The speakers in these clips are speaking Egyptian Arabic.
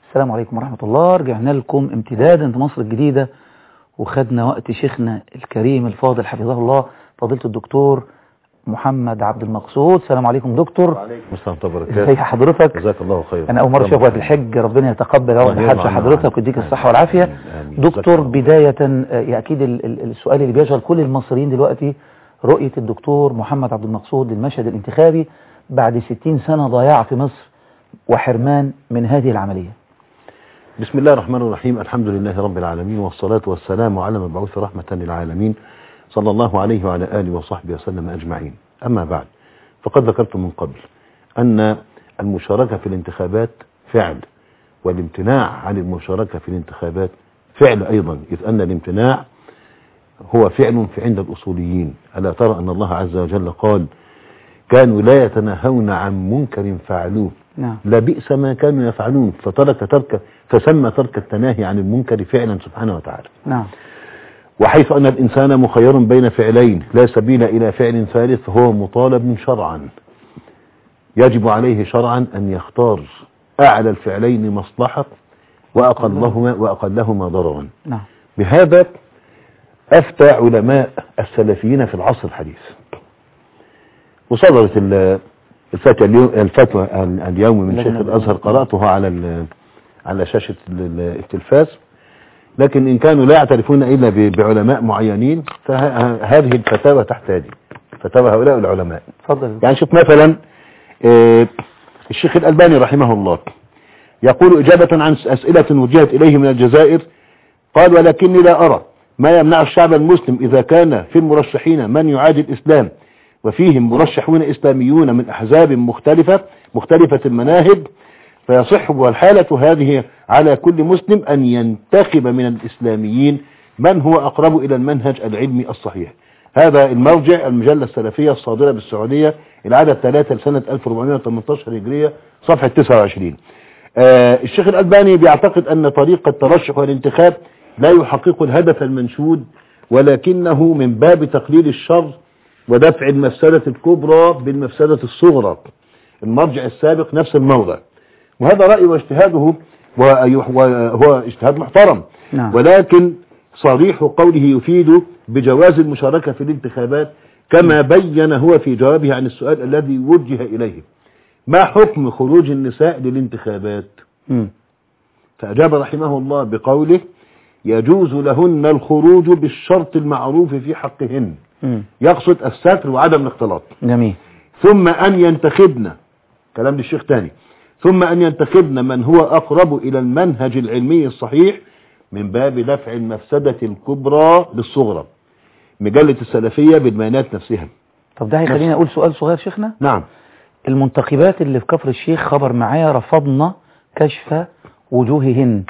السلام عليكم ورحمة الله رجعنا لكم امتدادا في مصر الجديدة وخدنا وقت شيخنا الكريم الفاضل حفظه الله فضيلة الدكتور محمد عبد المقصود السلام عليكم دكتور وعليكم السلام ورحمة الله ازي حضرتك جزاك الله خير انا اول مرة اشوف وقت الحج ربنا يتقبل الله اول حج يرضى حضرتك عنك. ويديك الصحة والعافية آمين. آمين. جزاك دكتور الله. بداية آه، اكيد ال- ال- السؤال اللي بيشغل كل المصريين دلوقتي رؤية الدكتور محمد عبد المقصود للمشهد الانتخابي بعد 60 سنة ضياع في مصر وحرمان من هذه العملية بسم الله الرحمن الرحيم الحمد لله رب العالمين والصلاة والسلام على مبعوث رحمة للعالمين صلى الله عليه وعلى آله وصحبه وسلم أجمعين أما بعد فقد ذكرت من قبل أن المشاركة في الانتخابات فعل والامتناع عن المشاركة في الانتخابات فعل أيضا إذ أن الامتناع هو فعل في عند الأصوليين ألا ترى أن الله عز وجل قال كانوا لا يتناهون عن منكر فعلوه نعم لبئس ما كانوا يفعلون فترك ترك فسمى ترك التناهي عن المنكر فعلا سبحانه وتعالى نعم وحيث أن الإنسان مخير بين فعلين لا سبيل إلى فعل ثالث فهو مطالب شرعا يجب عليه شرعا أن يختار أعلى الفعلين مصلحة وأقلهما, وأقلهما ضررا نعم بهذا أفتى علماء السلفيين في العصر الحديث وصدرت ال- الفتوى اليوم, الفتوى ال- اليوم من شيخ لجنة الأزهر الإمام. قرأتها على ال- على شاشة ال- التلفاز لكن إن كانوا لا يعترفون إلا ب- بعلماء معينين فهذه الفتاوى تحتاج فتاوى هؤلاء العلماء اتفضل يعني شوف مثلا آه، الشيخ الألباني رحمه الله يقول إجابة عن أسئلة وجهت إليه من الجزائر قال ولكني لا أرى ما يمنع الشعب المسلم إذا كان في المرشحين من يعادي الإسلام وفيهم مرشحون إسلاميون من أحزاب مختلفة مختلفة المناهج فيصح والحالة هذه على كل مسلم أن ينتخب من الإسلاميين من هو أقرب إلى المنهج العلمي الصحيح هذا المرجع المجلة السلفية الصادرة بالسعودية العدد 3 لسنة 1418 هجرية صفحة 29 آه الشيخ الألباني بيعتقد أن طريق الترشح والانتخاب لا يحقق الهدف المنشود ولكنه من باب تقليل الشر ودفع المفسدة الكبرى بالمفسدة الصغرى المرجع السابق نفس الموضع وهذا رأي واجتهاده ويح- وهو اجتهاد محترم نعم. ولكن صريح قوله يفيد بجواز المشاركة في الانتخابات كما بين هو في جوابه عن السؤال الذي وجه إليه ما حكم خروج النساء للانتخابات مم. فأجاب رحمه الله بقوله يجوز لهن الخروج بالشرط المعروف في حقهن مم. يقصد الستر وعدم الاختلاط جميل ثم أن ينتخبن كلام للشيخ تاني ثم أن ينتخبن من هو أقرب إلى المنهج العلمي الصحيح من باب دفع المفسدة الكبرى للصغرى مجلة السلفية بالبيانات نفسها طب ده هيخليني اقول سؤال صغير شيخنا نعم المنتخبات اللي في كفر الشيخ خبر معايا رفضنا كشف وجوههن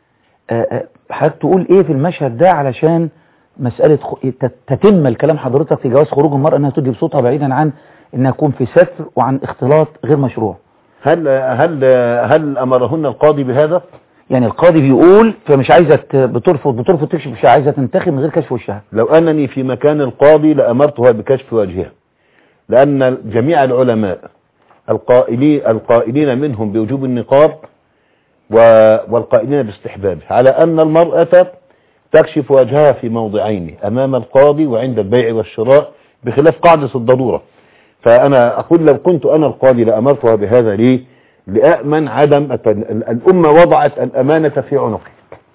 آه، آه، حضرتك تقول ايه في المشهد ده علشان مسألة خ... تت- تتم الكلام حضرتك في جواز خروج المرأة انها تدي بصوتها بعيدا عن انها تكون في ستر وعن اختلاط غير مشروع هل هل هل أمرهن القاضي بهذا؟ يعني القاضي بيقول فمش عايزة ت- بترفض بترفض تكشف وشها عايزة تنتخب من غير كشف وشها لو أنني في مكان القاضي لأمرتها بكشف وجهها لأن جميع العلماء القائلين, القائلين منهم بوجوب النقاب و- والقائلين باستحبابه على أن المرأة تكشف وجهها في موضعين أمام القاضي وعند البيع والشراء بخلاف قاعدة الضرورة فأنا أقول لو كنت أنا القاضي لأمرتها بهذا ليه لأأمن عدم الت- ال- الأمة وضعت الأمانة في عنقي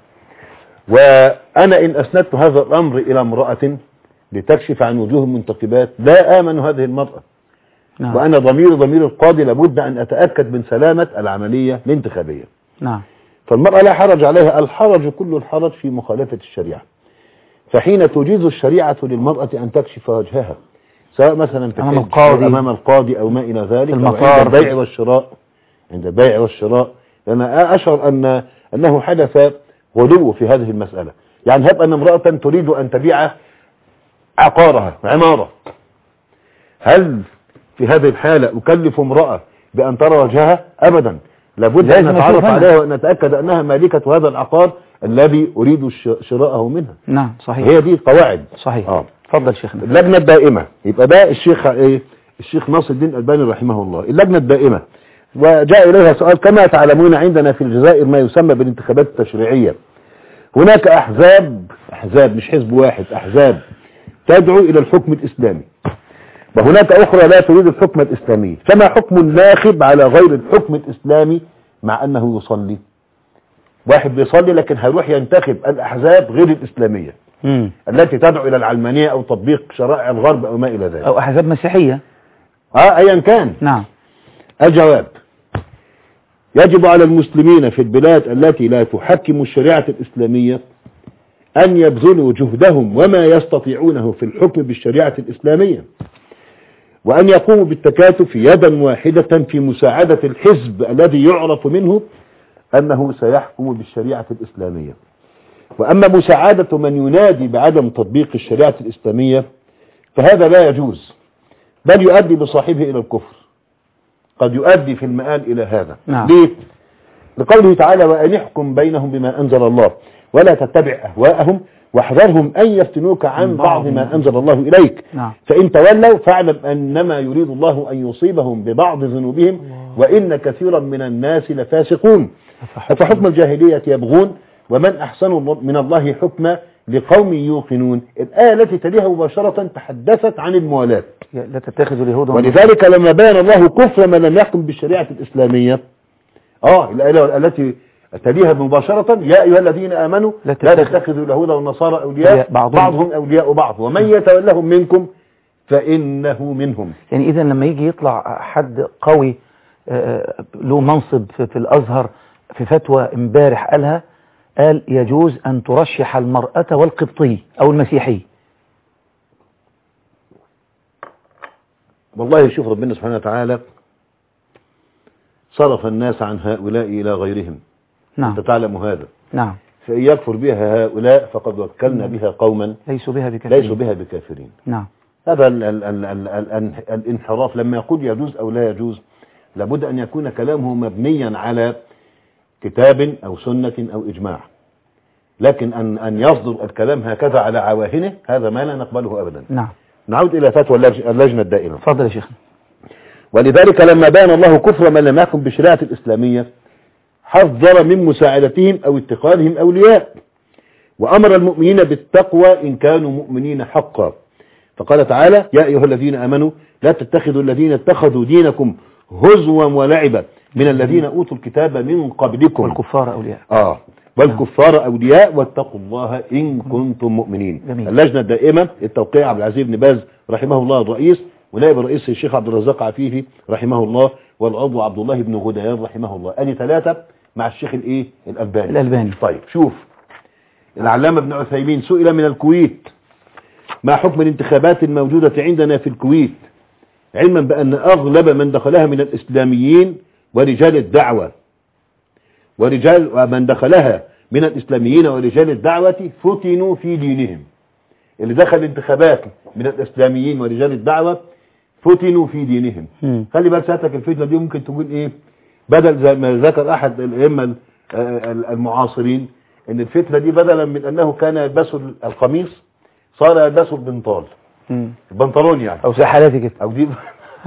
وأنا إن أسندت هذا الأمر إلى امرأة لتكشف عن وجوه المنتخبات لا آمن هذه المرأة نعم وأنا ضمير ضمير القاضي لابد أن أتأكد من سلامة العملية الانتخابية نعم فالمرأة لا حرج عليها الحرج كل الحرج في مخالفة الشريعة فحين تجيز الشريعة للمرأة أن تكشف وجهها سواء مثلا في أمام الحج القاضي. أو أمام القاضي أو ما إلى ذلك في أو المطار. عند البيع والشراء عند البيع والشراء لأن أشعر أن أنه حدث غلو في هذه المسألة يعني هب أن امرأة تريد أن تبيع عقارها عمارة هل في هذه الحالة أكلف امرأة بأن ترى وجهها أبدا لابد لازم أن نتعرف أشوفها. عليها وأن نتأكد أنها مالكة هذا العقار الذي أريد الش- شراءه منها نعم صحيح هي دي القواعد صحيح آه. اتفضل شيخنا اللجنة الدائمة يبقى ده الشيخ ايه الشيخ ناصر الدين الألباني رحمه الله اللجنة الدائمة وجاء إليها سؤال كما تعلمون عندنا في الجزائر ما يسمى بالانتخابات التشريعية هناك أحزاب أحزاب مش حزب واحد أحزاب تدعو إلى الحكم الإسلامي وهناك أخرى لا تريد الحكم الإسلامي فما حكم الناخب على غير الحكم الإسلامي مع أنه يصلي واحد بيصلي لكن هيروح ينتخب الأحزاب غير الإسلامية مم. التي تدعو إلى العلمانية أو تطبيق شرائع الغرب أو ما إلى ذلك أو أحزاب مسيحية آه أيا كان نعم الجواب يجب على المسلمين في البلاد التي لا تحكم الشريعة الإسلامية أن يبذلوا جهدهم وما يستطيعونه في الحكم بالشريعة الإسلامية وأن يقوموا بالتكاتف يدا واحدة في مساعدة الحزب الذي يعرف منه أنه سيحكم بالشريعة الإسلامية وأما مساعدة من ينادي بعدم تطبيق الشريعة الإسلامية فهذا لا يجوز بل يؤدي بصاحبه إلى الكفر قد يؤدي في المآل إلى هذا نعم. ليه؟ لقوله تعالى وأن يحكم بينهم بما أنزل الله ولا تتبع أهواءهم واحذرهم أن يفتنوك عن بعض ما أنزل الله إليك نعم. فإن تولوا فاعلم أنما يريد الله أن يصيبهم ببعض ذنوبهم وإن كثيرا من الناس لفاسقون أفحكم الجاهلية يبغون ومن أحسن من الله حكما لقوم يوقنون الآية التي تليها مباشرة تحدثت عن الموالاة لا تتخذوا اليهود ولذلك لما بين الله كفر من لم يحكم بالشريعة الإسلامية اه الآية التي تليها مباشرة يا أيها الذين آمنوا لا لا تتخذ- تتخذوا اليهود والنصارى أولياء بعضهم- بعضهم أولياء بعض ومن يتولهم منكم فإنه منهم يعني إذا لما يجي يطلع حد قوي آه، له منصب في, في الأزهر في فتوى امبارح قالها قال يجوز أن ترشح المرأة والقبطي أو المسيحي والله شوف ربنا سبحانه وتعالى صرف الناس عن هؤلاء إلى غيرهم نعم أنت تعلم هذا نعم فإن يكفر بها هؤلاء فقد وكلنا بها قوما ليسوا بها بكثير ليسوا بها بكافرين نعم هذا ال ال ال ال ال ال الانحراف لما يقول يجوز أو لا يجوز لابد أن يكون كلامه مبنيا على كتاب أو سنة أو إجماع لكن أن أن يصدر الكلام هكذا على عواهنه هذا ما لا نقبله أبدا نعم نعود إلى فتوى اللج- اللجنة الدائمة اتفضل يا شيخ ولذلك لما بان الله كفر من لم يحكم بالشريعة الإسلامية حذر من مساعدتهم أو اتخاذهم أولياء وأمر المؤمنين بالتقوى إن كانوا مؤمنين حقا فقال تعالى يا أيها الذين آمنوا لا تتخذوا الذين اتخذوا دينكم هزوا ولعبا من الذين أوتوا الكتاب من قبلكم والكفار أولياء آه والكفار أولياء واتقوا الله إن كنتم مؤمنين جميل. اللجنة الدائمة التوقيع عبد العزيز بن باز رحمه الله الرئيس ونائب الرئيس الشيخ عبد الرزاق عفيفي رحمه الله والعضو عبد الله بن غديان رحمه الله أدي ثلاثة مع الشيخ الإيه الألباني الألباني طيب شوف العلامة ابن عثيمين سئل من الكويت ما حكم الانتخابات الموجودة عندنا في الكويت علما بأن أغلب من دخلها من الإسلاميين ورجال الدعوة ورجال ومن دخلها من الإسلاميين ورجال الدعوة فتنوا في دينهم اللي دخل الانتخابات من الإسلاميين ورجال الدعوة فتنوا في دينهم مم. خلي بالك ساعتك الفتنة دي ممكن تقول ايه بدل زي ما ذكر احد الائمه ال- آه المعاصرين ان الفتنة دي بدلا من انه كان يلبس القميص صار يلبس البنطال مم. البنطلون يعني أو سحلاتي كده او دي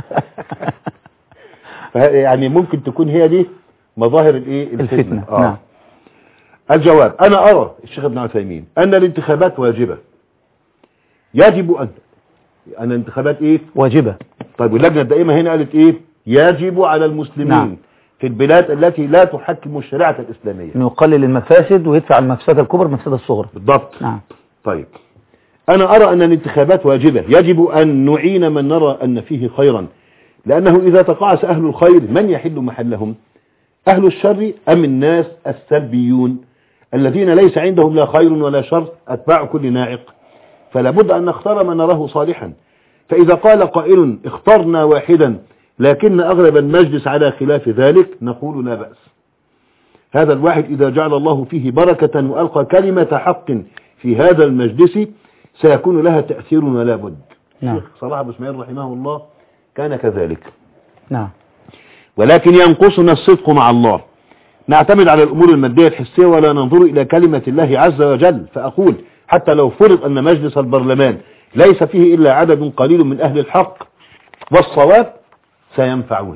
فه- يعني ممكن تكون هي دي مظاهر الايه الفتنة نعم الجواب انا ارى الشيخ ابن عثيمين ان الانتخابات واجبة يجب ان ان الانتخابات ايه واجبة طيب واللجنة الدائمة هنا قالت ايه يجب على المسلمين نعم. في البلاد التي لا تحكم الشريعة الإسلامية انه يقلل المفاسد ويدفع المفسدة الكبرى المفسدة الصغرى بالضبط نعم طيب أنا أرى أن الانتخابات واجبة يجب أن نعين من نرى أن فيه خيرا لأنه إذا تقاعس أهل الخير من يحل محلهم أهل الشر أم الناس السلبيون الذين ليس عندهم لا خير ولا شر أتباع كل ناعق فلا بد أن نختار من نراه صالحا فإذا قال قائل اخترنا واحدا لكن أغلب المجلس على خلاف ذلك نقول لا بأس هذا الواحد إذا جعل الله فيه بركة وألقى كلمة حق في هذا المجلس سيكون لها تأثير ولا بد نعم. الشيخ صلاح بن اسماعيل رحمه الله كان كذلك نعم ولكن ينقصنا الصدق مع الله نعتمد على الأمور المادية الحسية ولا ننظر إلى كلمة الله عز وجل فأقول حتى لو فرض أن مجلس البرلمان ليس فيه إلا عدد قليل من أهل الحق والصواب سينفعون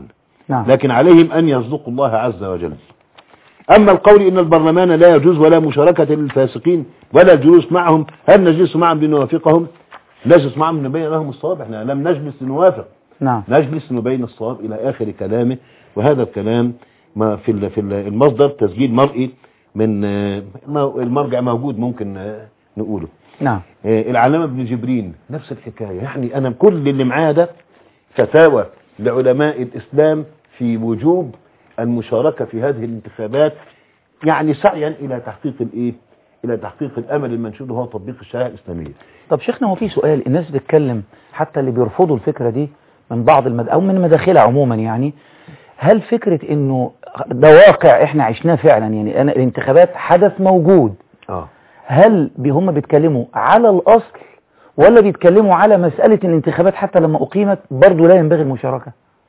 نعم لكن عليهم أن يصدقوا الله عز وجل أما القول إن البرلمان لا يجوز ولا مشاركة للفاسقين ولا الجلوس معهم هل نجلس معهم لنوافقهم نجلس معهم لنبين لهم الصواب احنا لم نجلس لنوافق نعم نجلس نبين الصواب إلى آخر كلامه وهذا الكلام ما في ال- في ال- المصدر تسجيل مرئي من آه، ما- المرجع موجود ممكن آه، نقوله نعم آه، العلامة ابن جبرين نفس الحكاية يعني أنا كل اللي معاه ده فتاوى لعلماء الإسلام في وجوب المشاركة في هذه الانتخابات يعني سعيا إلى تحقيق الإيه إلى تحقيق الأمل المنشود وهو تطبيق الشريعة الإسلامية طب شيخنا هو في سؤال الناس بتتكلم حتى اللي بيرفضوا الفكرة دي من بعض المد... أو من مداخلها عموما يعني هل فكرة انه ده واقع احنا عشناه فعلا يعني أنا الانتخابات حدث موجود آه. هل بي- هم بيتكلموا على الأصل ولا بيتكلموا على مسألة الانتخابات حتى لما أقيمت برضو لا ينبغي المشاركة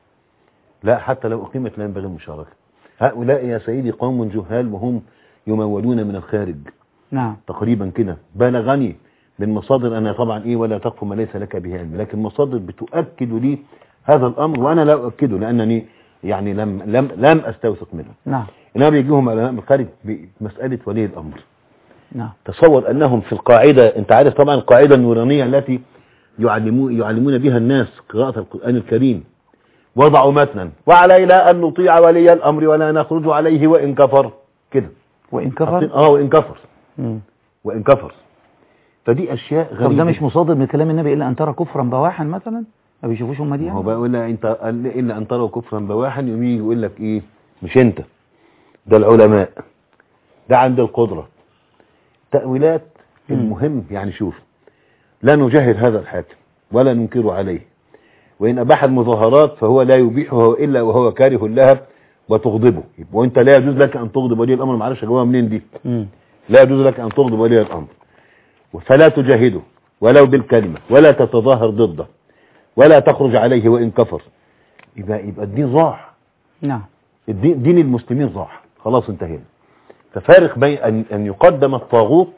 لا حتى لو أقيمت لا ينبغي المشاركة هؤلاء يا سيدي قوم جهال وهم يمولون من الخارج نعم تقريبا كده بلغني من مصادر أنا طبعا إيه ولا تقف ما ليس لك به علم لكن مصادر بتؤكد لي هذا الأمر وأنا لا أؤكده لأنني يعني لم لم لم أستوثق منه نعم إنما بيجيهم علماء من الخارج بمسألة ولي الأمر نعم تصور أنهم في القاعدة أنت عارف طبعا القاعدة النورانية التي يعلمون يعلمون بها الناس قراءة القرآن الكريم وضعوا متنا وعلينا أن نطيع ولي الأمر ولا نخرج عليه وإن كفر كده وإن حاطين- كفر اه وإن كفر مم. وإن كفر فدي أشياء غريبة طب ده مش مصادر من كلام النبي إلا أن ترى كفرا بواحا مثلا ما بيشوفوش هم دي ما هو يعني؟ بقى يقول لك انت قال الا ان تروا كفرا بواحا يقوم يجي يقول لك ايه مش انت ده العلماء ده عند القدره تاويلات مم. المهم يعني شوف لا نجهل هذا الحاكم ولا ننكر عليه وان اباح المظاهرات فهو لا يبيحها الا وهو كاره لها وتغضبه يبقى وانت لا يجوز لك ان تغضب ولي الامر ما اعرفش اجيبها منين دي مم. لا يجوز لك أن تغضب ولي الأمر فلا تجاهده ولو بالكلمة ولا تتظاهر ضده ولا تخرج عليه وإن كفر يبقى يبقى الدين ضاع نعم الدين دين المسلمين ضاع خلاص انتهينا ففارق بين أن, أن يقدم الطاغوت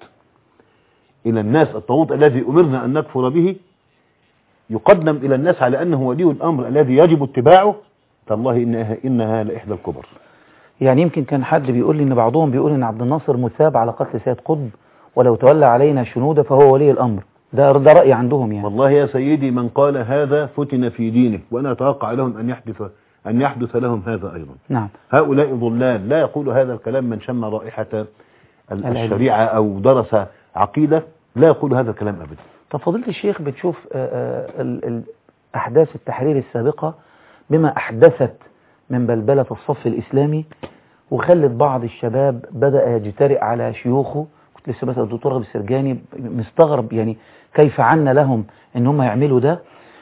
إلى الناس الطاغوت الذي أمرنا أن نكفر به يقدم إلى الناس على أنه ولي الأمر الذي يجب اتباعه تالله إنها, إنها لإحدى الكبر يعني يمكن كان حد بيقول لي ان بعضهم بيقول ان عبد الناصر مثاب على قتل سيد قطب ولو تولى علينا شنوده فهو ولي الامر ده ده راي عندهم يعني والله يا سيدي من قال هذا فتن في دينه وأنا أتوقع لهم أن يحدث أن يحدث لهم هذا أيضا نعم هؤلاء ضلال لا يقول هذا الكلام من شم رائحة ال- العلم. الشريعة أو درس عقيدة لا يقول هذا الكلام أبدا طب فضيله الشيخ بتشوف آه، آه، ال- ال- احداث التحرير السابقه بما احدثت من بلبله الصف الاسلامي وخلت بعض الشباب بدا يجترئ على شيوخه كنت لسه بسال الدكتور غبي السرجاني مستغرب يعني كيف عنا لهم ان هم يعملوا ده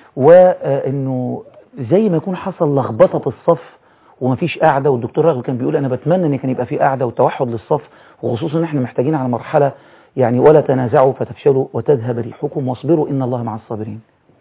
وانه زي ما يكون حصل لخبطه في الصف ومفيش قاعده والدكتور راغب كان بيقول انا بتمنى ان كان يبقى في قاعده وتوحد للصف وخصوصا ان احنا محتاجين على مرحله يعني ولا تنازعوا فتفشلوا وتذهب ريحكم واصبروا ان الله مع الصابرين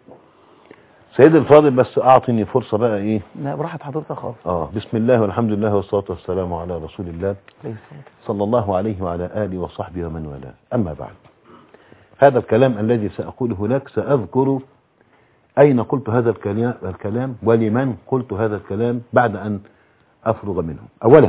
سيد الفاضل بس أعطني فرصة بقى إيه لا براحه حضرتك خالص آه بسم الله والحمد لله والصلاة والسلام على رسول الله عليه الصلاة صلى الله عليه وعلى آله وصحبه ومن والاه أما بعد هذا الكلام الذي سأقوله لك سأذكر أين قلت هذا الكلام, الكلام ولمن قلت هذا الكلام بعد أن أفرغ منه أولا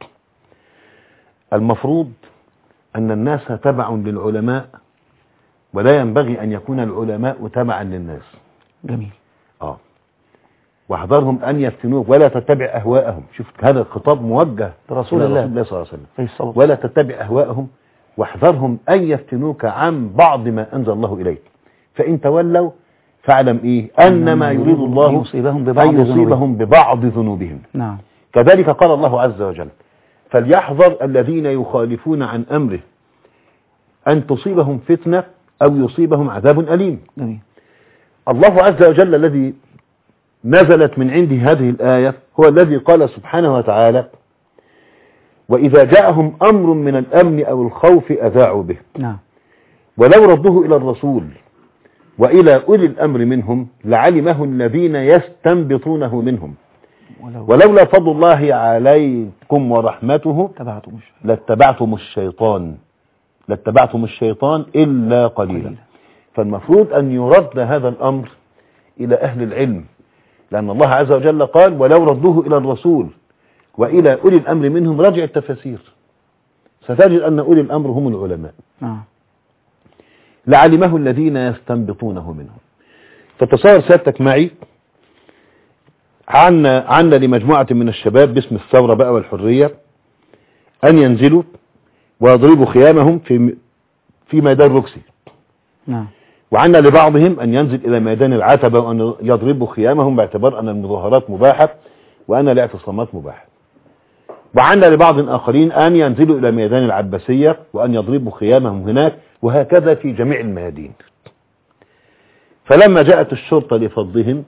المفروض أن الناس تبع للعلماء ولا ينبغي أن يكون العلماء تبعا للناس جميل آه واحذرهم أن يفتنوك ولا تتبع أهواءهم شوف هذا الخطاب موجه لرسول إلى الله. رسول الله صلى الله عليه وسلم عليه الصلاة ولا تتبع أهواءهم واحذرهم أن يفتنوك عن بعض ما أنزل الله إليك فإن تولوا فاعلم إيه أنما يريد الله أن يصيبهم ببعض أن يصيبهم ببعض ذنوبهم نعم كذلك قال الله عز وجل فليحذر الذين يخالفون عن أمره أن تصيبهم فتنة أو يصيبهم عذاب أليم جميل الله عز وجل الذي نزلت من عنده هذه الآية هو الذي قال سبحانه وتعالى وإذا جاءهم أمر من الأمن أو الخوف أذاعوا به نعم ولو ردوه إلى الرسول وإلى أولي الأمر منهم لعلمه الذين يستنبطونه منهم ولو ولولا فضل الله عليكم ورحمته تبعتم مش لاتبعتم الشيطان لاتبعتم الشيطان إلا قليلا قليلا. فالمفروض أن يرد هذا الأمر إلى أهل العلم لأن الله عز وجل قال ولو ردوه إلى الرسول وإلى أولي الأمر منهم راجع التفاسير ستجد أن أولي الأمر هم العلماء نعم لعلمه الذين يستنبطونه منهم فتصور سيادتك معي عنا, عنا لمجموعة من الشباب باسم الثورة بقى والحرية أن ينزلوا ويضربوا خيامهم في في ميدان روكسي نعم وعنا لبعضهم أن ينزل إلى ميدان العتبة وأن يضربوا خيامهم باعتبار أن المظاهرات مباحة وأن الاعتصامات مباحة وعنا لبعض آخرين أن ينزلوا إلى ميدان العباسية وأن يضربوا خيامهم هناك وهكذا في جميع الميادين فلما جاءت الشرطة لفضهم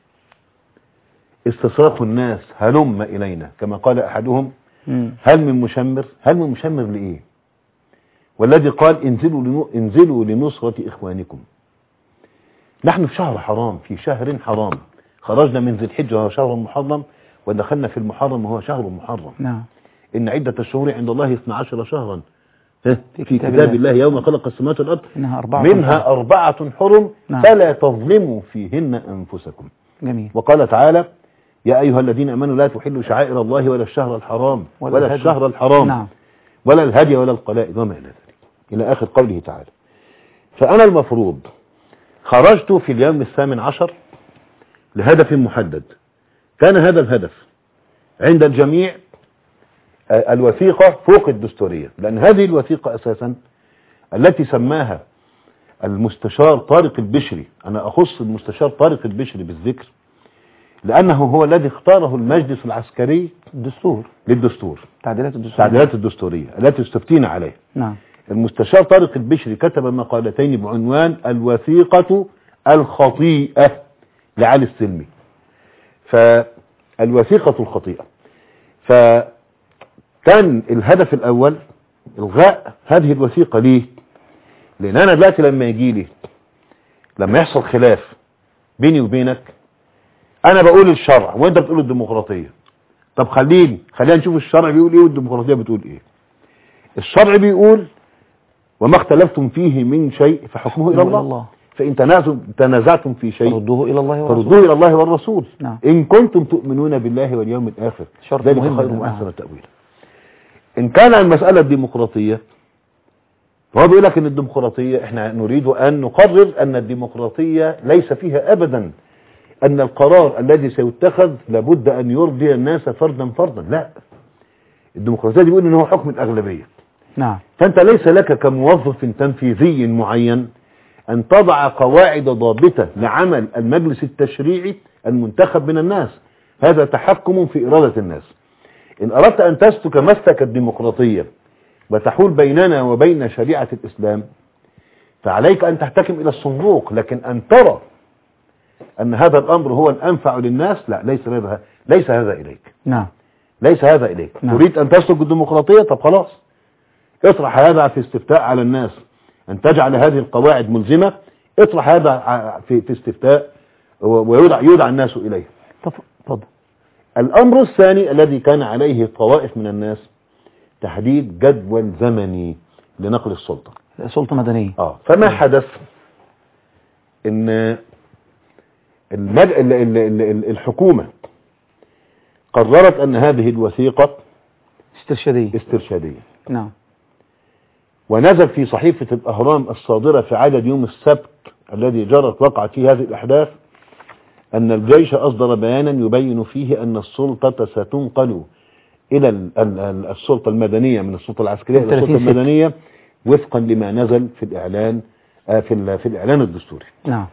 استصرخوا الناس هلم إلينا كما قال أحدهم مم. هل من مشمر هل من مشمر لإيه والذي قال انزلوا, لنو انزلوا لنصرة إخوانكم نحن في شهر حرام في شهر حرام خرجنا من ذي الحجة وهو شهر محرم ودخلنا في المحرم وهو شهر محرم نعم إن عدة الشهور عند الله 12 شهرا ها؟ في في كتاب كتاب الله. الله يوم خلق السماوات والأرض منها أربعة منها حرم. أربعة حرم نعم. فلا تظلموا فيهن أنفسكم جميل وقال تعالى يا أيها الذين أمنوا لا تحلوا شعائر الله ولا الشهر الحرام ولا ولا, الهدي. الشهر الحرام نعم ولا الهدي ولا القلائد وما إلى ذلك إلى آخر قوله تعالى فأنا المفروض خرجت في اليوم الثامن عشر لهدف محدد كان هذا الهدف عند الجميع آه، الوثيقة فوق الدستورية لأن هذه الوثيقة أساسا التي سماها المستشار طارق البشري أنا أخص المستشار طارق البشري بالذكر لأنه هو الذي اختاره المجلس العسكري الدستور للدستور تعديلات الدستور التعديلات الدستورية التي استفتينا عليها نعم المستشار طارق البشري كتب مقالتين بعنوان الوثيقة الخطيئة لعلي السلمي فالوثيقة الخطيئة فكان الهدف الأول إلغاء هذه الوثيقة ليه لأن أنا دلوقتي لما يجي لي لما يحصل خلاف بيني وبينك أنا بقول الشرع وأنت بتقول الديمقراطية طب خليني خلينا نشوف الشرع بيقول إيه والديمقراطية بتقول إيه الشرع بيقول وما اختلفتم فيه من شيء فحكمه إلى الله فإن تنازم- تنازعتم في شيء ردوه إلى الله ورسوله فردوه إلى الله والرسول نعم. إن كنتم تؤمنون بالله واليوم الآخر شرط ذلك مهم خير ده، وأحسن نعم. تأويلا إن كان المسألة الديمقراطية فهو بيقول لك إن الديمقراطية إحنا نريد أن نقرر أن الديمقراطية ليس فيها أبدا أن القرار الذي سيتخذ لابد أن يرضي الناس فردا فردا لا الديمقراطية دي بيقول إن هو حكم الأغلبية نعم فأنت ليس لك كموظف تنفيذي معين أن تضع قواعد ضابطة لعمل المجلس التشريعي المنتخب من الناس هذا تحكم في إرادة الناس إن أردت أن تسلك مسلك الديمقراطية وتحول بيننا وبين شريعة الإسلام فعليك أن تحتكم إلى الصندوق لكن أن ترى أن هذا الأمر هو الأنفع للناس لا ليس هذا ليس هذا إليك نعم ليس هذا إليك نعم. تريد أن تسلك الديمقراطية طب خلاص اطرح هذا في استفتاء على الناس أن تجعل هذه القواعد ملزمة اطرح هذا ع- في, في استفتاء و- ويدع يدعى الناس إليه طب اتفضل الأمر الثاني الذي كان عليه طوائف من الناس تحديد جدول زمني لنقل السلطة سلطة مدنية آه فما حدث ان المج... ال- ال- ال- ال- الحكومة قررت ان هذه الوثيقة استرشادية استرشادية نعم ونزل في صحيفة الأهرام الصادرة في عدد يوم السبت الذي جرت وقعت فيه هذه الأحداث أن الجيش أصدر بيانا يبين فيه أن السلطة ستنقل إلى ال- ال- ال- السلطة المدنية من السلطة العسكرية إلى 30 السلطة ستة. المدنية وفقا لما نزل في الإعلان آه، في ال- في الإعلان الدستوري نعم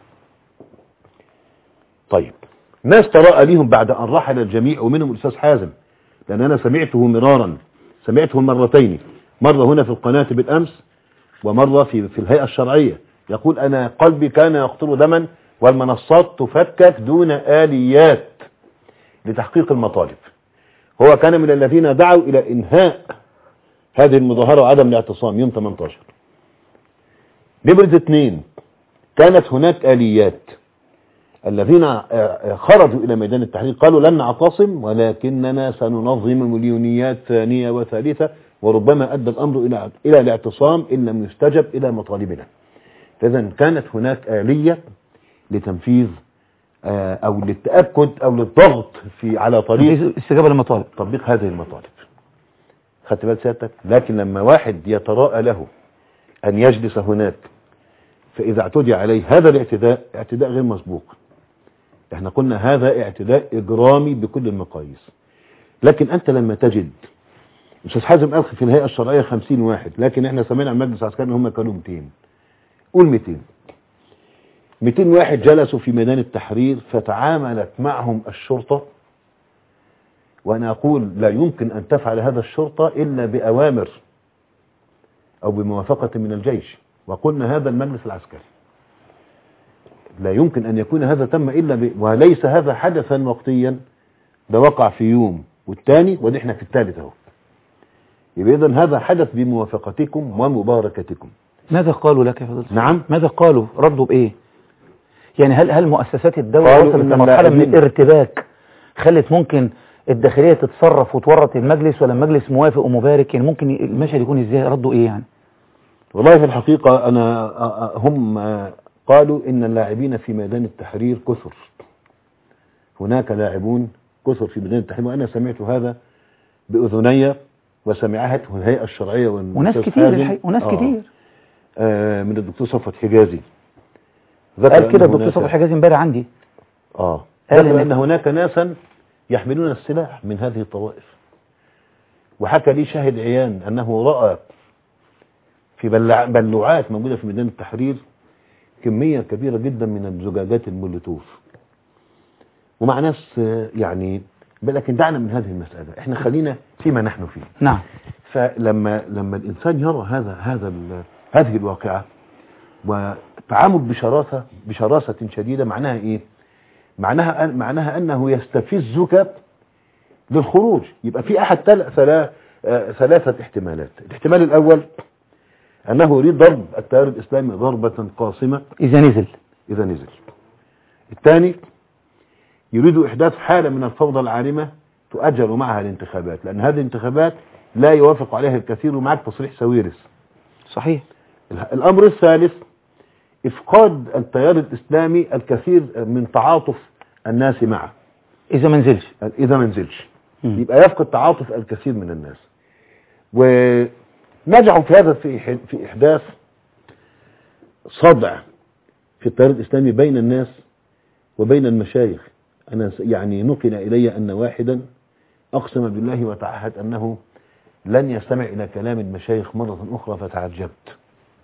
طيب ناس تراءى ليهم بعد أن رحل الجميع ومنهم الأستاذ حازم لأن أنا سمعته مرارا سمعته مرتين مرة هنا في القناة بالأمس ومرة في في الهيئة الشرعية يقول أنا قلبي كان يقطر دما والمنصات تفكك دون آليات لتحقيق المطالب هو كان من الذين دعوا إلى إنهاء هذه المظاهرة وعدم الاعتصام يوم 18 نمرة اثنين كانت هناك آليات الذين آه، آه، خرجوا إلى ميدان التحرير قالوا لن نعتصم ولكننا سننظم مليونيات ثانية وثالثة وربما أدى الأمر إلى إلى الاعتصام إن لم يستجب إلى مطالبنا فإذا كانت هناك آلية لتنفيذ آه، او للتاكد او للضغط في على طريق في استجابة للمطالب تطبيق هذه المطالب خدت بال سيادتك لكن لما واحد يتراءى له ان يجلس هناك فاذا اعتدي عليه هذا الاعتداء اعتداء غير مسبوق احنا قلنا هذا اعتداء اجرامي بكل المقاييس لكن انت لما تجد استاذ حازم قال في الهيئه الشرعيه 50 واحد لكن احنا سمعنا عن المجلس العسكري ان هم كانوا 200 قول 200 200 واحد جلسوا في ميدان التحرير فتعاملت معهم الشرطه وأنا أقول لا يمكن أن تفعل هذا الشرطة إلا بأوامر أو بموافقة من الجيش وقلنا هذا المجلس العسكري لا يمكن أن يكون هذا تم إلا ب... وليس هذا حدثا وقتيا ده وقع في يوم والثاني ونحن في الثالث اهو يبقى إذن هذا حدث بموافقتكم ومباركتكم ماذا قالوا لك يا فضيلة الشيخ؟ نعم ماذا قالوا ردوا بإيه يعني هل هل مؤسسات الدولة قالوا وصلت إن لمرحلة من اللاعبين- الارتباك خلت ممكن الداخلية تتصرف وتورط المجلس ولا المجلس موافق ومبارك يعني ممكن المشهد يكون ازاي ردوا ايه يعني والله في الحقيقة أنا أ- أ- هم آه، قالوا إن اللاعبين في ميدان التحرير كثر هناك لاعبون كثر في ميدان التحرير وأنا سمعت هذا بأذني وسمعته الهيئة الشرعية وناس والأستاذ كتير حازم. الحقيقة وناس آه. كتير آه من الدكتور صفوت حجازي ذكر قال أن كده الدكتور هناك- صبحي حجازي امبارح عندي آه قال ذكر إن- أن هناك ناسا يحملون السلاح من هذه الطوائف وحكى لي شاهد عيان أنه رأى في بلع- بلوعات موجودة في ميدان التحرير كمية كبيرة جدا من الزجاجات المولوتوف ومع ناس آه، يعني لكن دعنا من هذه المسألة احنا خلينا فيما نحن فيه نعم فلما لما الإنسان يرى هذا هذا ال- هذه الواقعة والتعامل بشراسة بشراسة شديدة معناها إيه؟ معناها أن معناها أنه يستفزك للخروج يبقى في أحد تل- ثلا- آه، ثلاثة احتمالات الاحتمال الأول أنه يريد ضرب التيار الإسلامي ضربة قاصمة اذا نزل إذا نزل الثاني يريد إحداث حالة من الفوضى العارمة تؤجل معها الانتخابات لأن هذه الانتخابات لا يوافق عليها الكثير ومعك تصريح سويرس صحيح ال- الأمر الثالث إفقاد التيار الإسلامي الكثير من تعاطف الناس معه اذا ما نزلش إذا ما نزلش مم. يبقى يفقد تعاطف الكثير من الناس ونجحوا في هذا في إح- في إحداث صدع في التيار الإسلامي بين الناس وبين المشايخ أنا س- يعني نقل إلي أن واحدا أقسم بالله وتعهد أنه لن يستمع إلى كلام المشايخ مرة أخرى فتعجبت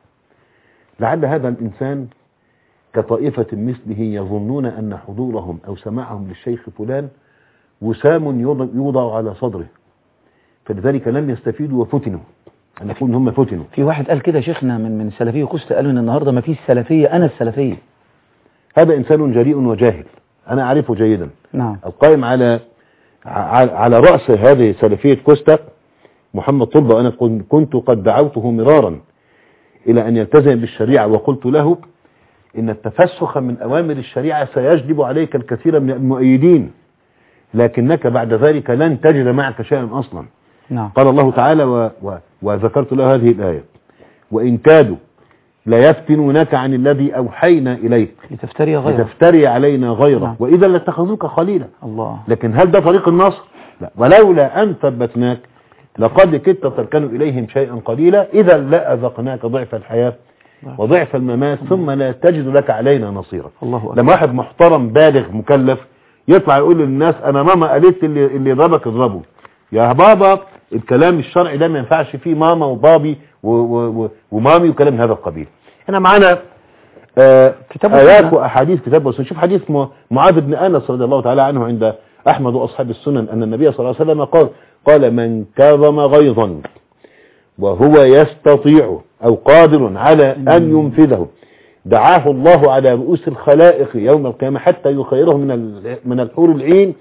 لعل هذا الإنسان كطائفة مثله يظنون أن حضورهم أو سماعهم للشيخ فلان وسام يوضع- يوضع على صدره فلذلك لم يستفيدوا وفتنوا أن نقول هم فتنوا في واحد قال كده شيخنا من من سلفيه كوستا قالوا ان النهارده ما فيش سلفيه انا السلفيه هذا إنسان جريء وجاهل أنا أعرفه جيدا نعم القائم على على على رأس هذه سلفية كوستا محمد طلبة وأنا كن- كنت قد دعوته مرارا إلى أن يلتزم بالشريعة وقلت له إن التفسخ من أوامر الشريعة سيجلب عليك الكثير من المؤيدين لكنك بعد ذلك لن تجد معك شيئا أصلا نعم قال الله تعالى و و وذكرت له هذه الآية وإن كادوا لا يفتنونك عن الذي أوحينا إليك لتفتري غيره لتفتري علينا غيره نعم. وإذا لاتخذوك خليلا الله لكن هل ده طريق النصر لا ولولا أن ثبتناك لقد كدت تركن إليهم شيئا قليلا إذا لأذقناك ضعف الحياة وضعف الممات ثم لا تجد لك علينا نصيرا الله أكبر لما واحد محترم بالغ مكلف يطلع يقول للناس أنا ماما قالت اللي, اللي ضربك اضربه يا بابا الكلام الشرعي ده ما ينفعش فيه ماما وبابي و و و ومامي وكلام من هذا القبيل احنا معانا آه كتاب آيات وسنة. وأحاديث كتاب وسنة شوف حديث م- معاذ بن أنس رضي الله تعالى عنه عند أحمد وأصحاب السنن أن النبي صلى الله عليه وسلم قال قال من كظم غيظا وهو يستطيع أو قادر على أن ينفذه دعاه الله على رؤوس الخلائق يوم القيامة حتى يخيره من ال- من الحور العين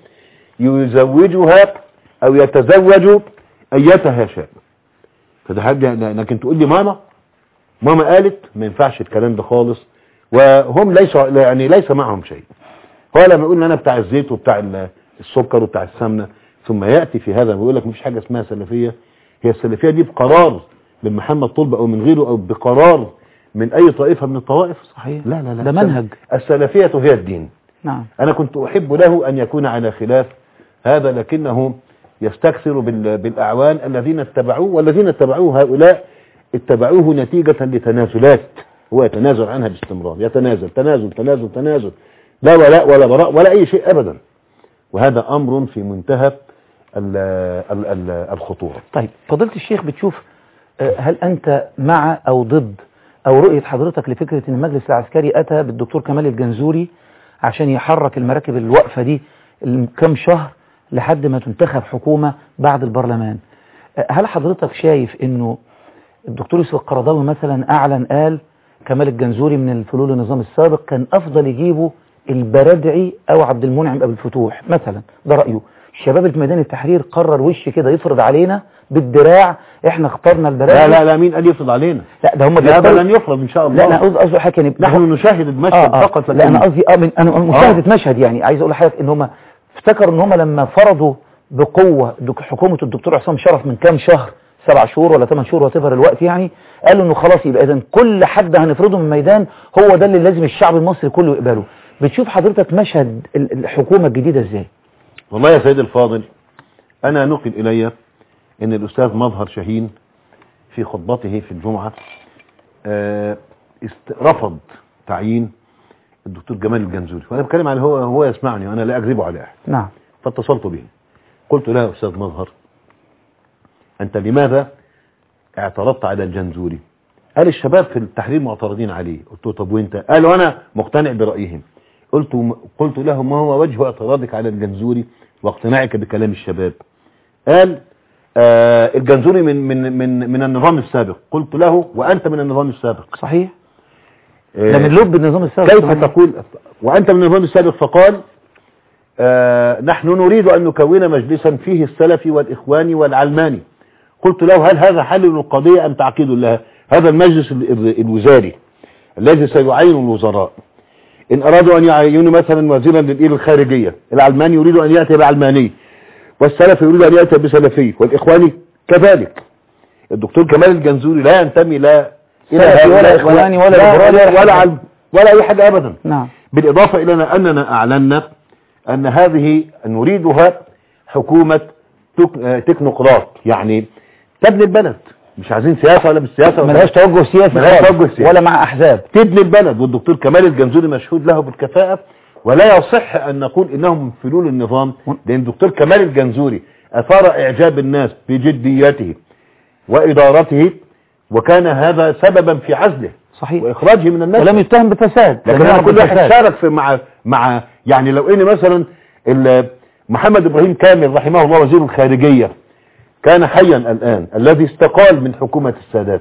يزوجها أو يتزوج أيتها شاء فده حاجة لكن تقول لي ماما ماما قالت ما ينفعش الكلام ده خالص وهم ليس يعني ليس معهم شيء هو لما يقول ان انا بتاع الزيت وبتاع ال- السكر وبتاع السمنه ثم ياتي في هذا ويقول لك مفيش حاجه اسمها سلفيه هي السلفيه دي بقرار من محمد طلب او من غيره او بقرار من اي طائفه من الطوائف صحيح لا لا لا ده منهج السلفيه هي الدين نعم أنا كنت أحب له أن يكون على خلاف هذا لكنه يستكثر بال- بالأعوان الذين اتبعوه والذين اتبعوه هؤلاء اتبعوه نتيجة لتنازلات هو يتنازل عنها باستمرار يتنازل تنازل تنازل تنازل لا ولاء ولا براء ولا أي شيء أبدا وهذا أمر في منتهى ال- ال- ال- الخطورة طيب فضيلة الشيخ بتشوف آه، هل أنت مع أو ضد أو رؤية حضرتك لفكرة أن المجلس العسكري أتى بالدكتور كمال الجنزوري عشان يحرك المراكب الوقفة دي كم شهر لحد ما تنتخب حكومة بعد البرلمان آه، هل حضرتك شايف أنه الدكتور يوسف القرضاوي مثلا أعلن قال كمال الجنزوري من الفلول النظام السابق كان أفضل يجيبه البردعي أو عبد المنعم أبو الفتوح مثلا ده رأيه الشباب اللي في ميدان التحرير قرر وش كده يفرض علينا بالدراع احنا اخترنا البردعي لا لا لا مين قال يفرض علينا لا ده هم لا هذا بيختاروا- لن يفرض إن شاء الله لا انا قصدي قصدي حاجه يعني نحن نشاهد المشهد آه آه فقط لا انا لكن قصدي اه من انا مشاهده مشهد يعني عايز اقول لحضرتك ان هم افتكروا ان هم لما فرضوا بقوه دك- حكومه الدكتور عصام شرف من كام شهر سبع شهور ولا ثمان شهور وتفر الوقت يعني قالوا انه خلاص يبقى اذا كل حد هنفرضه من الميدان هو ده اللي لازم الشعب المصري كله يقبله بتشوف حضرتك مشهد ال- الحكومه الجديده ازاي والله يا سيد الفاضل أنا نقل إلي أن الأستاذ مظهر شاهين في خطبته في الجمعة آه، است- رفض تعيين الدكتور جمال الجنزوري وأنا بتكلم على هو هو يسمعني وأنا لا أكذب على أحد نعم فاتصلت به قلت له يا أستاذ مظهر أنت لماذا اعترضت على الجنزوري قال الشباب في التحرير معترضين عليه قلت له طب وانت قال وانا مقتنع برأيهم قلت قلت له ما هو وجه اعتراضك على الجنزوري واقتناعك بكلام الشباب قال آه الجنزوري من من من من النظام السابق قلت له وانت من النظام السابق صحيح آه، ده من لب النظام السابق كيف صحيح. تقول وأنت من النظام السابق فقال آه نحن نريد أن نكون مجلسا فيه السلفي والإخواني والعلماني قلت له هل هذا حل للقضية أم تعقيد لها هذا المجلس ال- ال- الوزاري الذي سيعين الوزراء إن أرادوا أن يعينوا مثلا وزيرا للإيل الخارجية العلماني يريد أن يأتي بعلماني والسلفي يريد أن يأتي بسلفي والإخواني كذلك الدكتور كمال الجنزوري لا ينتمي لا إلى سلفي ولا هؤلاء إخواني ولا لا- ليبرالي ولا ولا, ولا, حاجة. علم ولا أي حاجة أبدا نعم بالإضافة إلى أننا أعلنا أن هذه نريدها حكومة تك- آه، تكنوقراط يعني تبني البلد مش عايزين سياسة ولا بالسياسة ولا ملهاش توجه سياسي ملهاش خالص، توجه سياسي. ولا مع احزاب تبني البلد والدكتور كمال الجنزوري مشهود له بالكفاءة ولا يصح أن نقول إنهم من فلول النظام لأن الدكتور كمال الجنزوري أثار إعجاب الناس بجديته وإدارته وكان هذا سببا في عزله صحيح وإخراجه من الناس ولم يتهم بفساد لكن لم أنا يعرف كل واحد بفساد. شارك في مع مع يعني لو ان مثلا ال- محمد ابراهيم كامل رحمه الله وزير الخارجيه كان حيا الان الذي استقال من حكومه السادات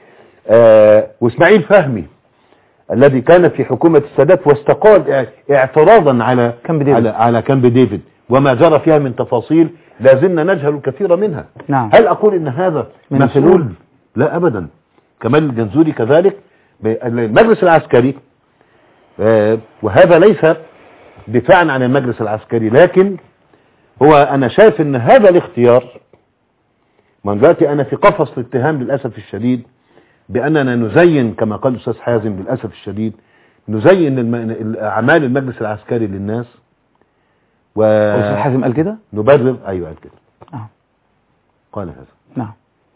آه واسماعيل فهمي الذي كان في حكومه السادات واستقال اع- اعتراضا على كامب ديفيد. على على كامب ديفيد وما جرى فيها من تفاصيل لازلنا نجهل الكثير منها نعم. هل اقول ان هذا من مسؤول الفلول؟ لا ابدا كمال الجنزوري كذلك ب- المجلس العسكري آه، وهذا ليس دفاعا عن المجلس العسكري لكن هو انا شايف ان هذا الاختيار من دلوقتي انا في قفص الاتهام للاسف الشديد باننا نزين كما قال الاستاذ حازم للاسف الشديد نزين الم- اعمال المجلس العسكري للناس الاستاذ حازم قال كده ونبرر ايوه قال كده نعم قال هذا نعم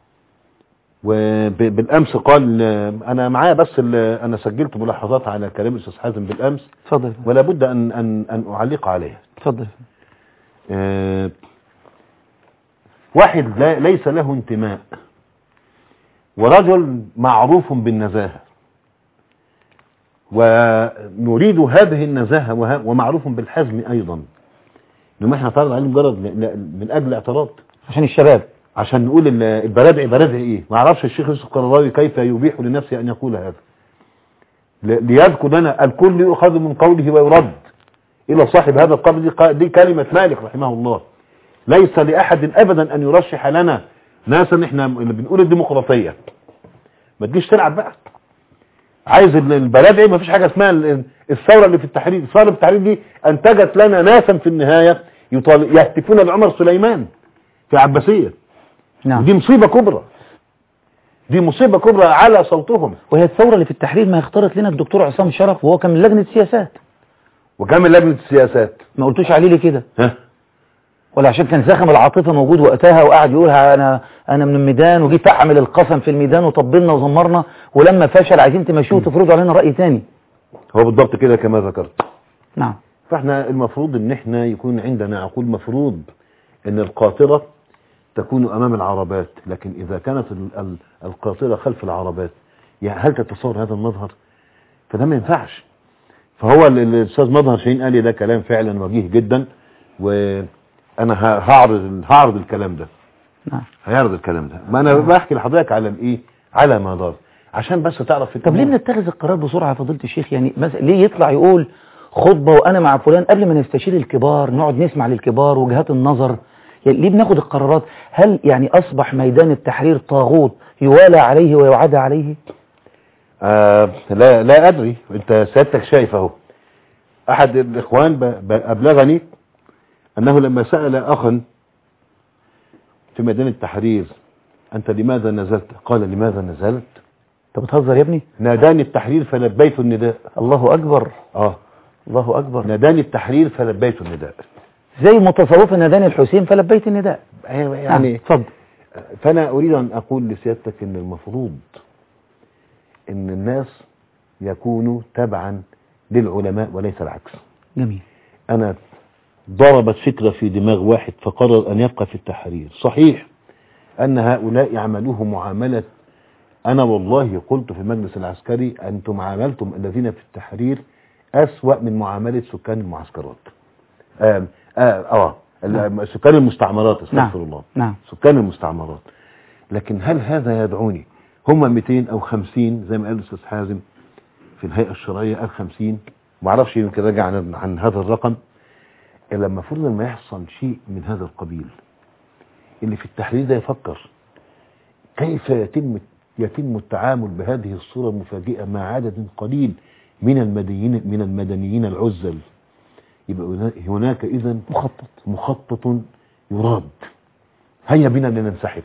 وبالامس قال آه، انا معايا بس ال- انا سجلت ملاحظات على كلام الاستاذ حازم بالامس اتفضل ولا بد ان ان ان اعلق عليها اتفضل آه، واحد لا ليس له انتماء ورجل معروف بالنزاهة ونريد هذه النزاهة وه- ومعروف بالحزم أيضا لما احنا اعترض عليه مجرد ل- ل- من أجل اعتراض عشان الشباب عشان نقول ال- البرادعي برادعي ايه ما اعرفش الشيخ يوسف القرضاوي كيف يبيح لنفسه ان يقول هذا ل- ليذكر لنا الكل يؤخذ من قوله ويرد الى صاحب هذا القبر دي, ق- دي كلمة مالك رحمه الله ليس لأحد أبدا أن يرشح لنا ناسا احنا اللي بنقول الديمقراطية ما تجيش تلعب بقى عايز ال- البلد ما فيش حاجة اسمها ال- الثورة اللي في التحرير الثورة اللي في التحرير دي انتجت لنا ناسا في النهاية يطال- يهتفون بعمر سليمان في عباسية نعم دي مصيبة كبرى دي مصيبة كبرى على صوتهم وهي الثورة اللي في التحرير ما اختارت لنا الدكتور عصام شرف وهو كان من لجنة سياسات وكامل لجنة السياسات ما قلتوش عليه ليه كده ها ولا عشان كان زخم العاطفة موجود وقتها وقعد يقولها انا انا من الميدان وجيت اعمل القسم في الميدان وطبلنا وزمرنا ولما فشل عايزين تمشوه وتفرضوا علينا رأي تاني هو بالضبط كده كما ذكرت نعم فاحنا المفروض ان احنا يكون عندنا عقول مفروض ان القاطرة تكون امام العربات لكن اذا كانت ال- ال- القاطرة خلف العربات يعني هل تتصور هذا المظهر فده ما ينفعش فهو ال- الاستاذ مظهر شاهين قال لي ده كلام فعلا وجيه جدا وانا ه- هعرض هعرض الكلام ده نعم هيعرض الكلام ده ما انا بحكي لحضرتك على الايه على ما دار عشان بس تعرف طب ليه بنتخذ القرار بسرعة يا فضيلة الشيخ يعني مثلا ليه يطلع يقول خطبة وانا مع فلان قبل ما نستشير الكبار نقعد نسمع للكبار وجهات النظر يعني ليه بناخد القرارات هل يعني اصبح ميدان التحرير طاغوت يوالى عليه ويعادى عليه آه لا لا ادري انت سيادتك شايف اهو احد الاخوان ب- ب- ابلغني انه لما سأل اخا في ميدان التحرير انت لماذا نزلت قال لماذا نزلت انت بتهزر يا ابني ناداني التحرير فلبيت النداء الله اكبر اه الله اكبر ناداني التحرير فلبيت النداء زي متصوف ناداني الحسين فلبيت النداء يعني يعني اتفضل فانا اريد ان اقول لسيادتك ان المفروض ان الناس يكونوا تبعا للعلماء وليس العكس جميل انا ضربت فكرة في دماغ واحد فقرر ان يبقى في التحرير صحيح ان هؤلاء عملوه معاملة انا والله قلت في المجلس العسكري انتم عاملتم الذين في التحرير اسوأ من معاملة سكان المعسكرات اه, آه, آه ال- سكان المستعمرات استغفر الله نعم سكان المستعمرات لكن هل هذا يدعوني هم 200 او 50 زي ما قال الاستاذ حازم في الهيئه الشرعيه قال 50 ما اعرفش يمكن راجع عن, عن هذا الرقم الا المفروض لما يحصل شيء من هذا القبيل اللي في التحرير ده يفكر كيف يتم يتم التعامل بهذه الصوره المفاجئه مع عدد قليل من المدنيين من المدنيين العزل يبقى هنا- هناك اذا مخطط مخطط يراد هيا بنا لننسحب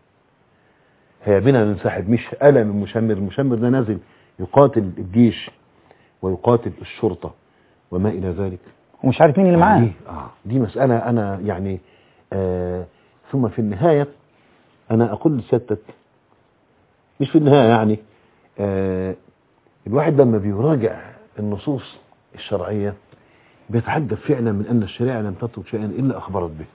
هيا بنا ننسحب مش ألم المشمر المشمر ده نازل يقاتل الجيش ويقاتل الشرطة وما إلى ذلك ومش عارف مين اللي معاه دي, آه دي مسألة أنا يعني آه ثم في النهاية أنا أقول لسيادتك مش في النهاية يعني آه الواحد لما بيراجع النصوص الشرعية بيتعجب فعلا من أن الشريعة لم تترك شيئا إلا أخبرت به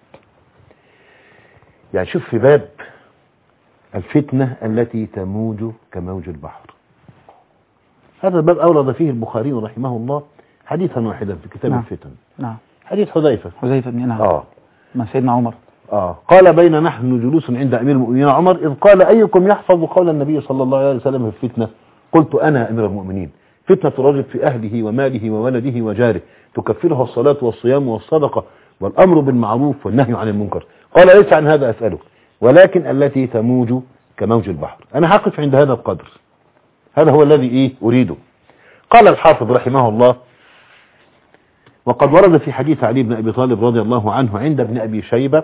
يعني شوف في باب الفتنة التي تموج كموج البحر هذا الباب أورد فيه البخاري رحمه الله حديثا واحدا في كتاب نعم. الفتن نعم حديث حذيفة حذيفة بن نعم آه ما سيدنا عمر آه قال بين نحن جلوس عند أمير المؤمنين عمر إذ قال أيكم يحفظ قول النبي صلى الله عليه وسلم في الفتنة قلت أنا أمير المؤمنين فتنة الرجل في أهله وماله وولده وجاره تكفرها الصلاة والصيام والصدقة والأمر بالمعروف والنهي عن المنكر قال ليس عن هذا أسألك ولكن التي تموج كموج البحر أنا هقف عند هذا القدر هذا هو الذي إيه أريده قال الحافظ رحمه الله وقد ورد في حديث علي بن أبي طالب رضي الله عنه عند ابن أبي شيبة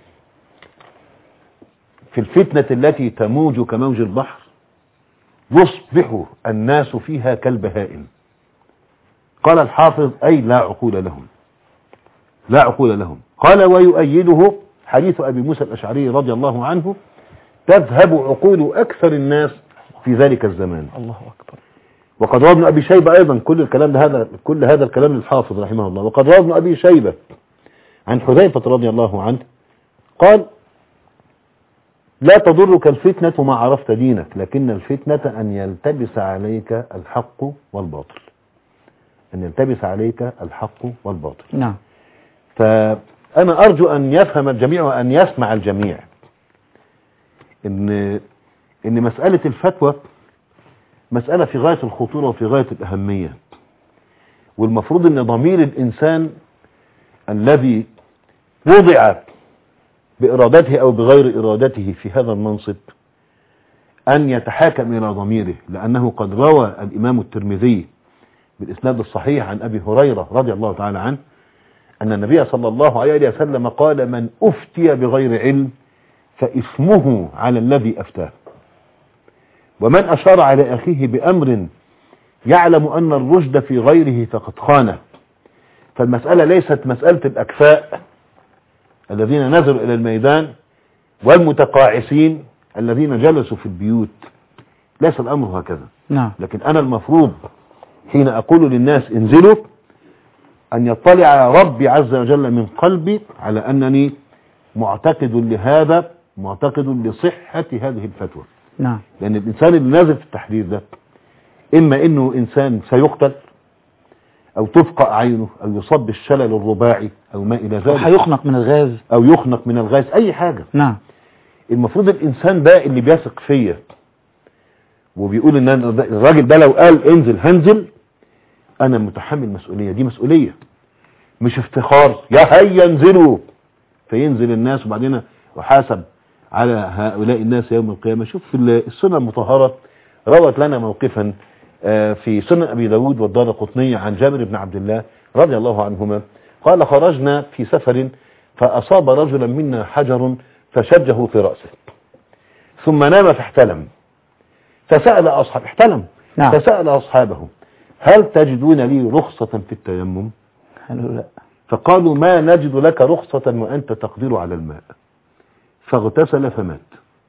في الفتنة التي تموج كموج البحر يصبح الناس فيها كالبهائم قال الحافظ أي لا عقول لهم لا عقول لهم قال ويؤيده حديث أبي موسى الأشعري رضي الله عنه تذهب عقول أكثر الناس في ذلك الزمان الله أكبر وقد روى ابن أبي شيبة أيضا كل الكلام ده هذا كل هذا الكلام للحافظ رحمه الله وقد روى ابن أبي شيبة عن حذيفة رضي الله عنه قال لا تضرك الفتنة ما عرفت دينك لكن الفتنة أن يلتبس عليك الحق والباطل أن يلتبس عليك الحق والباطل نعم فأنا أرجو أن يفهم الجميع وأن يسمع الجميع إن إن مسألة الفتوى مسألة في غاية الخطورة وفي غاية الأهمية والمفروض أن ضمير الإنسان الذي وضع بإرادته أو بغير إرادته في هذا المنصب أن يتحاكم إلى ضميره لأنه قد روى الإمام الترمذي بالإسناد الصحيح عن أبي هريرة رضي الله تعالى عنه أن النبي صلى الله عليه وسلم قال من أفتي بغير علم فإثمه على الذي أفتاه ومن أشار على أخيه بأمر يعلم أن الرشد في غيره فقد خانه فالمسألة ليست مسألة الأكفاء الذين نزلوا إلى الميدان والمتقاعسين الذين جلسوا في البيوت ليس الأمر هكذا نعم لكن أنا المفروض حين أقول للناس انزلوا أن يطلع ربي عز وجل من قلبي على أنني معتقد لهذا معتقد لصحة هذه الفتوى نعم لأن الإنسان اللي نازل في التحرير ده إما إنه إنسان سيقتل أو تفقأ عينه أو يصاب بالشلل الرباعي أو ما إلى ذلك وهيخنق من الغاز أو يخنق من الغاز أي حاجة نعم المفروض الإنسان ده اللي بيثق فيا وبيقول إن أنا الراجل ده لو قال انزل هنزل أنا متحمل مسؤولية دي مسؤولية مش افتخار يا هيا انزلوا فينزل الناس وبعدين وحاسب على هؤلاء الناس يوم القيامة شوف في السنة المطهرة روت لنا موقفا آه، في سنن أبي داود والدار قطنية عن جابر بن عبد الله رضي الله عنهما قال خرجنا في سفر فأصاب رجلا منا حجر فشجه في رأسه ثم نام فاحتلم فسأل أصحاب احتلم نعم. فسأل أصحابه هل تجدون لي رخصة في التيمم قالوا لا فقالوا ما نجد لك رخصة وأنت تقدر على الماء فاغتسل فمات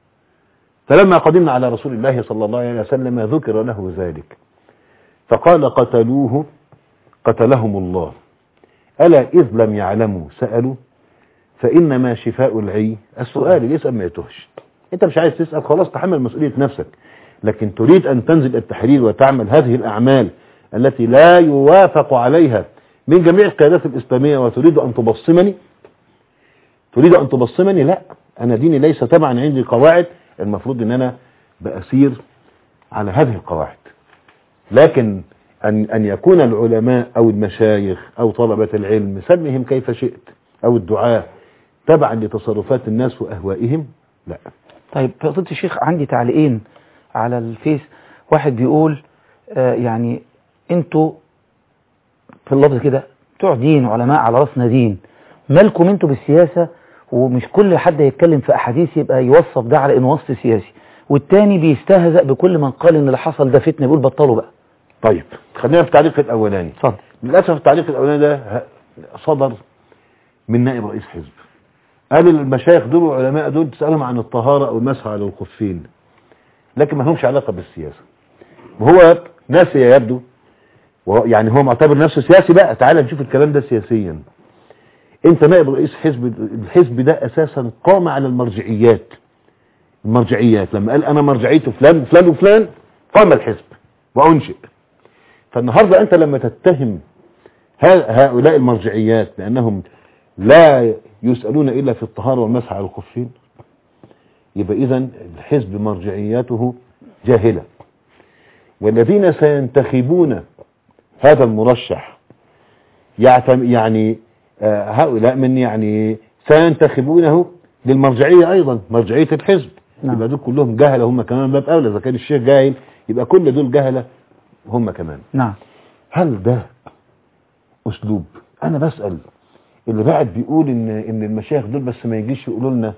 فلما قدمنا على رسول الله صلى الله عليه وسلم ذكر له ذلك فقال قتلوه قتلهم الله ألا إذ لم يعلموا سألوا فإنما شفاء العي السؤال اللي يسأل ما يتهش أنت مش عايز تسأل خلاص تحمل مسؤولية نفسك لكن تريد أن تنزل التحرير وتعمل هذه الأعمال التي لا يوافق عليها من جميع القيادات الإسلامية وتريد أن تبصمني تريد أن تبصمني لا أنا ديني ليس طبعا عندي قواعد المفروض أن أنا بأسير على هذه القواعد لكن أن, أن يكون العلماء أو المشايخ أو طلبة العلم سمهم كيف شئت أو الدعاة تبعا لتصرفات الناس وأهوائهم لا طيب فضيلة الشيخ عندي تعليقين على الفيس واحد بيقول آه يعني انتوا في اللفظ كده بتوع دين علماء على راسنا دين مالكم انتوا بالسياسة ومش كل حد يتكلم في احاديث يبقى يوصف ده على انه وصف سياسي والتاني بيستهزأ بكل من قال ان اللي حصل ده فتنة بيقول بطلوا بقى طيب خلينا في التعليق الأولاني اتفضل للأسف التعليق الأولاني ده ه- صدر من نائب رئيس حزب قال المشايخ دول والعلماء دول تسألهم عن الطهارة أو المسح على الخفين لكن ما لهمش علاقة بالسياسة وهو ناسي يبدو وهو- يعني هو معتبر نفسه سياسي بقى تعال نشوف الكلام ده سياسيا انت نائب رئيس حزب الحزب ده اساسا قام على المرجعيات المرجعيات لما قال انا مرجعيته فلان وفلان وفلان قام الحزب وانشئ فالنهاردة انت لما تتهم ها- هؤلاء المرجعيات بانهم لا يسألون الا في الطهارة والمسح على الخفين يبقى اذا الحزب مرجعياته جاهلة والذين سينتخبون هذا المرشح يعتم يعني آه، هؤلاء من يعني سينتخبونه للمرجعية ايضا مرجعية الحزب نعم. يبقى دول كلهم جهلة هم كمان من باب اولى اذا كان الشيخ جاهل يبقى كل دول جهلة هم كمان نعم هل ده اسلوب انا بسأل اللي بعد بيقول ان ان المشايخ دول بس ما يجيش يقولوا لنا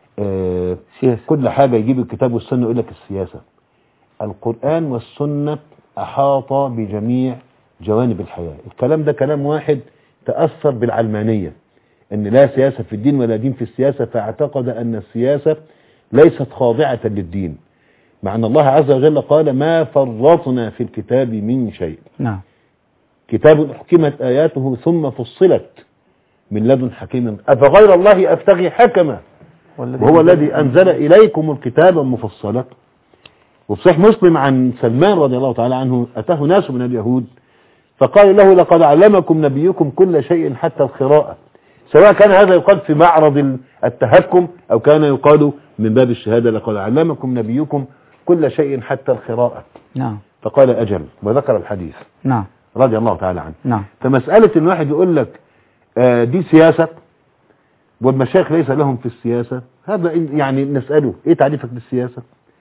آه سياسة كل حاجة يجيب الكتاب والسنة يقول لك السياسة القرآن والسنة أحاط بجميع جوانب الحياة الكلام ده كلام واحد تأثر بالعلمانية أن لا سياسة في الدين ولا دين في السياسة فاعتقد أن السياسة ليست خاضعة للدين مع أن الله عز وجل قال ما فرطنا في الكتاب من شيء نعم كتاب حكمت آياته ثم فصلت من لدن حكيم أفغير الله أفتغي حكما وهو الذي أنزل إليكم الكتاب مفصلا وفي صحيح مسلم عن سلمان رضي الله تعالى عنه أتاه ناس من اليهود فقالوا له لقد علمكم نبيكم كل شيء حتى القراءة سواء كان هذا يقال في معرض التهكم أو كان يقال من باب الشهادة لقد علمكم نبيكم كل شيء حتى القراءة نعم فقال أجل وذكر الحديث نعم رضي الله تعالى عنه نعم فمسألة ان واحد يقول لك آه، دي سياسة والمشايخ ليس لهم في السياسة هذا إن- يعني نسأله ايه تعريفك بالسياسة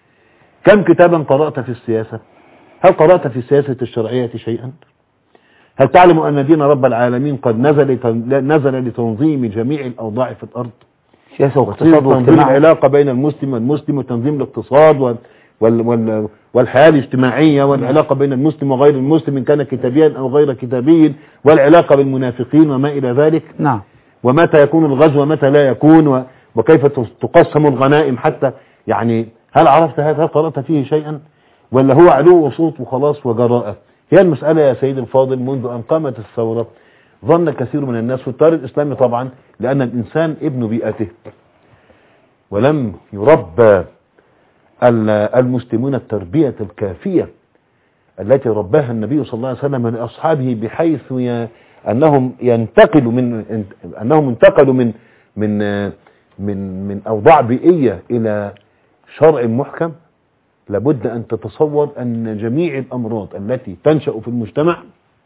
كم كتابا قرأت في السياسة هل قرأت في السياسة الشرعية شيئا هل تعلم أن دين رب العالمين قد نزل نزل لتنظيم جميع الأوضاع في الأرض سياسة وتنظيم واقتصاد تنظيم واجتماع العلاقة بين المسلم والمسلم وتنظيم الاقتصاد وال وال والحياة الاجتماعية والعلاقة بين المسلم وغير المسلم إن كان كتابيا أو غير كتابي والعلاقة بالمنافقين وما إلى ذلك نعم ومتى يكون الغزو ومتى لا يكون و- وكيف تقسم الغنائم حتى يعني هل عرفت هذا هل قرأت فيه شيئا ولا هو علو وصوت وخلاص وجراءة هي المسألة يا سيدي الفاضل منذ أن قامت الثورة ظن كثير من الناس في التيار الإسلامي طبعا لأن الإنسان ابن بيئته ولم يربى ال- المسلمون التربية الكافية التي رباها النبي صلى الله عليه وسلم لأصحابه بحيث ي... أنهم ينتقلوا من أنهم انتقلوا من من من من أوضاع بيئية إلى شرع محكم لابد أن تتصور أن جميع الأمراض التي تنشأ في المجتمع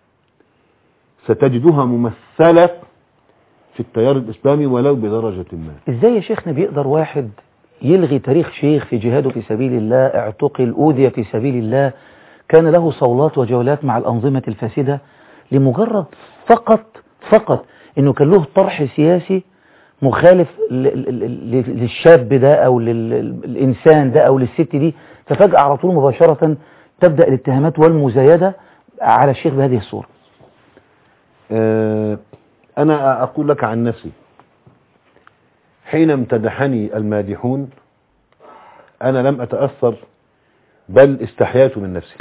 ستجدها ممثلة في التيار الإسلامي ولو بدرجة ما ازاي يا شيخنا بيقدر واحد يلغي تاريخ شيخ في جهاده في سبيل الله اعتقل أوذي في سبيل الله كان له صولات وجولات مع الأنظمة الفاسدة لمجرد فقط فقط انه كان له طرح سياسي مخالف ل- ل- ل- للشاب ده او للإنسان ده او للست دي ففجأة على طول مباشرة تبدأ الاتهامات والمزايدة على الشيخ بهذه الصورة آه، أنا أقول لك عن نفسي حين امتدحني المادحون أنا لم أتأثر بل استحييت من نفسي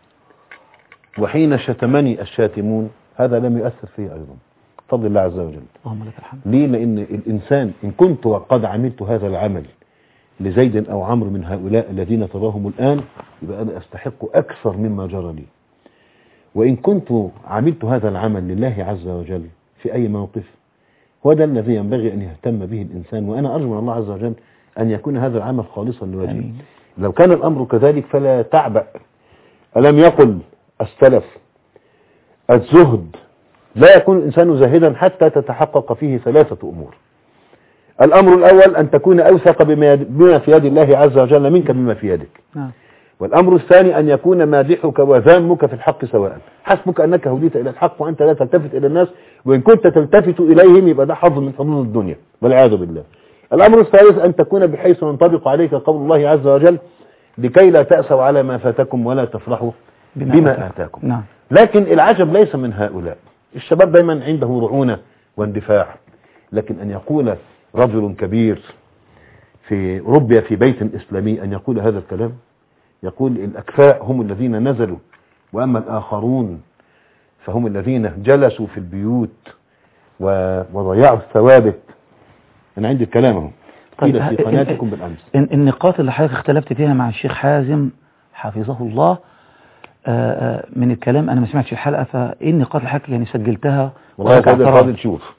وحين شتمني الشاتمون هذا لم يؤثر في أيضا فضل الله عز وجل اللهم لك الحمد ليه لأن الإنسان إن كنت وقد عملت هذا العمل لزيد أو عمرو من هؤلاء الذين تراهم الآن يبقى أنا أستحق أكثر مما جرى لي وإن كنت عملت هذا العمل لله عز وجل في أي موقف هو ده الذي ينبغي أن يهتم به الإنسان وأنا أرجو من الله عز وجل أن يكون هذا العمل خالصا لوجهه آمين. لو كان الأمر كذلك فلا تعبأ ألم يقل السلف الزهد لا يكون الإنسان زاهدا حتى تتحقق فيه ثلاثة أمور الأمر الأول أن تكون أوثق بما يد- بما في يد الله عز وجل منك بما في يدك نعم والأمر الثاني أن يكون مادحك وذامك في الحق سواء حسبك أنك هديت إلى الحق وأنت لا تلتفت إلى الناس وإن كنت تلتفت إليهم يبقى ده حظ من حظوظ الدنيا والعياذ بالله الأمر الثالث أن تكون بحيث ينطبق عليك قول الله عز وجل لكي لا تأسوا على ما فاتكم ولا تفرحوا بما بما آتاكم. آتاكم نعم لكن العجب ليس من هؤلاء الشباب دايما عنده رعونة واندفاع لكن أن يقول رجل كبير في ربي في بيت إسلامي أن يقول هذا الكلام يقول الأكفاء هم الذين نزلوا وأما الآخرون فهم الذين جلسوا في البيوت و- وضيعوا الثوابت أنا عندي الكلام اهو قيل طيب، في ه- قناتكم بالأمس إن- النقاط اللي حضرتك اختلفت فيها مع الشيخ حازم حفظه الله آه، آه، من الكلام انا ما سمعتش الحلقه فايه النقاط اللي حضرتك يعني سجلتها والله يا وحضرتك سيدي اعتراض؟ الفاضل شوف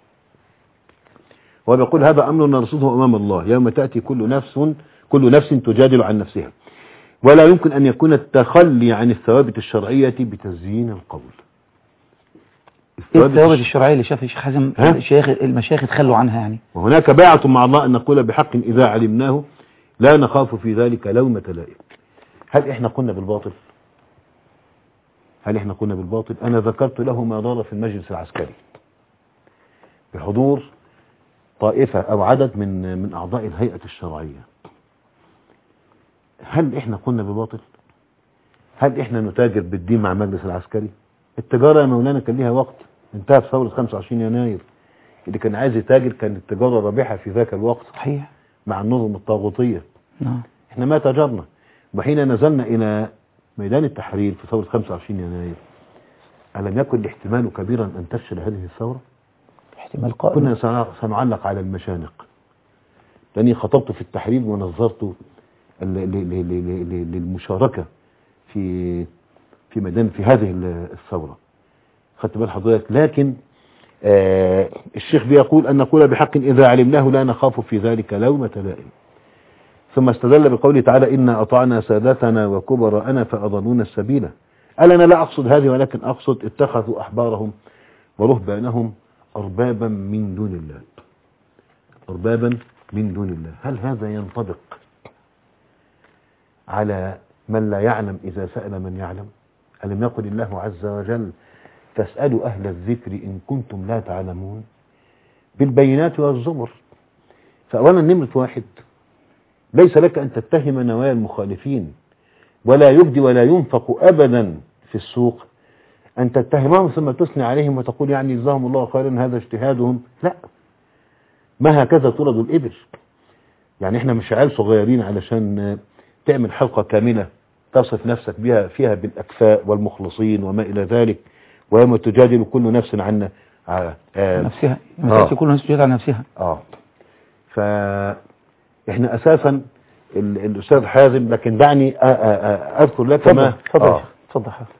هو بيقول هذا أمر نرصده أمام الله يوم تأتي كل نفس كل نفس تجادل عن نفسها ولا يمكن أن يكون التخلي عن الثوابت الشرعية بتزيين القول ايه الثوابت الشرعيه اللي شاف الشيخ حازم ها؟ الشيخ المشايخ اتخلوا عنها يعني وهناك باعة مع الله أن نقول بحق إذا علمناه لا نخاف في ذلك لومة لائم هل إحنا قلنا بالباطل هل إحنا قلنا بالباطل أنا ذكرت له ما دار في المجلس العسكري بحضور طائفة أو عدد من من أعضاء الهيئة الشرعية هل إحنا قلنا بالباطل هل إحنا نتاجر بالدين مع المجلس العسكري التجارة يا مولانا كان ليها وقت انتهى في ثورة 25 يناير اللي كان عايز يتاجر كانت التجارة رابحة في ذاك الوقت صحيح مع النظم الطاغوتية نعم احنا ما تاجرنا وحين نزلنا إلى ميدان التحرير في ثورة 25 يناير ألم يكن الاحتمال كبيرا أن تفشل هذه الثورة احتمال قائم كنا سنع- سنعلق على المشانق لأني خطبت في التحرير ونظرت ل- ل- ل- ل- ل- للمشاركة في في ميدان في هذه ال- الثورة خدت بال حضرتك لكن آه الشيخ بيقول أن نقول بحق إذا علمناه لا نخاف في ذلك لومة لائم ثم استدل بقوله تعالى إنا أطعنا سادتنا وكبراءنا فأضلونا السبيل قال أنا لا أقصد هذه ولكن أقصد اتخذوا أحبارهم ورهبانهم أربابا من دون الله أربابا من دون الله هل هذا ينطبق على من لا يعلم إذا سأل من يعلم ألم يقل الله عز وجل فاسألوا أهل الذكر إن كنتم لا تعلمون بالبينات والزبر فأولا نمرة واحد ليس لك أن تتهم نوايا المخالفين ولا يبدي ولا ينفق أبدا في السوق أن تتهمهم ثم تثني عليهم وتقول يعني جزاهم الله خيرا هذا اجتهادهم لا ما هكذا تولد الإبل يعني احنا مش عيال صغيرين علشان تعمل حلقة كاملة تصف نفسك بها فيها بالأكفاء والمخلصين وما إلى ذلك ويوم تجادل كل نفس عنا آه آه نفسها آه. مسألة كل الناس تجد عن نفسها اه ف احنا اساسا ال- الاستاذ حازم لكن دعني أ- أ- أ- اذكر لك اتفضل ما اتفضل آه. اتفضل حضرتك.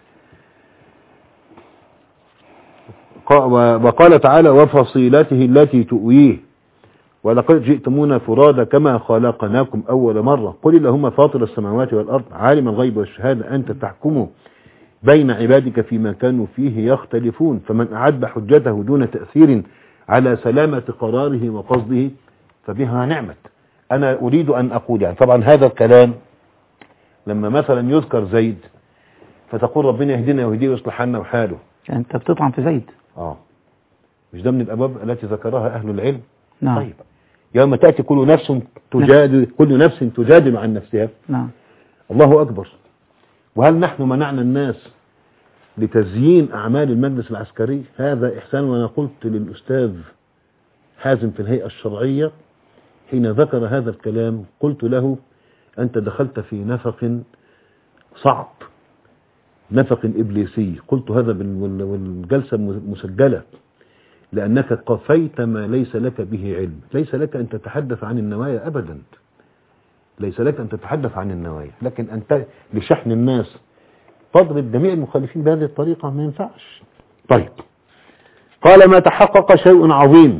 قا- و- وقال تعالى وفصيلته التي تؤويه ولقد جئتمونا فرادا كما خلقناكم أول مرة قل اللهم فاطر السماوات والأرض عالم الغيب والشهادة أنت تحكم بين عبادك فيما كانوا فيه يختلفون فمن أعد حجته دون تأثير على سلامة قراره وقصده فبها نعمت أنا أريد أن أقول يعني طبعا هذا الكلام لما مثلا يذكر زيد فتقول ربنا يهدينا ويهديه ويصلح حالنا وحاله يعني انت بتطعن في زيد اه مش ده من الابواب التي ذكرها اهل العلم نعم طيب يوم تاتي كل نفس تجادل كل نفس تجادل عن نفسها نعم الله اكبر وهل نحن منعنا الناس لتزيين اعمال المجلس العسكري هذا احسان وانا قلت للاستاذ حازم في الهيئه الشرعيه حين ذكر هذا الكلام قلت له انت دخلت في نفق صعب نفق ابليسي قلت هذا بال- وال- والجلسه مسجله لأنك قفيت ما ليس لك به علم ليس لك أن تتحدث عن النوايا أبدا ليس لك أن تتحدث عن النوايا لكن أنت لشحن الناس تضرب جميع المخالفين بهذه الطريقة ما ينفعش طيب قال ما تحقق شيء عظيم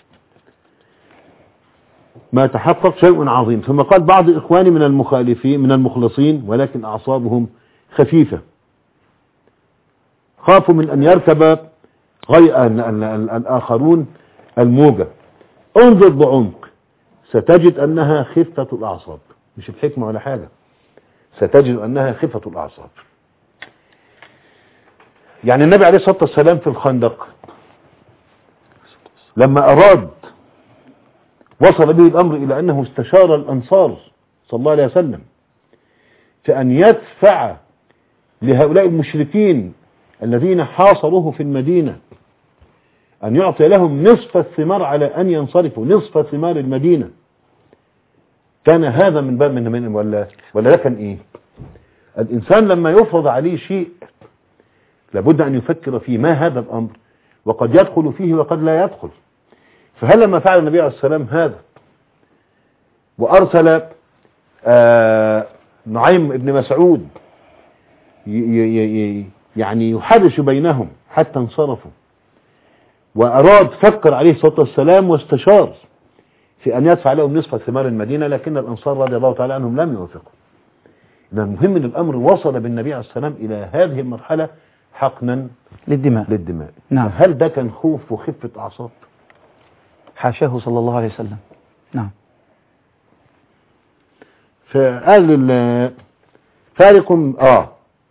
ما تحقق شيء عظيم ثم قال بعض إخواني من المخالفين من المخلصين ولكن أعصابهم خفيفة خافوا من أن يركب غير ال- ال- ال- الآخرون الموجة انظر بعمق ستجد أنها خفة الأعصاب مش الحكمة ولا حاجة ستجد أنها خفة الأعصاب يعني النبي عليه الصلاة والسلام في الخندق لما أراد وصل به الأمر إلى أنه استشار الأنصار صلى الله عليه وسلم في أن يدفع لهؤلاء المشركين الذين حاصروه في المدينة أن يعطي لهم نصف الثمار على أن ينصرفوا نصف ثمار المدينة كان هذا من باب من من ولا ولا ده كان إيه الإنسان لما يفرض عليه شيء لابد أن يفكر في ما هذا الأمر وقد يدخل فيه وقد لا يدخل فهل لما فعل النبي عليه السلام هذا وأرسل آه نعيم بن مسعود ي- ي- ي- يعني يحرش بينهم حتى انصرفوا وأراد فكر عليه الصلاة والسلام واستشار في أن يدفع لهم نصف ثمار المدينة لكن الأنصار رضي الله تعالى عنهم لم يوافقوا إذا المهم أن الأمر وصل بالنبي عليه السلام إلى هذه المرحلة حقنا للدماء للدماء نعم هل ده كان خوف وخفة أعصاب حاشاه صلى الله عليه وسلم نعم فقال ال- فارق آه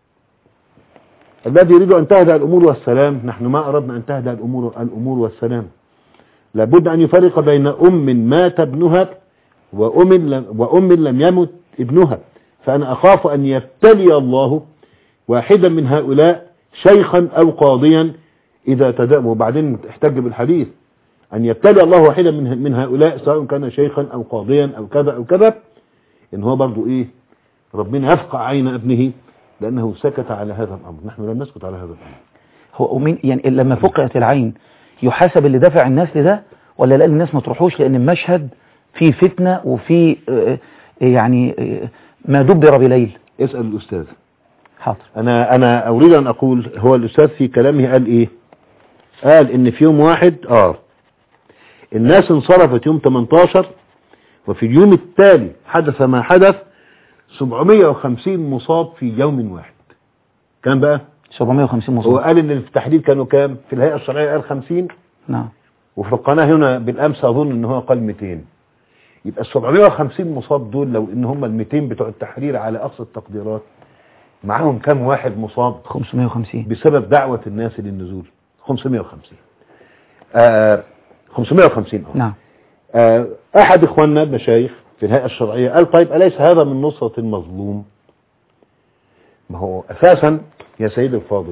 الذي يريد أن تهدأ الأمور والسلام نحن ما أردنا أن تهدأ الأمور, الأمور والسلام لابد أن يفرق بين أم مات ابنها وأم لم, وأم لم يمت ابنها فأنا أخاف أن يبتلي الله واحدا من هؤلاء شيخا أو قاضيا إذا تدأب وبعدين احتج بالحديث أن يبتلي الله واحدا من من هؤلاء سواء كان شيخا أو قاضيا أو كذا أو كذا إن هو برضو إيه ربنا يفقع عين ابنه لأنه سكت على هذا الأمر نحن لم نسكت على هذا الأمر هو مين يعني لما فقعت العين يحاسب اللي دفع الناس لده ولا لأن الناس ما تروحوش لأن المشهد فيه فتنة وفيه آه، آه، يعني آه، ما دبر بليل اسأل الأستاذ حاضر أنا أنا أريد أن أقول هو الأستاذ في كلامه قال إيه قال إن في يوم واحد آه الناس انصرفت يوم 18 وفي اليوم التالي حدث ما حدث 750 مصاب في يوم واحد كان بقى 750 هو مصاب قال ان في التحديد كانوا كام في الهيئة الشرعية قال 50 نعم وفي القناة هنا بالامس اظن ان هو قال 200 يبقى ال 750 مصاب دول لو ان هم ال 200 بتوع التحرير على اقصى التقديرات معاهم كام واحد مصاب 550 بسبب دعوة الناس للنزول 550 آه 550 اه نعم آه احد اخواننا المشايخ في الهيئة الشرعية قال طيب أليس هذا من نصرة المظلوم ما هو أساسا يا سيدي الفاضل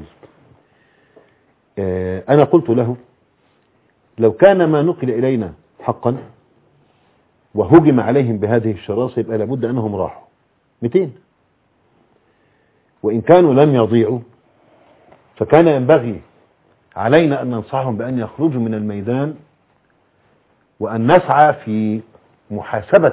آه، أنا قلت له لو كان ما نقل إلينا حقا وهجم عليهم بهذه الشراسة يبقى لابد أنهم راحوا 200 وإن كانوا لم يضيعوا فكان ينبغي علينا أن ننصحهم بأن يخرجوا من الميدان وأن نسعى في محاسبة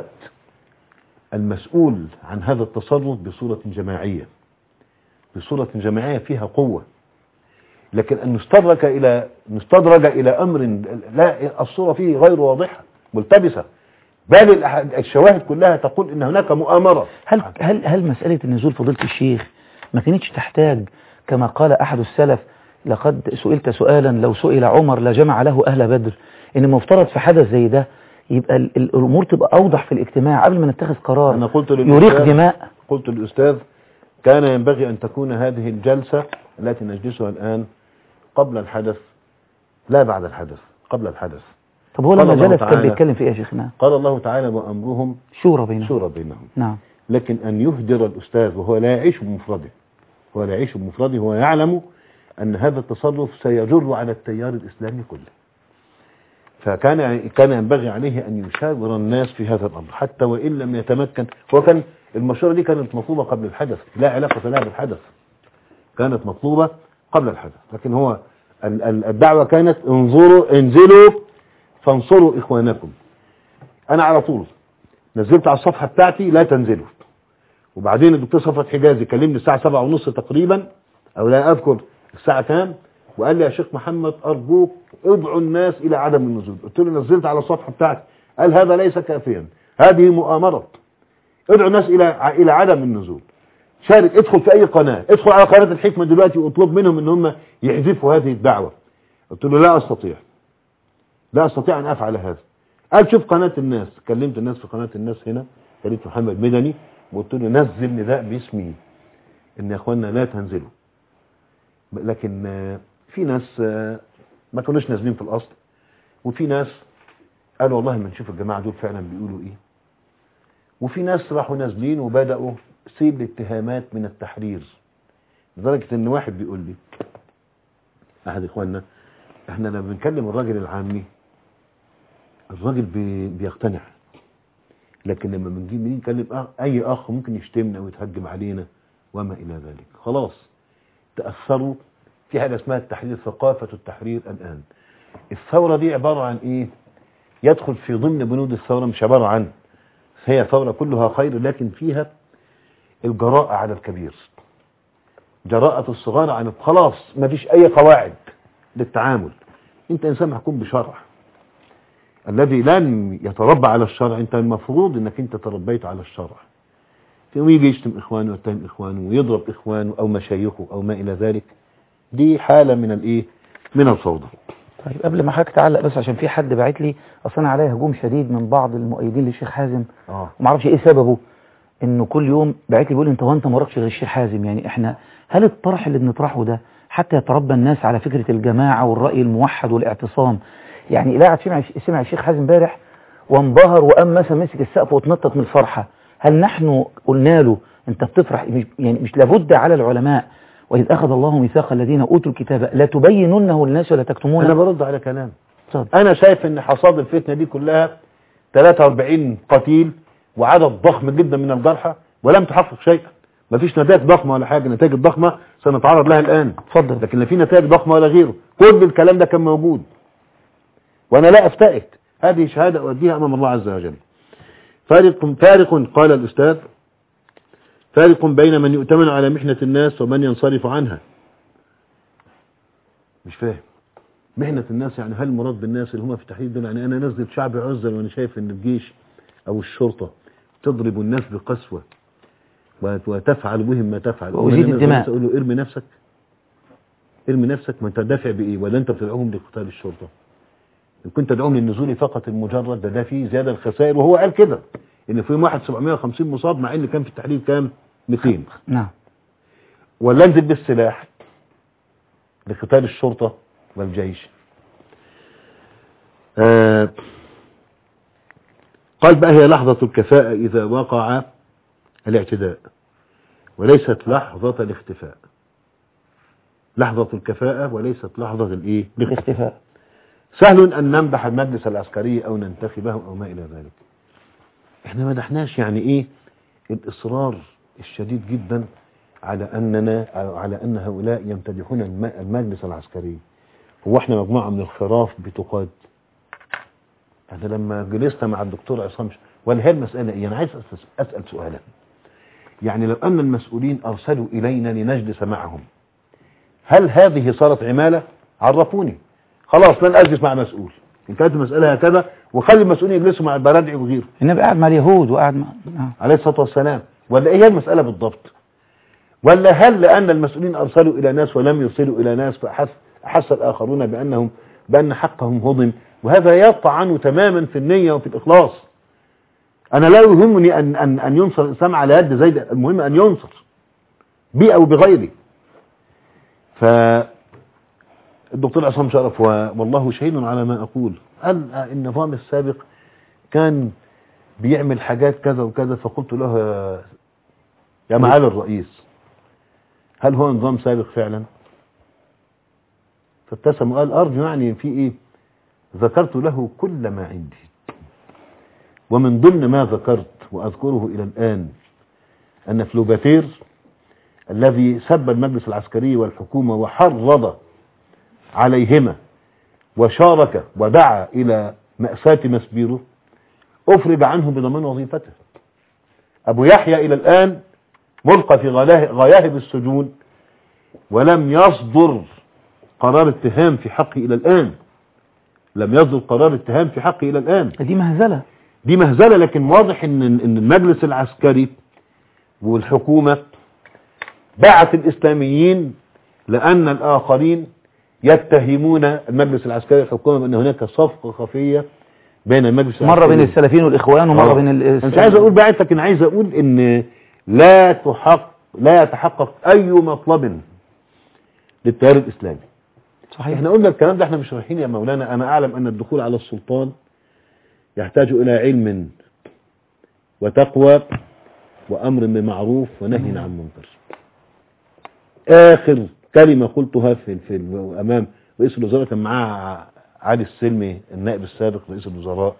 المسؤول عن هذا التصرف بصورة جماعية بصورة جماعية فيها قوة لكن أن نستدرك إلى نستدرج إلى أمر لا الصورة فيه غير واضحة ملتبسة بل الأح- الشواهد كلها تقول أن هناك مؤامرة هل هل هل مسألة النزول فضيلة الشيخ ما كانتش تحتاج كما قال أحد السلف لقد سئلت سؤالا لو سئل عمر لجمع له أهل بدر إن المفترض في حدث زي ده يبقى ال- ال- الأمور تبقى أوضح في الاجتماع قبل ما نتخذ قرار أنا قلت يريق للأستاذ- دماء قلت للأستاذ كان ينبغي أن تكون هذه الجلسة التي نجلسها الآن قبل الحدث لا بعد الحدث قبل الحدث طب هو قال لما الله جلس كان تعالى- بيتكلم في إيه يا شيخنا قال الله تعالى وأمرهم شورى بينهم شورى بينهم نعم لكن أن يهدر الأستاذ وهو لا يعيش بمفرده هو لا يعيش بمفرده هو يعلم أن هذا التصرف سيجر على التيار الإسلامي كله فكان كان ينبغي عليه أن يشاور الناس في هذا الأمر حتى وإن لم يتمكن هو كان المشورة دي كانت مطلوبة قبل الحدث لا علاقة لها بالحدث كانت مطلوبة قبل الحدث لكن هو ال- ال- الدعوة كانت انظروا انزلوا فانصروا إخوانكم أنا على طول نزلت على الصفحة بتاعتي لا تنزلوا وبعدين الدكتور صفوت حجازي كلمني الساعة سبعة ونص تقريبا أو لا أذكر الساعة كام وقال لي يا شيخ محمد أرجوك ادعوا الناس إلى عدم النزول قلت له نزلت على الصفحة بتاعتي قال هذا ليس كافيا هذه مؤامرة ادعوا الناس إلى إلى عدم النزول شارك ادخل في أي قناة ادخل على قناة الحكمة دلوقتي واطلب منهم ان هم يحذفوا هذه الدعوة قلت له لا أستطيع لا أستطيع أن أفعل هذا قال شوف قناة الناس كلمت الناس في قناة الناس هنا كلمت محمد مدني وقلت له نزل نداء باسمي ان يا اخوانا لا تنزلوا لكن آه، في ناس آه، ما كانوش نازلين في الاصل وفي ناس قالوا والله ما نشوف الجماعه دول فعلا بيقولوا ايه وفي ناس راحوا نازلين وبداوا سيل الاتهامات من التحرير لدرجه ان واحد بيقول لي احد اخواننا احنا لما بنكلم الراجل العامي الراجل بي بيقتنع لكن لما بنجي بنيجي نكلم أخ اي اخ ممكن يشتمنا ويتهجم علينا وما الى ذلك خلاص تاثروا في حاجه اسمها التحرير ثقافه التحرير الان الثوره دي عباره عن ايه يدخل في ضمن بنود الثوره مش عباره عن هي ثوره كلها خير لكن فيها الجراءه على الكبير جراءه الصغار عن خلاص ما فيش اي قواعد للتعامل انت انسان محكوم بشرع الذي لم يتربى على الشرع انت المفروض انك انت تربيت على الشرع يوم يجي يشتم اخوانه ويتهم اخوانه ويضرب اخوانه او مشايخه او ما الى ذلك دي حالة من الايه من الفوضى طيب قبل ما حضرتك تعلق بس عشان في حد باعت لي اصل انا عليا هجوم شديد من بعض المؤيدين للشيخ حازم اه وما اعرفش ايه سببه انه كل يوم باعت لي بيقول انت هو انت ما وراكش غير الشيخ حازم يعني احنا هل الطرح اللي بنطرحه ده حتى يتربى الناس على فكرة الجماعة والرأي الموحد والاعتصام يعني لا سمع سمع الشيخ حازم امبارح وانبهر وقام مثلا مسك السقف واتنطط من الفرحة هل نحن قلنا له انت بتفرح مش يعني مش لابد على العلماء وإذ أخذ الله ميثاق الذين أوتوا الكتاب لا تبيننه للناس ولا انا تكتمونه برد على كلام اتفضل. انا شايف ان حصاد الفتنة دي كلها 43 قتيل وعدد ضخم جدا من الجرحى ولم تحقق شيئا مفيش نتائج ضخمة ولا حاجة النتائج الضخمة سنتعرض لها الآن اتفضل لكن لا في نتائج ضخمة ولا غيره كل الكلام ده كان موجود وانا لا افتئت هذه شهادة اؤديها امام الله عز وجل فارق فارق قال الاستاذ فارق بين من يؤتمن على محنة الناس ومن ينصرف عنها مش فاهم محنة الناس يعني هل المراد بالناس اللي هم في التحديد دول يعني انا نزلت شعب عزل وانا شايف ان الجيش او الشرطة تضرب الناس بقسوة وت- وتفعل بهم ما تفعل وأزيد وأنا الدماء. نزلت اقول له ارمي نفسك ارمي نفسك ما انت دافع بايه ولا انت بتدعوهم لقتال الشرطة ان كنت تدعوهم للنزول فقط المجرد ده ده فيه زيادة الخسائر وهو قال كده ان في يوم واحد 750 مصاب مع ان كان في التحرير كام 200 نعم ولا انزل بالسلاح لقتال الشرطة والجيش آه قال بقى هي لحظة الكفاءة إذا وقع الاعتداء وليست لحظة الاختفاء لحظة الكفاءة وليست لحظة الايه الاختفاء الاختفاء سهل أن نمدح المجلس العسكري أو ننتخبه أو ما إلى ذلك احنا مدحناش يعني ايه الإصرار الشديد جدا على أننا أو على أن هؤلاء يمتدحون الم- المجلس العسكري هو احنا مجموعة من الخراف بتقاد احنا لما جلسنا مع الدكتور عصام ش- ولا هي المسألة ايه انا عايز أسأل- أسأل سؤالا يعني لو أن المسؤولين أرسلوا إلينا لنجلس معهم هل هذه صارت عمالة عرفوني خلاص لن أجلس مع مسؤول إن كانت المسألة هكذا وخلي المسؤولين يجلسوا مع البرادعي وغيره النبي قاعد مع اليهود وقاعد مع نعم. عليه الصلاة والسلام ولا ايه هي المسألة بالضبط ولا هل لأن المسؤولين أرسلوا إلى ناس ولم يرسلوا إلى ناس فأحس أحس الآخرون بأنهم بأن حقهم هضم وهذا يطعن تماما في النية وفي الإخلاص أنا لا يهمني أن, أن, أن ينصر الإسلام على يد زيد المهم أن ينصر بي أو بغيري ف الدكتور عصام شرف و- والله شهيد على ما أقول قال النظام السابق كان بيعمل حاجات كذا وكذا فقلت له يا- يا معالي الرئيس هل هو نظام سابق فعلا فابتسم وقال أرجو يعني في إيه ذكرت له كل ما عندي ومن ضمن ما ذكرت وأذكره إلى الآن أن فلوباتير الذي سب المجلس العسكري والحكومة وحرض عليهما وشارك ودعا إلى مأساة مسبيره أفرج عنه بضمان وظيفته أبو يحيى إلى الآن ملقى في غلاه- غياهب السجون ولم يصدر قرار اتهام في حقه إلى الآن لم يصدر قرار اتهام في حقه إلى الآن دي مهزلة دي مهزلة لكن واضح ان ان المجلس العسكري والحكومة باعت الاسلاميين لان الاخرين يتهمون المجلس العسكري والحكومة بان هناك صفقة خفية بين المجلس مرة بين العسكري السلفيين والإخوان ومرة آه. بين انا ال- مش عايز اقول باعت لكن عايز اقول ان لا تحق لا يتحقق اي مطلب للتيار الاسلامي صحيح احنا قلنا الكلام ده احنا مش رايحين يا مولانا انا اعلم ان الدخول على السلطان يحتاج الى علم وتقوى وامر بمعروف ونهي عن منكر اخر كلمة قلتها في, في امام رئيس الوزراء كان معاه علي السلمي النائب السابق رئيس الوزراء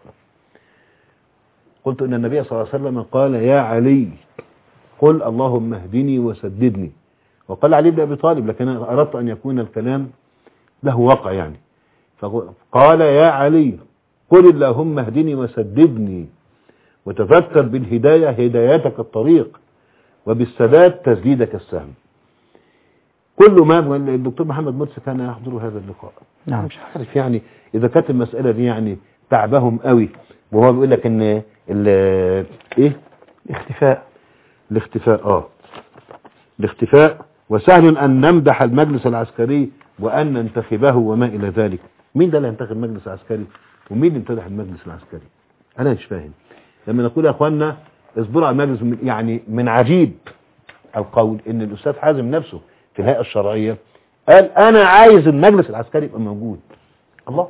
قلت ان النبي صلى الله عليه وسلم قال يا علي قل اللهم اهدني وسددني وقال علي بن ابي طالب لكن أنا اردت ان يكون الكلام له وقع يعني فقال يا علي قل اللهم اهدني وسددني وتذكر بالهداية هدايتك الطريق وبالسداد تسديدك السهم كل ما الدكتور محمد مرسي كان يحضر هذا اللقاء نعم مش عارف يعني اذا كانت المسألة دي يعني تعبهم قوي وهو بيقول لك ان ال- ايه اختفاء الاختفاء اه الاختفاء وسهل ان نمدح المجلس العسكري وان ننتخبه وما الى ذلك مين ده اللي ينتخب المجلس العسكري ومين اللي يمتدح المجلس العسكري انا مش فاهم لما نقول يا اخوانا اصبروا على المجلس من- يعني من عجيب القول ان الاستاذ حازم نفسه في الهيئه الشرعيه قال انا عايز المجلس العسكري يبقى موجود الله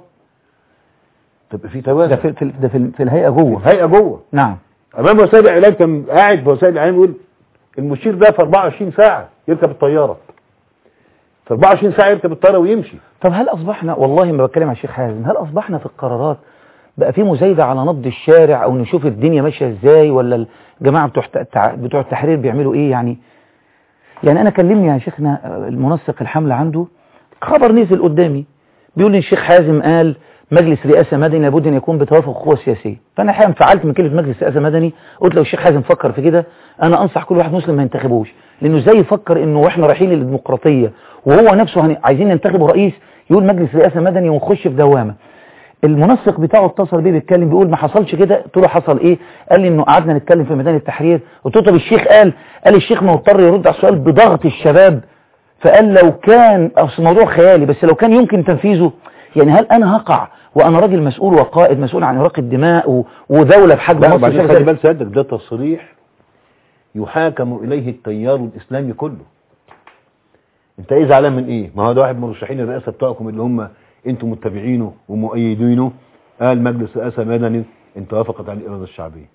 تبقى في ده توازن في, في, ده في, في الهيئة جوه الهيئه جوه نعم امام وسائل الاعلام كان قاعد في وسائل الاعلام يقول المشير ده في 24 ساعه يركب الطياره في 24 ساعه يركب الطياره ويمشي طب هل أصبحنا والله ما بتكلم على الشيخ حازم هل أصبحنا في القرارات بقى في مزايدة على نبض الشارع أو نشوف الدنيا ماشية إزاي ولا الجماعة بتوع التع- بتوع التحرير بيعملوا إيه يعني يعني أنا كلمني يا شيخنا آه، المنسق الحملة عنده خبر نزل قدامي بيقول لي الشيخ حازم قال مجلس رئاسة مدني لابد أن يكون بتوافق القوى السياسية فأنا الحقيقة انفعلت من كلمة مجلس رئاسة مدني قلت لو الشيخ حازم فكر في كده أنا أنصح كل واحد مسلم ما ينتخبوش لأنه ازاي يفكر إنه وإحنا رايحين للديمقراطية وهو نفسه هن- عايزين ننتخبه رئيس يقول مجلس رئاسة مدني ونخش في دوامة المنسق بتاعه اتصل بيه بيتكلم بيقول ما حصلش كده قلت له حصل ايه قال لي انه قعدنا نتكلم في ميدان التحرير قلت له طب الشيخ قال قال الشيخ ما اضطر يرد على السؤال بضغط الشباب فقال لو كان اصل الموضوع خيالي بس لو كان يمكن تنفيذه يعني هل انا هقع وانا راجل مسؤول وقائد مسؤول عن اراق الدماء و- ودوله بحجم لا مصر وبعدين شبه خلي ذلك؟ بال سيادتك ده تصريح يحاكم اليه التيار الاسلامي كله انت ايه زعلان من ايه ما هو ده واحد من مرشحين الرئاسه بتوعكم اللي هم انتم متبعينه ومؤيدينه قال مجلس رئاسه مدني ان توافقت على الاراده الشعبيه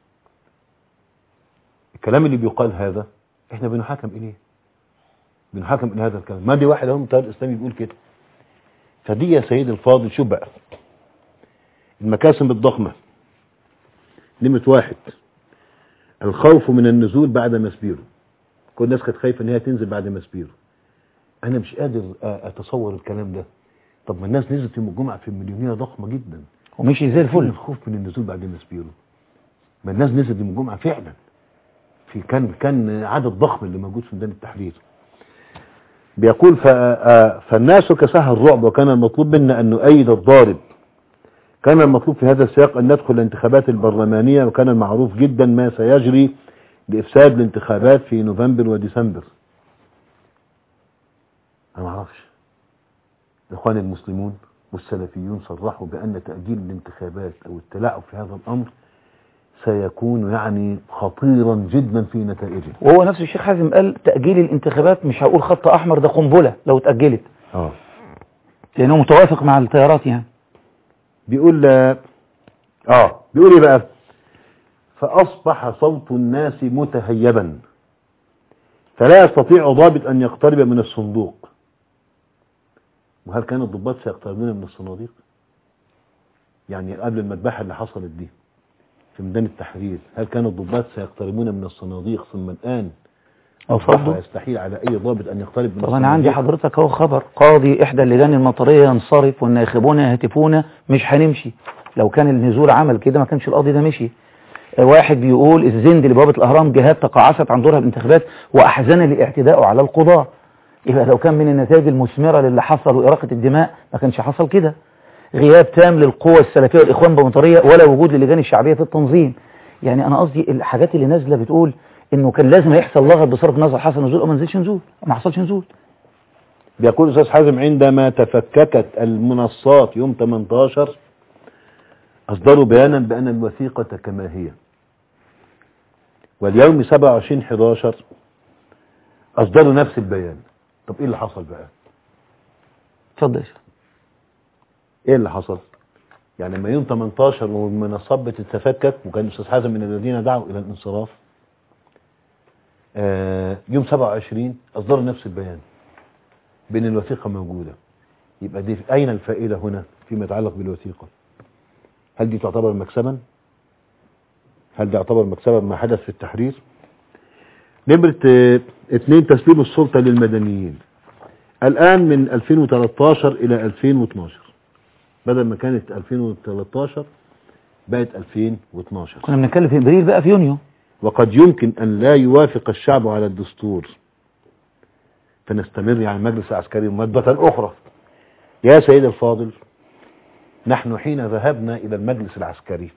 الكلام اللي بيقال هذا احنا بنحاكم اليه بنحاكم الى هذا الكلام ما دي واحد اهو من التيار الاسلامي بيقول كده فدي يا سيدي الفاضل شوف بقى المكاسب الضخمه نمرة واحد الخوف من النزول بعد مسبيره كل الناس كانت خايفه ان هي تنزل بعد مسبيره انا مش قادر أ- اتصور الكلام ده طب ما الناس نزلت يوم الجمعه في مليونيه ضخمه جدا ومشي زي فين الفل الخوف من النزول بعد مسبيره ما الناس نزلت يوم الجمعه فعلا في كان كان عدد ضخم اللي موجود في ميدان التحرير بيقول ف- آه، فالناس كسها الرعب وكان المطلوب منا ان نؤيد الضارب كان المطلوب في هذا السياق ان ندخل الانتخابات البرلمانيه وكان المعروف جدا ما سيجري لافساد الانتخابات في نوفمبر وديسمبر انا ما اعرفش الاخوان المسلمون والسلفيون صرحوا بان تاجيل الانتخابات او التلاعب في هذا الامر سيكون يعني خطيرا جدا في نتائجه وهو نفس الشيخ حازم قال تأجيل الانتخابات مش هقول خط أحمر ده قنبلة لو اتأجلت اه لأنه متوافق مع التيارات يعني بيقول اه بيقول ايه بقى فاصبح صوت الناس متهيبا فلا يستطيع ضابط ان يقترب من الصندوق وهل كان الضباط سيقتربون من الصناديق يعني قبل المذبحه اللي حصلت دي في ميدان التحرير هل كان الضباط سيقتربون من الصناديق ثم الان أو أصبح فضل يستحيل على اي ضابط ان يقترب من طب أنا عندي الصناديق حضرتك أهو خبر قاضي إحدى اللجان المطرية ينصرف والناخبون يهتفون مش هنمشي لو كان النزول عمل كده ما كانش القاضي ده مشي آه، واحد بيقول الزند لبوابة الأهرام جهات تقاعست عن دورها الانتخابات وأحزن لاعتداءه على القضاء يبقى لو كان من النتائج المثمرة للي حصل وإراقة الدماء ما كانش حصل كده غياب تام للقوى السلفية والإخوان بمطرية ولا وجود للجان الشعبية في التنظيم يعني أنا قصدي الحاجات اللي نازلة بتقول إنه كان لازم يحصل لغط بصرف نظر حصل نزول أو ما نزلش نزول ما حصلش نزول بيقول الاستاذ حازم عندما تفككت المنصات يوم 18 اصدروا بيانا بان الوثيقه كما هي واليوم 27 11 اصدروا نفس البيان طب ايه اللي حصل بقى اتفضل يا شيخ. ايه اللي حصل يعني لما يوم 18 والمنصات بتتفكك وكان الاستاذ حازم من الذين دعوا الى الانصراف آه يوم 27 اصدروا نفس البيان بان الوثيقه موجوده يبقى دي اين الفائده هنا فيما يتعلق بالوثيقه هل دي تعتبر مكسبا هل ده يعتبر مكسبا ما حدث في التحرير نمرة آه، اثنين تسليم السلطة للمدنيين الآن من 2013 إلى 2012 بدل ما كانت 2013 بقت 2012 كنا بنتكلم في ابريل بقى في يونيو وقد يمكن أن لا يوافق الشعب على الدستور فنستمر يعني المجلس العسكري مادة أخرى يا سيد الفاضل نحن حين ذهبنا إلى المجلس العسكري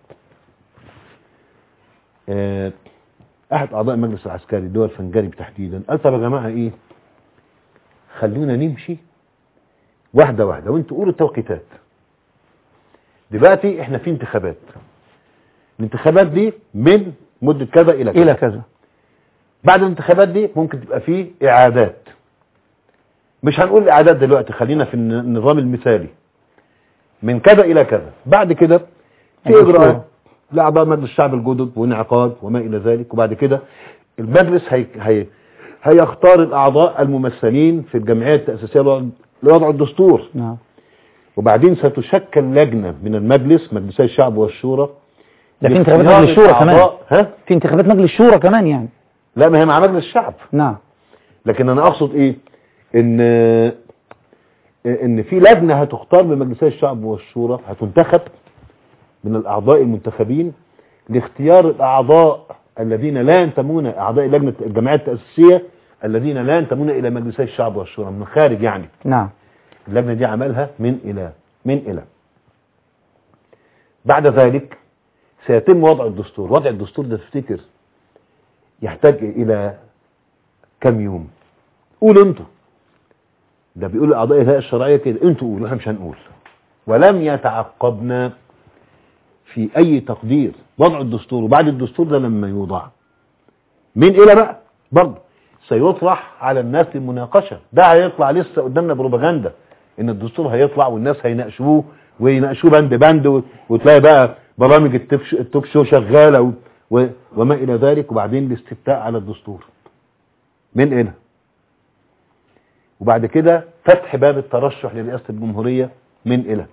آه، أحد أعضاء المجلس العسكري اللي هو الفنجري تحديدا قال طب يا جماعة إيه خلونا نمشي واحدة واحدة وانتوا قولوا التوقيتات دلوقتي احنا في انتخابات الانتخابات دي من مدة كذا إلى كذا الى كذا بعد الانتخابات دي ممكن تبقى فيه إعادات مش هنقول إعادات دلوقتي خلينا في الن- النظام المثالي من كذا إلى كذا بعد كده في الدستور. إجراءات لأعضاء مجلس الشعب الجدد وانعقاد وما إلى ذلك وبعد كده المجلس هي هي هيختار الأعضاء الممثلين في الجمعية التأسيسية لوضع- لوضع الدستور نعم وبعدين ستشكل لجنة من المجلس مجلسي الشعب والشورى ده في انتخابات لاختيار مجلس الشورى كمان الأعضاء- ها في انتخابات مجلس الشورى كمان يعني لا ما هي مع مجلس الشعب نعم لكن انا اقصد ايه ان ان في لجنه هتختار من مجلسي الشعب والشورى هتنتخب من الاعضاء المنتخبين لاختيار الاعضاء الذين لا ينتمون اعضاء لجنه الجمعيه التاسيسيه الذين لا ينتمون الى مجلسي الشعب والشورى من الخارج يعني نعم اللجنه دي عملها من الى من الى بعد ذلك سيتم وضع الدستور وضع الدستور ده تفتكر يحتاج الى كم يوم قولوا انتوا ده بيقول اعضاء الهيئه الشرعيه كده انتوا قولوا احنا مش هنقول ولم يتعقبنا في اي تقدير وضع الدستور وبعد الدستور ده لما يوضع من الى بقى برضه سيطرح على الناس للمناقشه ده هيطلع لسه قدامنا بروباجندا ان الدستور هيطلع والناس هيناقشوه ويناقشوه بند بند و- وتلاقي بقى برامج التبش- التوك شو شغالة و... و... وما إلى ذلك وبعدين الاستفتاء على الدستور من هنا وبعد كده فتح باب الترشح لرئاسة الجمهورية من إلى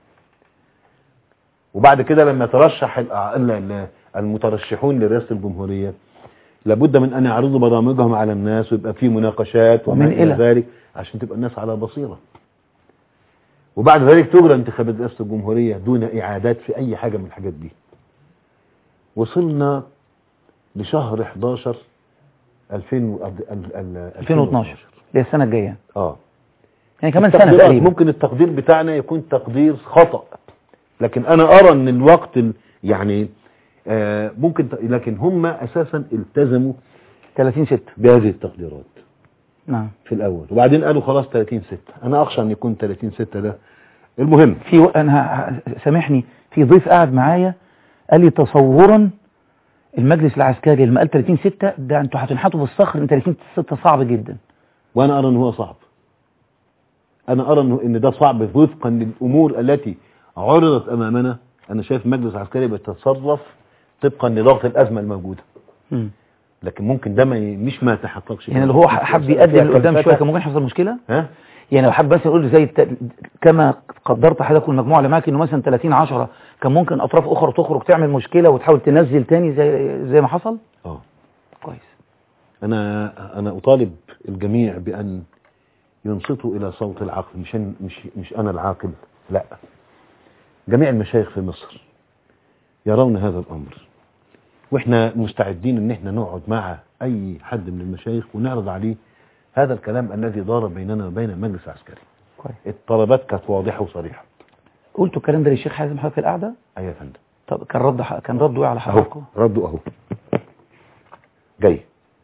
وبعد كده لما ترشح ال- ال- ال- المترشحون لرئاسة الجمهورية لابد من أن يعرضوا برامجهم على الناس ويبقى في مناقشات وما ومن إلى إلى. ذلك عشان تبقى الناس على بصيرة وبعد ذلك تجرى انتخابات رئاسة الجمهورية دون إعادات في أي حاجة من الحاجات دي وصلنا لشهر 11 2000 و- ال- ال- ال- 2012 اللي هي السنة الجاية اه يعني كمان سنة التقديرات تقريبا ممكن التقدير بتاعنا يكون تقدير خطأ لكن انا ارى ان الوقت ال- يعني آه ممكن ت- لكن هم اساسا التزموا 30 6 بهذه التقديرات نعم في الاول وبعدين قالوا خلاص 30 6 انا اخشى ان يكون 30 6 ده المهم في و... انا ه- سامحني في ضيف قاعد معايا قال لي تصورا المجلس العسكري لما قال 30 6 ده انتوا هتنحتوا في الصخر ان 30 6 صعب جدا وانا ارى ان هو صعب انا ارى انه ان ده صعب وفقا للامور التي عرضت امامنا انا شايف المجلس العسكري بيتصرف طبقا لضغط الازمه الموجوده مم. لكن ممكن ده ما ي- مش ما تحققش يعني لو هو حب يقدم لقدام شويه كان ممكن يحصل مشكله ها يعني لو حب بس يقول زي الت... كما قدرت حضرتك والمجموعه اللي معاك انه مثلا 30 10 كان ممكن اطراف اخرى تخرج تعمل مشكله وتحاول تنزل تاني زي زي ما حصل اه كويس انا انا اطالب الجميع بان ينصتوا الى صوت العقل مش أن- مش مش انا العاقل لا جميع المشايخ في مصر يرون هذا الامر واحنا مستعدين ان احنا نقعد مع اي حد من المشايخ ونعرض عليه هذا الكلام الذي دار بيننا وبين المجلس العسكري كويس الطلبات كانت واضحه وصريحه قلتوا الكلام ده للشيخ حازم حضرتك في القعده ايوه يا فندم طب كان رد ح... كان رده ايه على اهو حضرتك ردوا اهو جاي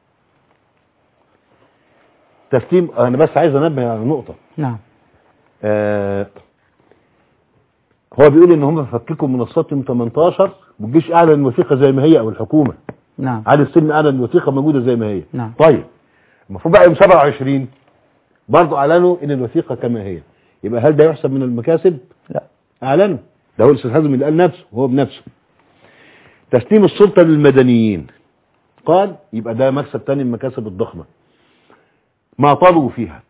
تسليم انا بس عايز انبه على نقطه نعم آه هو بيقول ان هم فككوا منصات يوم 18 والجيش اعلن الوثيقه زي ما هي او الحكومه نعم علي السلم اعلن الوثيقه موجوده زي ما هي نعم. طيب المفروض بقى يوم 27 برضه اعلنوا ان الوثيقه كما هي يبقى هل ده يحسب من المكاسب لا اعلنوا ده هو الاستاذ حازم اللي قال نفسه هو بنفسه تسليم السلطه للمدنيين قال يبقى ده مكسب تاني من المكاسب الضخمه ما طلبوا فيها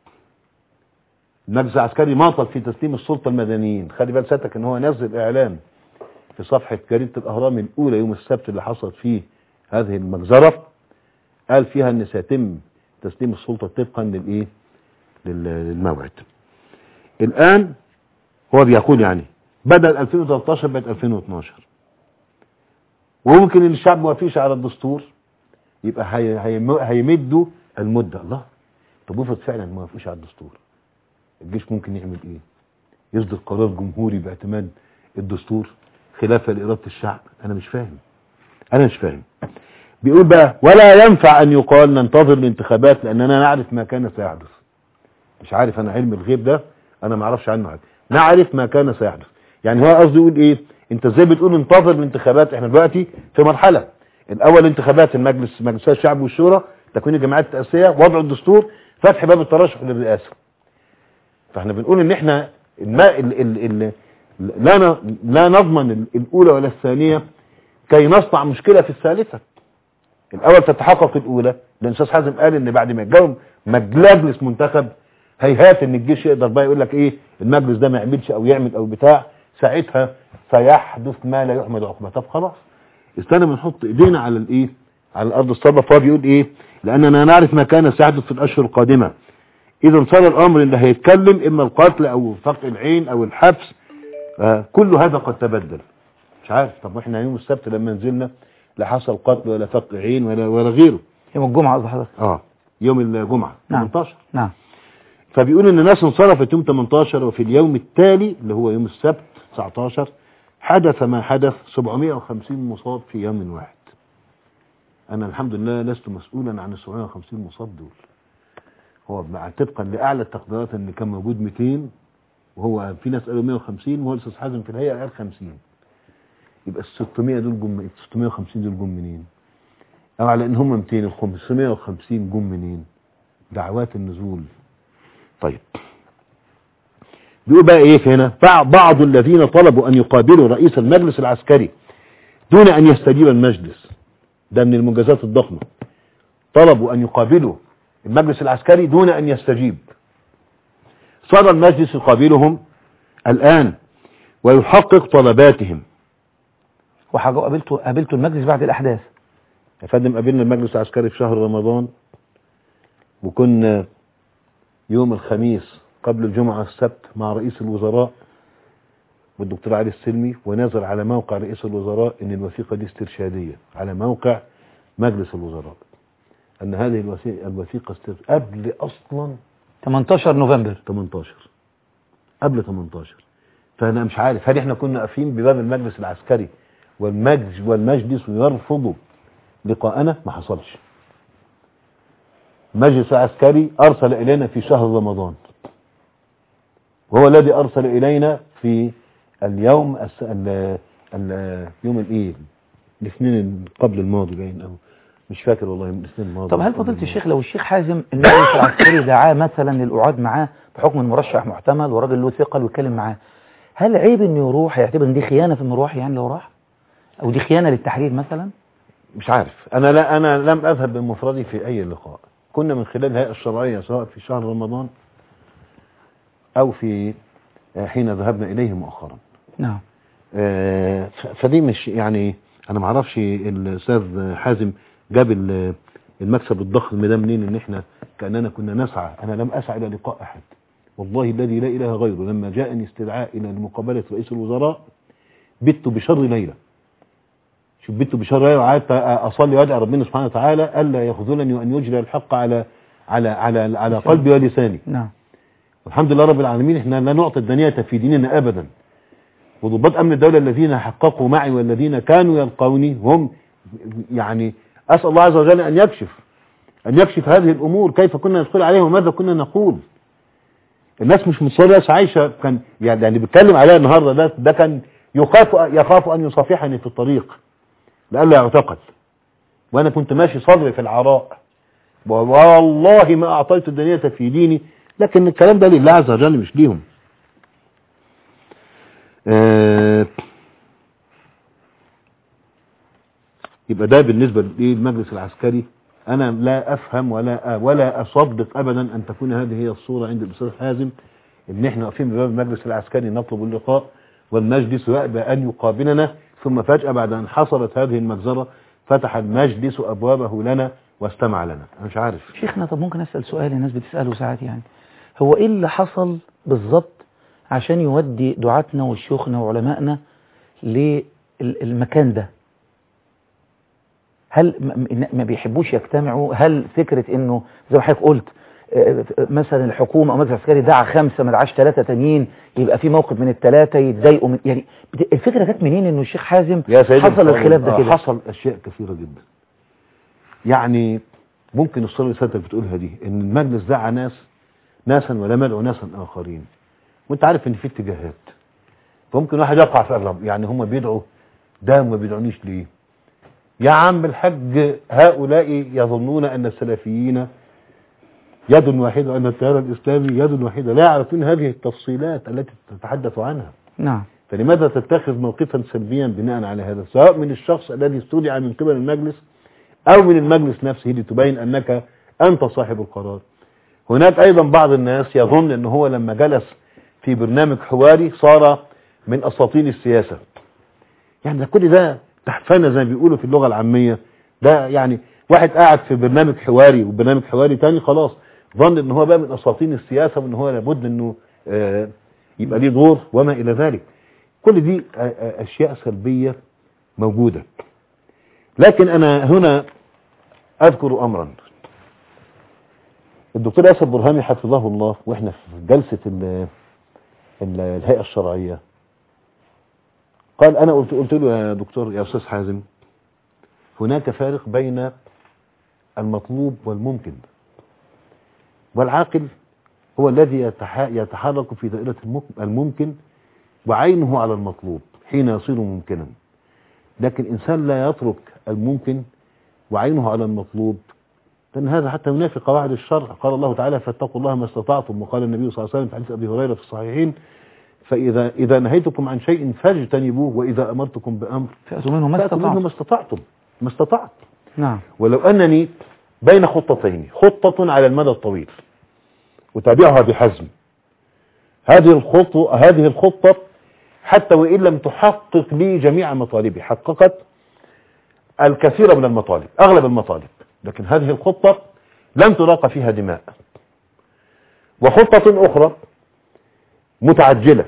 المجلس العسكري ماطل في تسليم السلطه المدنيين خلي بال سيادتك ان هو نزل اعلان في صفحه جريده الاهرام الاولى يوم السبت اللي حصلت فيه هذه المجزره قال فيها ان سيتم تسليم السلطه طبقا للايه لل- للموعد الان هو بيقول يعني بدل 2013 بقت 2012 وممكن ان الشعب ما وافقش على الدستور يبقى هي هيم- هيمدوا المده الله طب افرض فعلا ما وافقوش على الدستور الجيش ممكن يعمل ايه يصدر قرار جمهوري باعتماد الدستور خلافا لإرادة الشعب انا مش فاهم انا مش فاهم بيقول بقى ولا ينفع ان يقال ننتظر الانتخابات لاننا نعرف ما كان سيحدث مش عارف انا علم الغيب ده انا ما اعرفش عنه حاجه نعرف ما كان سيحدث يعني هو قصده يقول ايه انت ازاي بتقول انتظر الانتخابات احنا دلوقتي في مرحله الاول انتخابات المجلس مجلس الشعب والشورى تكوين الجمعيات التاسيسيه وضع الدستور فتح باب الترشح للرئاسه فاحنا بنقول ان احنا الما ال ال ال لا ن- لا نضمن ال- الاولى ولا الثانيه كي نصنع مشكله في الثالثه الاول تتحقق الاولى لان استاذ حازم قال ان بعد ما يتجاوب مجلس منتخب هيهات ان الجيش يقدر بقى يقول لك ايه المجلس ده ما يعملش او يعمل او بتاع ساعتها سيحدث ما لا يحمد عقبه طب خلاص استنى بنحط ايدينا على الايه على الارض الصلبه فهو بيقول ايه لاننا نعرف ما كان سيحدث في الاشهر القادمه اذا صار الامر اللي هيتكلم اما القتل او فقع العين او الحبس آه كل هذا قد تبدل مش عارف طب احنا يوم السبت لما نزلنا لا حصل قتل ولا فقع عين ولا ولا غيره يوم الجمعه قصدي حضرتك اه يوم الجمعه نعم. 18 نعم فبيقول ان الناس انصرفت يوم 18 وفي اليوم التالي اللي هو يوم السبت 19 حدث ما حدث 750 مصاب في يوم واحد انا الحمد لله لست مسؤولا عن ال 750 مصاب دول هو مع- طبقا لاعلى التقديرات ان كان موجود 200 وهو في ناس قالوا 150 وهو الاستاذ حازم في الهيئه قال 50 يبقى ال 600 دول جم ال 650 دول جم منين؟ او على ان هم 200 ال 550 جم منين؟ دعوات النزول طيب بيقول بقى ايه في هنا بع- بعض الذين طلبوا ان يقابلوا رئيس المجلس العسكري دون أن يستجيب المجلس ده من المنجزات الضخمة طلبوا أن يقابلوا المجلس العسكري دون أن يستجيب صار المجلس يقابلهم الآن ويحقق طلباتهم وحاجة قابلته قابلته المجلس بعد الأحداث يا فندم قابلنا المجلس العسكري في شهر رمضان وكنا يوم الخميس قبل الجمعة السبت مع رئيس الوزراء والدكتور علي السلمي ونزل على موقع رئيس الوزراء ان الوثيقة دي استرشادية على موقع مجلس الوزراء ان هذه الوثيقة, الوثيقة استر... قبل اصلا 18 نوفمبر 18 قبل 18 فانا مش عارف هل احنا كنا قافين بباب المجلس العسكري والمجلس والمجلس يرفض لقاءنا ما حصلش المجلس العسكري ارسل الينا في شهر رمضان وهو الذي ارسل الينا في اليوم الس... ال... ال... يوم الايه الاثنين قبل الماضي باين او مش فاكر والله من الاثنين الماضي طب هل فضيلة الشيخ لو الشيخ حازم المجلس العسكري دعاه مثلا للقعاد معاه بحكم المرشح محتمل وراجل له ثقل ويتكلم معاه هل عيب انه يروح يعتبر ان دي خيانه في انه يروح يعني لو راح او دي خيانه للتحرير مثلا مش عارف انا لا انا لم اذهب بمفردي في اي لقاء كنا من خلال الهيئه الشرعيه سواء في شهر رمضان او في حين ذهبنا اليه مؤخرا نعم آه، ف- فدي مش يعني انا ما اعرفش الاستاذ حازم جاب ال- المكسب الضخم ده منين ان احنا كاننا كنا نسعى انا لم اسعى الى لقاء احد والله الذي لا اله غيره لما جاءني استدعاء الى مقابله رئيس الوزراء بت بشر ليله شوف بت بشر ليله وقعدت اصلي وادعي ربنا سبحانه وتعالى الا يخذلني وان يجري الحق على على على على قلبي ولساني نعم والحمد لله رب العالمين احنا لا نعطي الدنية في ديننا ابدا وضباط امن الدولة الذين حققوا معي والذين كانوا يلقوني هم يعني اسأل الله عز وجل ان يكشف ان يكشف هذه الامور كيف كنا ندخل عليها وماذا كنا نقول الناس مش متصورة ناس عايشة كان يعني اللي بيتكلم عليها النهاردة ده ده كان يخاف يخاف ان يصافحني في الطريق لئلا يعتقل وانا كنت ماشي صدري في العراء والله ما اعطيت الدنيا في ديني لكن الكلام ده لله عز وجل مش ليهم آه، يبقى ده بالنسبة للمجلس العسكري انا لا افهم ولا ولا اصدق ابدا ان تكون هذه هي الصورة عند الاستاذ حازم ان احنا واقفين بباب المجلس العسكري نطلب اللقاء والمجلس يأبى ان يقابلنا ثم فجأة بعد ان حصلت هذه المجزرة فتح المجلس ابوابه لنا واستمع لنا انا مش عارف شيخنا طب ممكن اسال سؤال الناس بتساله ساعات يعني هو ايه اللي حصل بالظبط عشان يودي دعاتنا وشيوخنا وعلمائنا للمكان ده هل م- ما بيحبوش يجتمعوا هل فكرة انه زي ما حضرتك قلت آه، مثلا الحكومة او مجلس عسكري دعا خمسة ما دعاش ثلاثة تانيين يبقى في موقف من الثلاثة يتضايقوا من يعني بت- الفكرة جت منين انه الشيخ حازم يا سيدي حصل الفاضل، الخلاف ده آه، كده حصل اشياء كثيرة جدا يعني ممكن الصورة اللي سيادتك بتقولها دي ان المجلس دعا ناس ناسا ولم يدعو ناسا اخرين وانت عارف ان في اتجاهات فممكن واحد يقع في اغلب يعني هم بيدعوا ده ما بيدعونيش ليه يا عم الحج هؤلاء يظنون ان السلفيين يد واحدة وان التيار الاسلامي يد واحدة لا يعرفون هذه التفصيلات التي تتحدث عنها نعم فلماذا تتخذ موقفا سلبيا بناء على هذا سواء من الشخص الذي استدعى من قبل المجلس او من المجلس نفسه لتبين انك انت صاحب القرار هناك ايضا بعض الناس يظن ان هو لما جلس في برنامج حواري صار من اساطين السياسة يعني ده كل ده تحفنة زي ما بيقولوا في اللغة العامية ده يعني واحد قاعد في برنامج حواري وبرنامج حواري تاني خلاص ظن ان هو بقى من اساطين السياسة وان هو لابد انه آه، يبقى ليه دور وما الى ذلك كل دي آه، آه، اشياء سلبية موجودة لكن انا هنا اذكر امرا الدكتور اسد برهامي حفظه الله واحنا في جلسة ال- ال- الهيئة الشرعية قال انا قلت قلت له يا دكتور يا استاذ حازم هناك فارق بين المطلوب والممكن والعاقل هو الذي يتح- يتحرك في دائرة المك- الممكن وعينه على المطلوب حين يصير ممكنا لكن إنسان لا يترك الممكن وعينه على المطلوب لأن هذا حتى ينافي قواعد الشرع قال الله تعالى فاتقوا الله ما استطعتم وقال النبي صلى الله عليه وسلم في حديث أبي هريرة في الصحيحين فإذا إذا نهيتكم عن شيء فاجتنبوه وإذا أمرتكم بأمر فأتوا منه ما فأتوا منه ما استطعتم استطعتم ما استطعت نعم ولو أنني بين خطتين خطة على المدى الطويل أتابعها بحزم هذه الخطة هذه الخطة حتى وإن لم تحقق لي جميع مطالبي حققت الكثير من المطالب أغلب المطالب لكن هذه الخطة لم تلاقى فيها دماء وخطة أخرى متعجلة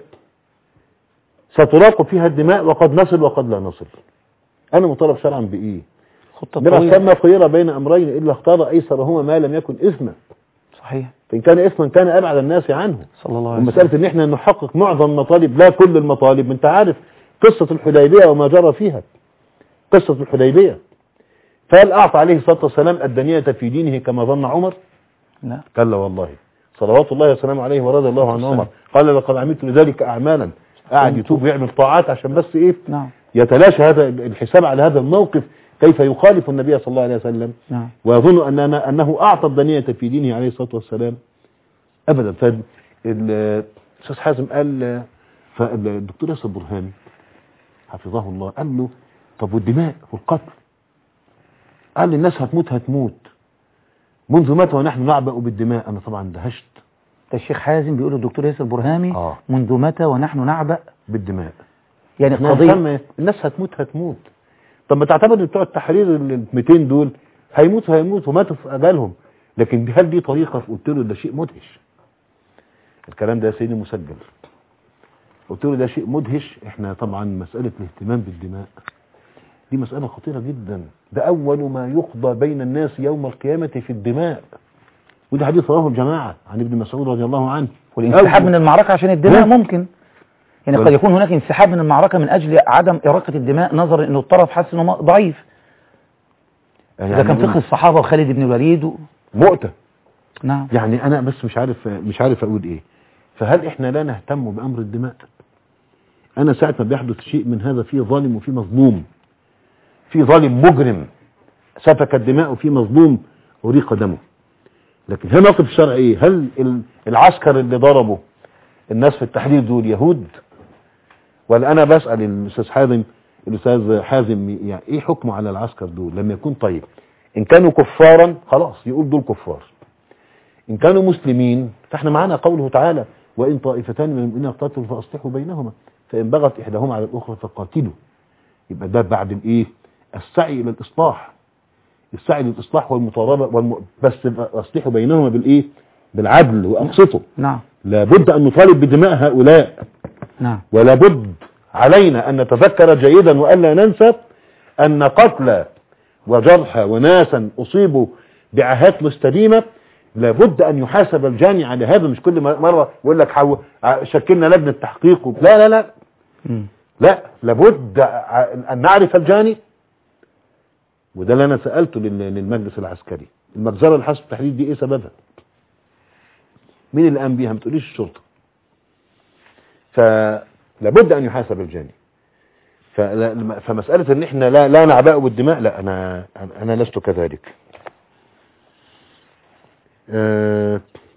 ستلاق فيها الدماء وقد نصل وقد لا نصل أنا مطالب شرعا بإيه خطة من طويلة أحكام خيرة بين أمرين إلا اختار أيسرهما ما لم يكن إثما صحيح فإن كان إثما كان أبعد الناس عنه صلى الله عليه وسلم ومسألة إن إحنا نحقق معظم المطالب لا كل المطالب أنت عارف قصة الحديبية وما جرى فيها قصة الحديبية فهل أعطى عليه الصلاة والسلام الدنية في دينه كما ظن عمر لا كلا والله صلوات الله وسلامه عليه ورضي الله عن عمر قال لقد عملت لذلك أعمالا قاعد يتوب ويعمل طاعات عشان بس إيه نعم يتلاشى هذا الحساب على هذا الموقف كيف يخالف النبي صلى الله عليه وسلم نعم ويظن أننا أنه أعطى الدنية في دينه عليه الصلاة والسلام أبدا فالأستاذ حازم قال فالدكتور ياسر برهاني حفظه الله قال له طب والدماء والقتل قال لي الناس هتموت هتموت منذ متى ونحن نعبأ بالدماء أنا طبعا دهشت ده الشيخ حازم بيقول الدكتور ياسر برهامي آه. منذ متى ونحن نعبأ بالدماء يعني احنا قضية هنسمي- الناس هتموت هتموت طب ما تعتبر ان بتوع التحرير ال 200 دول هيموتوا هيموتوا ماتوا في اجالهم لكن دي- هل دي طريقه قلت له ده شيء مدهش الكلام ده يا سيدي مسجل قلت له ده شيء مدهش احنا طبعا مساله الاهتمام بالدماء دي مساله خطيره جدا ده اول ما يقضى بين الناس يوم القيامه في الدماء وده حديث رواه الجماعه عن ابن مسعود رضي الله عنه والانسحاب أول- من المعركة عشان الدماء نعم. ممكن يعني بل- قد يكون هناك انسحاب من المعركة من أجل عدم إراقة الدماء نظرا أنه الطرف حاسس أنه ضعيف إذا كان فقه الصحابة وخالد بن الوليد و... مؤتة نعم يعني انا بس مش عارف مش عارف اقول ايه فهل احنا لا نهتم بامر الدماء انا ساعه ما بيحدث شيء من هذا في ظالم وفي مظلوم في ظالم مجرم سفك الدماء وفي مظلوم اريق دمه لكن هنا موقف الشرع ايه هل ال- العسكر اللي ضربوا الناس في التحرير دول يهود ولا انا بسال الاستاذ حازم الاستاذ حازم يعني ايه حكمه على العسكر دول لما يكون طيب ان كانوا كفارا خلاص يقول دول كفار إن كانوا مسلمين فإحنا معنا قوله تعالى وإن طائفتان من المؤمنين اقتتلوا فأصلحوا بينهما فإن بغت إحداهما على الأخرى فقاتلوا يبقى ده بعد الإيه السعي إلى الإصلاح السعي للإصلاح والمطاربة والم... بس أصلحوا بينهما بالإيه بالعدل وأقسطوا نعم لابد أن نطالب بدماء هؤلاء نعم ولا بد علينا أن نتذكر جيدا وألا ننسى أن قتلى وجرحى وناسا أصيبوا بعاهات مستديمة لابد أن يحاسب الجاني على هذا مش كل مرة يقول لك حو... ع- شكلنا لجنة تحقيق وب- لا لا لا مم. لا لابد ع- أن نعرف الجاني وده اللي أنا سألته لل- للمجلس العسكري المجزرة اللي حصل التحرير دي إيه سببها مين اللي قام بيها ما تقوليش الشرطة فلابد أن يحاسب الجاني فلا- فمسألة ان احنا لا, لا نعبأ بالدماء لا انا انا لست كذلك آه،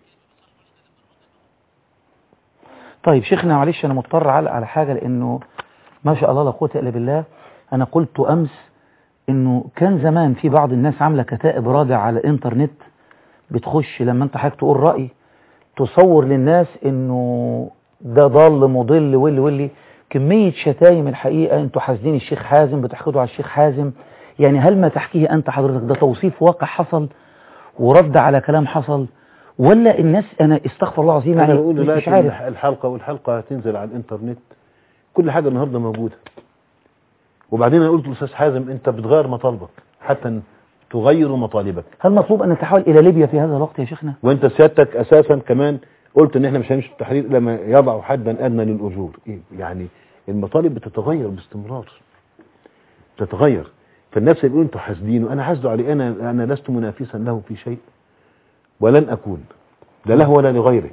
طيب شيخنا معلش أنا مضطر علق على حاجة لأنه ما شاء الله لا قوة إلا بالله أنا قلت أمس إنه كان زمان في بعض الناس عاملة كتائب رادع على الإنترنت بتخش لما أنت حضرتك تقول رأي تصور للناس إنه ده ضال مضل واللي واللي كمية شتايم الحقيقة أنتوا حاسدين الشيخ حازم بتحقدوا على الشيخ حازم يعني هل ما تحكيه أنت حضرتك ده توصيف واقع حصل ورد على كلام حصل ولا الناس أنا استغفر الله العظيم انا يعني بقول مش دلوقتي عارف الح- الحلقة والحلقة هتنزل على الانترنت كل حاجة النهاردة موجودة وبعدين انا قلت للاستاذ حازم انت بتغير مطالبك حتى أن تغير مطالبك هل مطلوب أن نتحول إلى ليبيا في هذا الوقت يا شيخنا؟ وانت سيادتك اساسا كمان قلت ان احنا مش هنمشي في التحرير الا ما يضع حدا ادنى للاجور إيه؟ يعني المطالب بتتغير باستمرار تتغير فالناس يقولوا انتوا حاسدين وانا حاسده علي انا انا لست منافسا له في شيء ولن اكون لا له ولا لغيره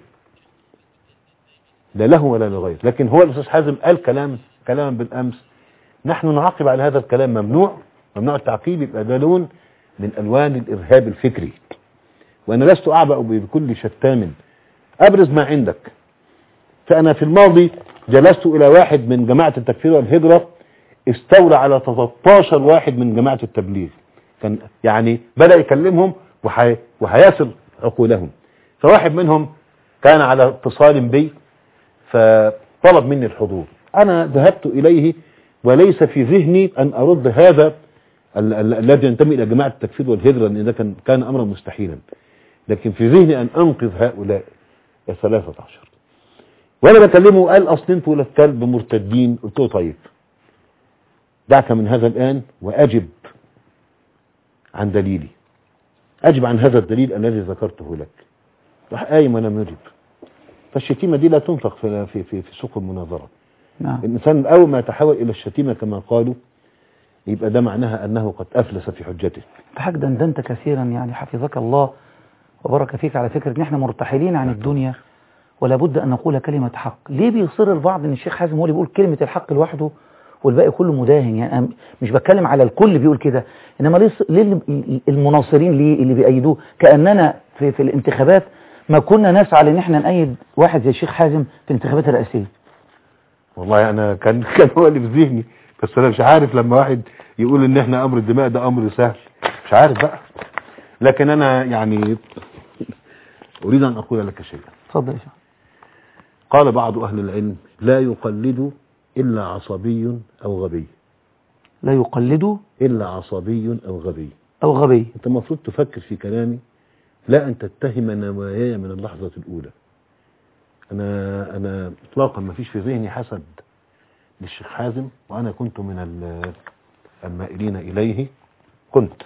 لا له ولا لغيره لكن هو الاستاذ حازم قال كلام كلاما بالامس نحن نعاقب على هذا الكلام ممنوع ممنوع التعقيب يبقى ده لون من الوان الارهاب الفكري وانا لست اعبأ بكل شتام ابرز ما عندك فانا في الماضي جلست الى واحد من جماعة التكفير والهجرة استولى على 13 واحد من جماعة التبليغ كان يعني بدأ يكلمهم وحي وهيصل عقولهم فواحد منهم كان على اتصال بي فطلب مني الحضور انا ذهبت اليه وليس في ذهني ان ارد هذا ال- ال- الذي ينتمي الى جماعة التكفير والهجرة لان ده كان كان امرا مستحيلا لكن في ذهني ان انقذ هؤلاء الثلاثة عشر وانا بكلمه قال اصل انتوا ولاد كلب مرتدين قلت له طيب دعك من هذا الان واجب عن دليلي اجب عن هذا الدليل الذي ذكرته لك راح قايم ولم يجب فالشتيمة دي لا تنفق في في في, في سوق المناظرة نعم الانسان اول ما يتحول الى الشتيمة كما قالوا يبقى ده معناها انه قد افلس في حجته حاج دندنت كثيرا يعني حفظك الله وبارك فيك على فكرة ان احنا مرتحلين عن الدنيا ولا بد ان نقول كلمة حق ليه بيصر البعض ان الشيخ حازم هو اللي بيقول كلمة الحق لوحده والباقي كله مداهن يعني أنا مش بتكلم على الكل بيقول كده انما ليه ليه اللي- المناصرين ليه اللي بيأيدوه كأننا في, في الانتخابات ما كنا نسعى لان احنا نأيد واحد زي الشيخ حازم في الانتخابات الرئاسية والله انا كان كان هو اللي في ذهني بس انا مش عارف لما واحد يقول ان احنا امر الدماء ده امر سهل مش عارف بقى لكن انا يعني اريد ان اقول لك شيئا اتفضل يا شيخ قال بعض اهل العلم لا يقلد الا عصبي او غبي لا يقلد الا عصبي او غبي او غبي انت المفروض تفكر في كلامي لا ان تتهم نواياي من اللحظة الاولى انا انا اطلاقا ما فيش في ذهني حسد للشيخ حازم وانا كنت من ال- المائلين اليه كنت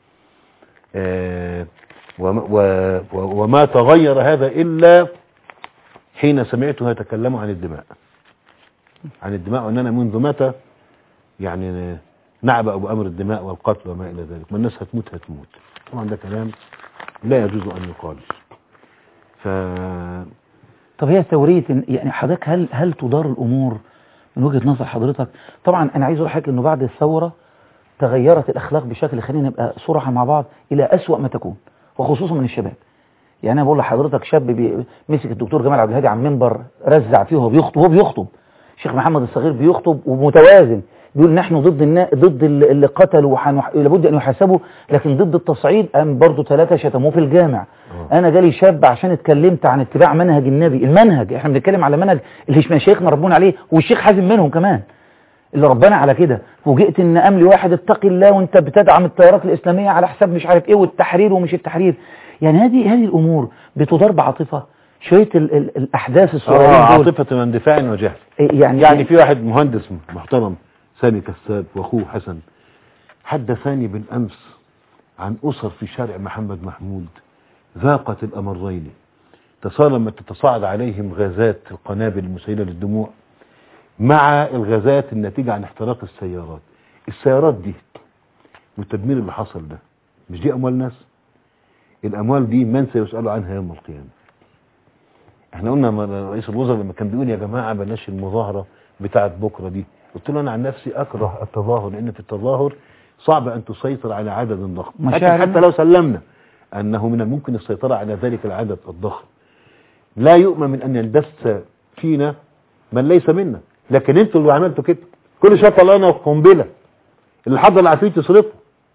آه، وما, و- و- وما تغير هذا الا حين سمعتها يتكلم عن الدماء عن الدماء واننا منذ متى يعني نعبأ بأمر الدماء والقتل وما إلى ذلك ما الناس هتموت هتموت طبعا ده كلام لا يجوز أن يقال ف طب هي ثورية يعني حضرتك هل هل تدار الأمور من وجهة نظر حضرتك طبعا أنا عايز أقول لحضرتك إنه بعد الثورة تغيرت الأخلاق بشكل خلينا نبقى صراحة مع بعض إلى أسوأ ما تكون وخصوصا من الشباب يعني أنا بقول لحضرتك شاب بي مسك الدكتور جمال عبد الهادي على المنبر رزع فيه وهو بيخطب وهو بيخطب الشيخ محمد الصغير بيخطب ومتوازن بيقول نحن ضد النا... ضد ال- اللي قتلوا وحنح... لابد ان يحاسبوا لكن ضد التصعيد قام برضه ثلاثه شتموه في الجامع انا جالي شاب عشان اتكلمت عن اتباع منهج النبي المنهج احنا بنتكلم على منهج اللي مشايخنا ربنا عليه والشيخ حازم منهم كمان اللي ربنا على كده فوجئت ان قام لي واحد اتقي الله وانت بتدعم التيارات الاسلاميه على حساب مش عارف ايه والتحرير ومش التحرير يعني هذه هذه الامور بتدار بعاطفه شويه ال ال الاحداث الصغيرين آه دول عاطفة واندفاع وجهل يعني يعني في واحد مهندس محترم سامي كساب واخوه حسن حدثاني بالامس عن اسر في شارع محمد محمود ذاقت الامرين تصار لما تتصاعد عليهم غازات القنابل المسيله للدموع مع الغازات الناتجه عن احتراق السيارات السيارات دي والتدمير اللي حصل ده مش دي اموال ناس الاموال دي من سيسال عنها يوم القيامه احنا قلنا م- رئيس الوزراء لما كان بيقول يا جماعه بلاش المظاهره بتاعه بكره دي قلت له انا عن نفسي اكره التظاهر لان في التظاهر صعب ان تسيطر على عدد ضخم حتى, مشاعر حتى لو سلمنا انه من الممكن السيطره على ذلك العدد الضخم لا يؤمن من ان يندس فينا من ليس منا لكن انتوا اللي عملتوا كده كل شويه طلعنا قنبله اللي حضر العفريت يصرفه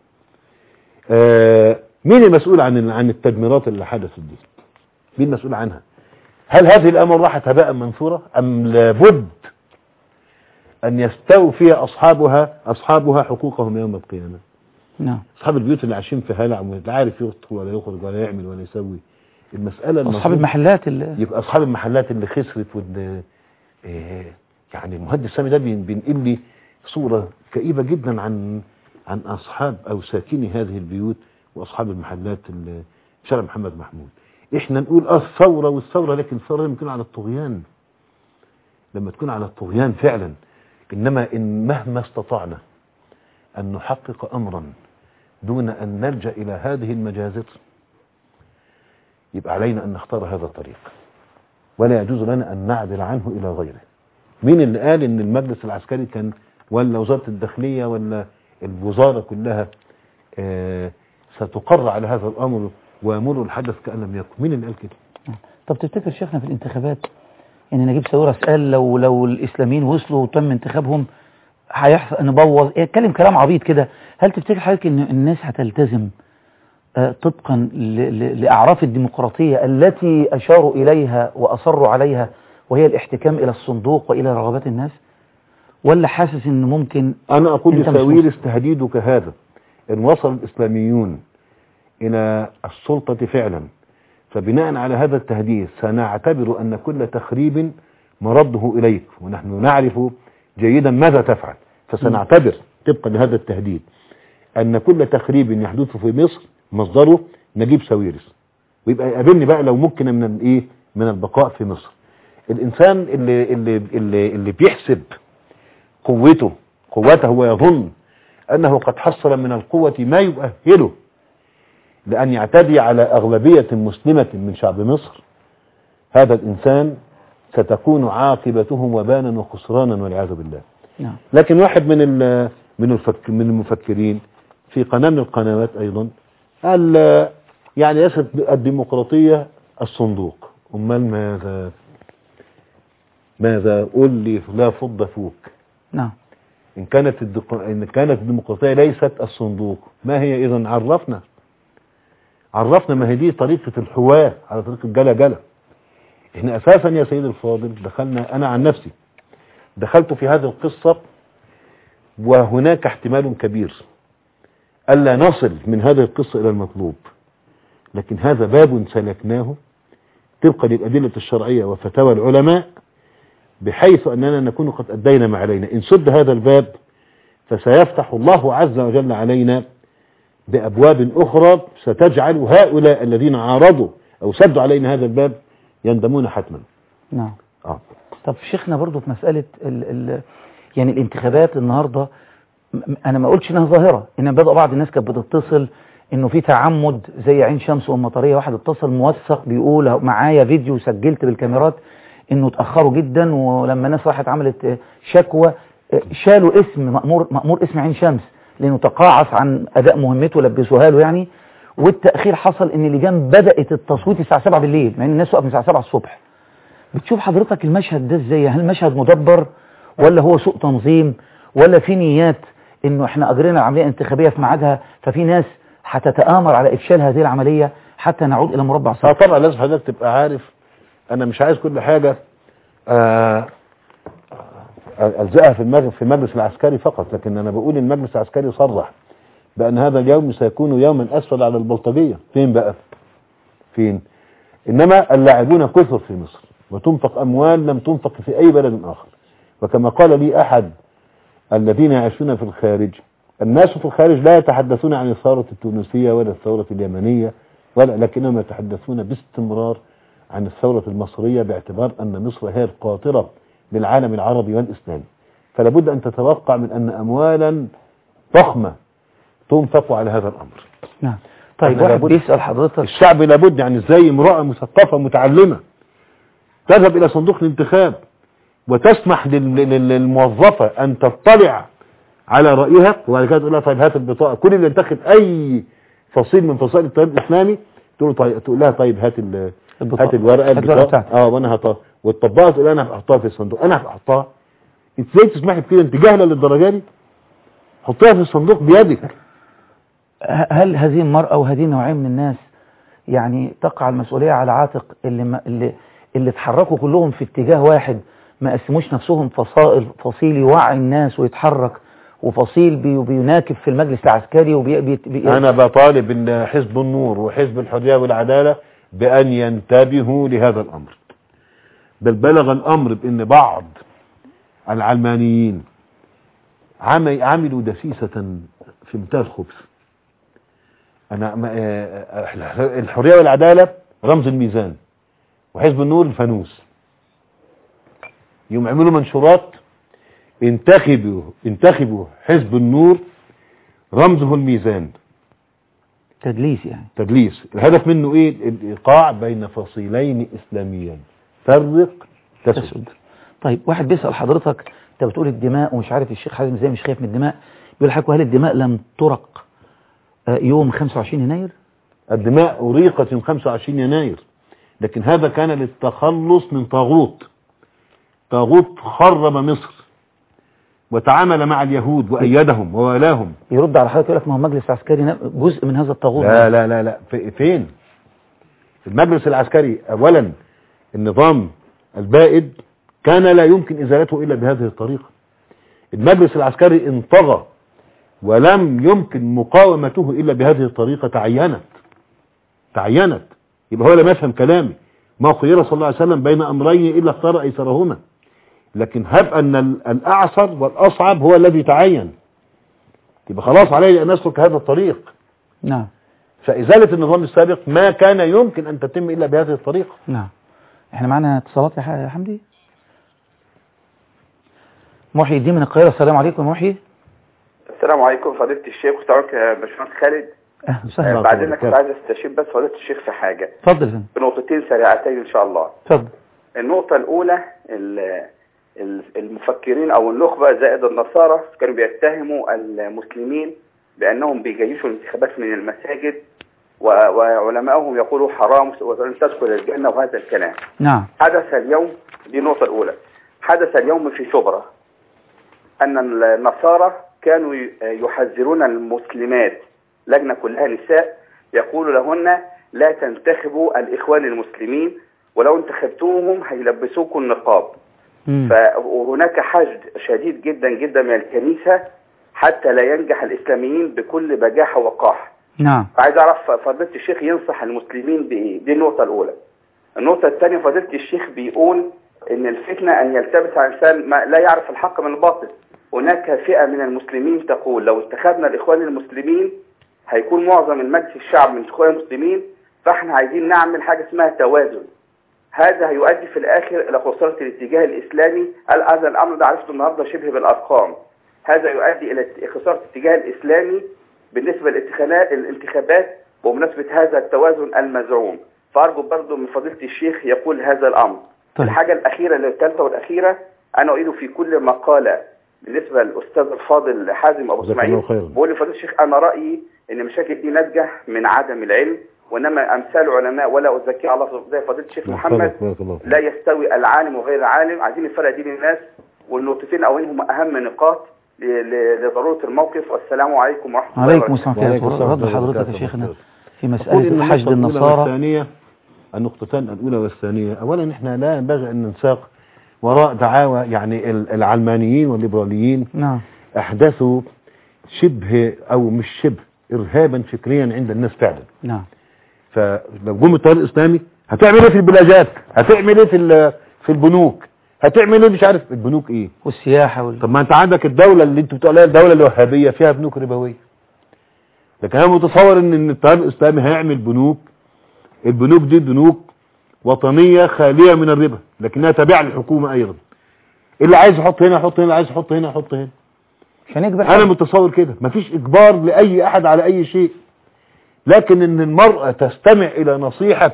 آه مين المسؤول عن عن التدميرات اللي حدثت دي مين المسؤول عنها هل هذه الامر راحت هباء منثورا ام لابد ان يستوفي اصحابها اصحابها حقوقهم يوم القيامه نعم اصحاب البيوت اللي عايشين في هلع ولا عارف يدخل ولا يخرج ولا يعمل ولا يسوي المساله اصحاب المفروض المحلات اللي يبقى اصحاب المحلات اللي خسرت واللي إيه يعني المهندس سامي ده بين- بينقل لي صوره كئيبه جدا عن عن اصحاب او ساكني هذه البيوت واصحاب المحلات اللي في شارع محمد محمود احنا نقول اه الثوره والثوره لكن الثوره لما تكون على الطغيان لما تكون على الطغيان فعلا انما ان مهما استطعنا ان نحقق امرا دون ان نلجا الى هذه المجازر يبقى علينا ان نختار هذا الطريق ولا يجوز لنا ان نعدل عنه الى غيره مين اللي قال ان المجلس العسكري كان ولا وزارة الداخلية ولا الوزارة كلها آه ستقر على هذا الامر ويمر الحدث كأن لم يكن مين اللي قال كده طب تفتكر شيخنا في الانتخابات ان نجيب ساويرس قال لو لو الاسلاميين وصلوا وتم انتخابهم هيحصل نبوظ يتكلم كلام عبيط كده هل تفتكر حضرتك ان الناس هتلتزم آه، طبقا ل- ل- لاعراف الديمقراطيه التي اشاروا اليها واصروا عليها وهي الاحتكام الى الصندوق والى رغبات الناس ولا حاسس ان ممكن أنا أقول أنت مش لساويرس تهديدك هذا إن وصل الإسلاميون إلى السلطة فعلا فبناء على هذا التهديد سنعتبر أن كل تخريب مرده إليك ونحن نعرف جيدا ماذا تفعل فسنعتبر طبقا لهذا التهديد أن كل تخريب يحدث في مصر مصدره نجيب ساويرس ويبقى يقابلني بقى لو ممكن من الايه من البقاء في مصر الإنسان اللي اللي اللي, اللي بيحسب قوته قوته ويظن أنه قد حصل من القوة ما يؤهله لأن يعتدي على أغلبية مسلمة من شعب مصر هذا الإنسان ستكون عاقبته وبانا وخسرانا والعياذ بالله نعم لكن واحد من ال- من الفك من المفكرين في قناة من القنوات أيضا قال آه، يعني ليست الديمقراطية الصندوق أمال ماذا ماذا قل لي لا فض فوك نعم إن كانت الدق... إن كانت الديمقراطية ليست الصندوق ما هي إذا عرفنا عرفنا ما هي دي طريقة الحواة على طريقة جلا جلا إحنا أساسا يا سيدي الفاضل دخلنا أنا عن نفسي دخلت في هذه القصة وهناك احتمال كبير ألا نصل من هذه القصة إلى المطلوب لكن هذا باب سلكناه طبقا للأدلة الشرعية وفتاوى العلماء بحيث أننا نكون قد أدينا ما علينا إن سد هذا الباب فسيفتح الله عز وجل علينا بأبواب أخرى ستجعل هؤلاء الذين عارضوا أو سدوا علينا هذا الباب يندمون حتما نعم آه. طب شيخنا برضو في مسألة ال ال يعني الانتخابات النهاردة م- أنا ما قلتش إنها ظاهرة إن بدأ بعض الناس كانت بتتصل إنه في تعمد زي عين شمس ومطرية واحد اتصل موثق بيقول معايا فيديو سجلت بالكاميرات إنه اتأخروا جدا ولما الناس راحت عملت آه، شكوى آه، شالوا اسم مأمور مأمور اسم عين شمس لأنه تقاعس عن أداء مهمته لبسوها له يعني والتأخير حصل إن اللجان بدأت التصويت الساعة 7 بالليل مع إن الناس وقف من الساعة 7 الصبح بتشوف حضرتك المشهد ده ازاي هل مشهد مدبر ولا هو سوء تنظيم ولا في نيات انه احنا اجرينا العمليه الانتخابيه في ميعادها ففي ناس هتتآمر على افشال هذه العمليه حتى نعود الى مربع اه صفر طبعا لازم حضرتك تبقى عارف انا مش عايز كل حاجة آه الزقها في المجلس في المجلس العسكري فقط لكن انا بقول المجلس العسكري صرح بان هذا اليوم سيكون يوما اسود على البلطجية فين بقى فين انما اللاعبون كثر في مصر وتنفق اموال لم تنفق في اي بلد اخر وكما قال لي احد الذين يعيشون في الخارج الناس في الخارج لا يتحدثون عن الثورة التونسية ولا الثورة اليمنية ولا لكنهم يتحدثون باستمرار عن الثورة المصرية باعتبار أن مصر هي القاطرة للعالم العربي والإسلامي فلا بد أن تتوقع من أن أموالا ضخمة تنفق على هذا الأمر نعم طيب احنا واحد لابد- بيسأل حضرتك الشعب لابد يعني ازاي امرأة مثقفة متعلمة تذهب إلى صندوق الانتخاب وتسمح لل- لل- للموظفة أن تطلع على رأيها وبعد كده تقول لها طيب هات البطاقة كل اللي ينتخب أي فصيل من فصائل التيار الإسلامي تقول له طيب تقول لها طيب هات ال- البطاقة. هات الورقة هات الورقة البطاقة بتاعتك. اه وانا هحطها وتطبقها تقول انا هحطها في الصندوق انا هحطها انت ازاي تسمحي بكده انت جاهله للدرجه دي حطيها في الصندوق بيدك ه- هل هذه المرأة وهذه النوعية من الناس يعني تقع المسؤولية على عاتق اللي ما اللي اللي اتحركوا كلهم في اتجاه واحد ما قسموش نفسهم فصائل فصيل يوعي الناس ويتحرك وفصيل بي بيناكب في المجلس العسكري وبي بي بي انا بطالب ان حزب النور وحزب الحريه والعداله بان ينتبهوا لهذا الامر بل بلغ الامر بان بعض العلمانيين عم- عملوا دسيسه في منتهى الخبث انا ما- آه، آه، الحريه والعداله رمز الميزان وحزب النور الفانوس يوم عملوا منشورات انتخبوا انتخبوا حزب النور رمزه الميزان تدليس يعني تدليس الهدف منه ايه الايقاع بين فصيلين اسلاميين فرق تسد تسد طيب واحد بيسأل حضرتك انت بتقول الدماء ومش عارف الشيخ حازم ازاي مش خايف من الدماء بيقول لحضرتك هل الدماء لم ترق آه، يوم 25 يناير الدماء أريقت يوم 25 يناير لكن هذا كان للتخلص من طاغوت طاغوت خرب مصر وتعامل مع اليهود وأيدهم ووالاهم يرد على حضرتك يقول لك ما هو المجلس العسكري نا- جزء من هذا الطاغوت لا لا لا لا في- فين المجلس العسكري أولا النظام البائد كان لا يمكن إزالته إلا بهذه الطريقة المجلس العسكري انطغى ولم يمكن مقاومته إلا بهذه الطريقة تعينت تعينت يبقى هو لم يفهم كلامي ما خير صلى الله عليه وسلم بين أمرين إلا اختار أيسرهما لكن هب أن ال- الأعسر والأصعب هو الذي تعين يبقى خلاص علي أن أسلك هذا الطريق نعم فإزالة النظام السابق ما كان يمكن أن تتم إلا بهذه الطريقة نعم احنا معانا اتصالات يا ح- يا حمدي محي الدين من القاهرة السلام عليكم يا محي السلام عليكم فضيلة الشيخ وسلامك يا باشمهندس خالد اهلا آه، وسهلا بعد اذنك كنت عايز استشير بس فضيلة الشيخ في حاجة اتفضل يا فندم بنقطتين سريعتين ان شاء الله اتفضل النقطة الأولى ال- ال- المفكرين أو النخبة زائد النصارى كانوا بيتهموا المسلمين بأنهم بيجيشوا الانتخابات من المساجد و- وعلمائهم يقولوا حرام ولن تدخل الجنة وهذا الكلام نعم حدث اليوم دي النقطة الأولى حدث اليوم في شبرا أن النصارى كانوا ي- يحذرون المسلمات لجنة كلها نساء يقول لهن لا تنتخبوا الإخوان المسلمين ولو انتخبتوهم هيلبسوكم النقاب مم. ف- وهناك حشد شديد جدا جدا من الكنيسة حتى لا ينجح الإسلاميين بكل بجاحة وقاح نعم عايز اعرف فضيله الشيخ ينصح المسلمين بايه دي النقطه الاولى النقطه الثانيه فضيله الشيخ بيقول ان الفتنه ان يلتبس على الانسان ما لا يعرف الحق من الباطل هناك فئه من المسلمين تقول لو انتخبنا الاخوان المسلمين هيكون معظم المجلس الشعب من اخوان المسلمين فاحنا عايزين نعمل حاجه اسمها توازن هذا هيؤدي في الاخر الى خساره الاتجاه الاسلامي قال هذا الامر ده عرفته النهارده شبه بالارقام هذا يؤدي الى خساره الاتجاه الاسلامي بالنسبة للانتخابات الانتخابات بمناسبة هذا التوازن المزعوم فأرجو برضو من فضيلة الشيخ يقول هذا الأمر طيب. الحاجة الأخيرة اللي الثالثة والأخيرة أنا أريد في كل مقالة بالنسبة للأستاذ الفاضل حازم أبو جزاك إسماعيل الله خيرا. بقول لفضيلة الشيخ أنا رأيي إن المشاكل دي ناتجة من عدم العلم وإنما أمثال علماء ولا أزكي على الله زي فضيلة الشيخ محمد بارك الله فيك. لا يستوي العالم وغير العالم عايزين الفرق دي للناس والنقطتين أولهم أهم نقاط ل- ل- لضرورة الموقف والسلام عليكم ورحمة الله عليكم وبركاته السلام وعليكم ورحمة السلام الله رد ورحمة الله حضرتك يا وبركاته. شيخنا في أقول إن مسألة حشد النقطة الأولى النصارى والثانية النقطتان الأولى والثانية أولا إحنا لا ينبغي أن ننساق وراء دعاوى يعني ال- العلمانيين والليبراليين نعم أحدثوا شبه أو مش شبه إرهابا فكريا عند الناس فعلا نعم فلو جم التيار الإسلامي هتعمل إيه في البلاجات هتعمل إيه في ال- في البنوك هتعمل إيه مش عارف البنوك إيه والسياحة وال... طب ما انت عندك الدولة اللي انت بتقول عليها الدولة الوهابية فيها بنوك ربوية لكن انا متصور ان ان التيار الاسلامي هيعمل بنوك البنوك دي بنوك وطنية خالية من الربا لكنها تابعة للحكومة ايضا اللي عايز يحط هنا يحط هنا اللي عايز يحط هنا يحط هنا عشان يجبر انا حد. متصور كده مفيش اجبار لاي احد على اي شيء لكن ان المرأة تستمع الى نصيحة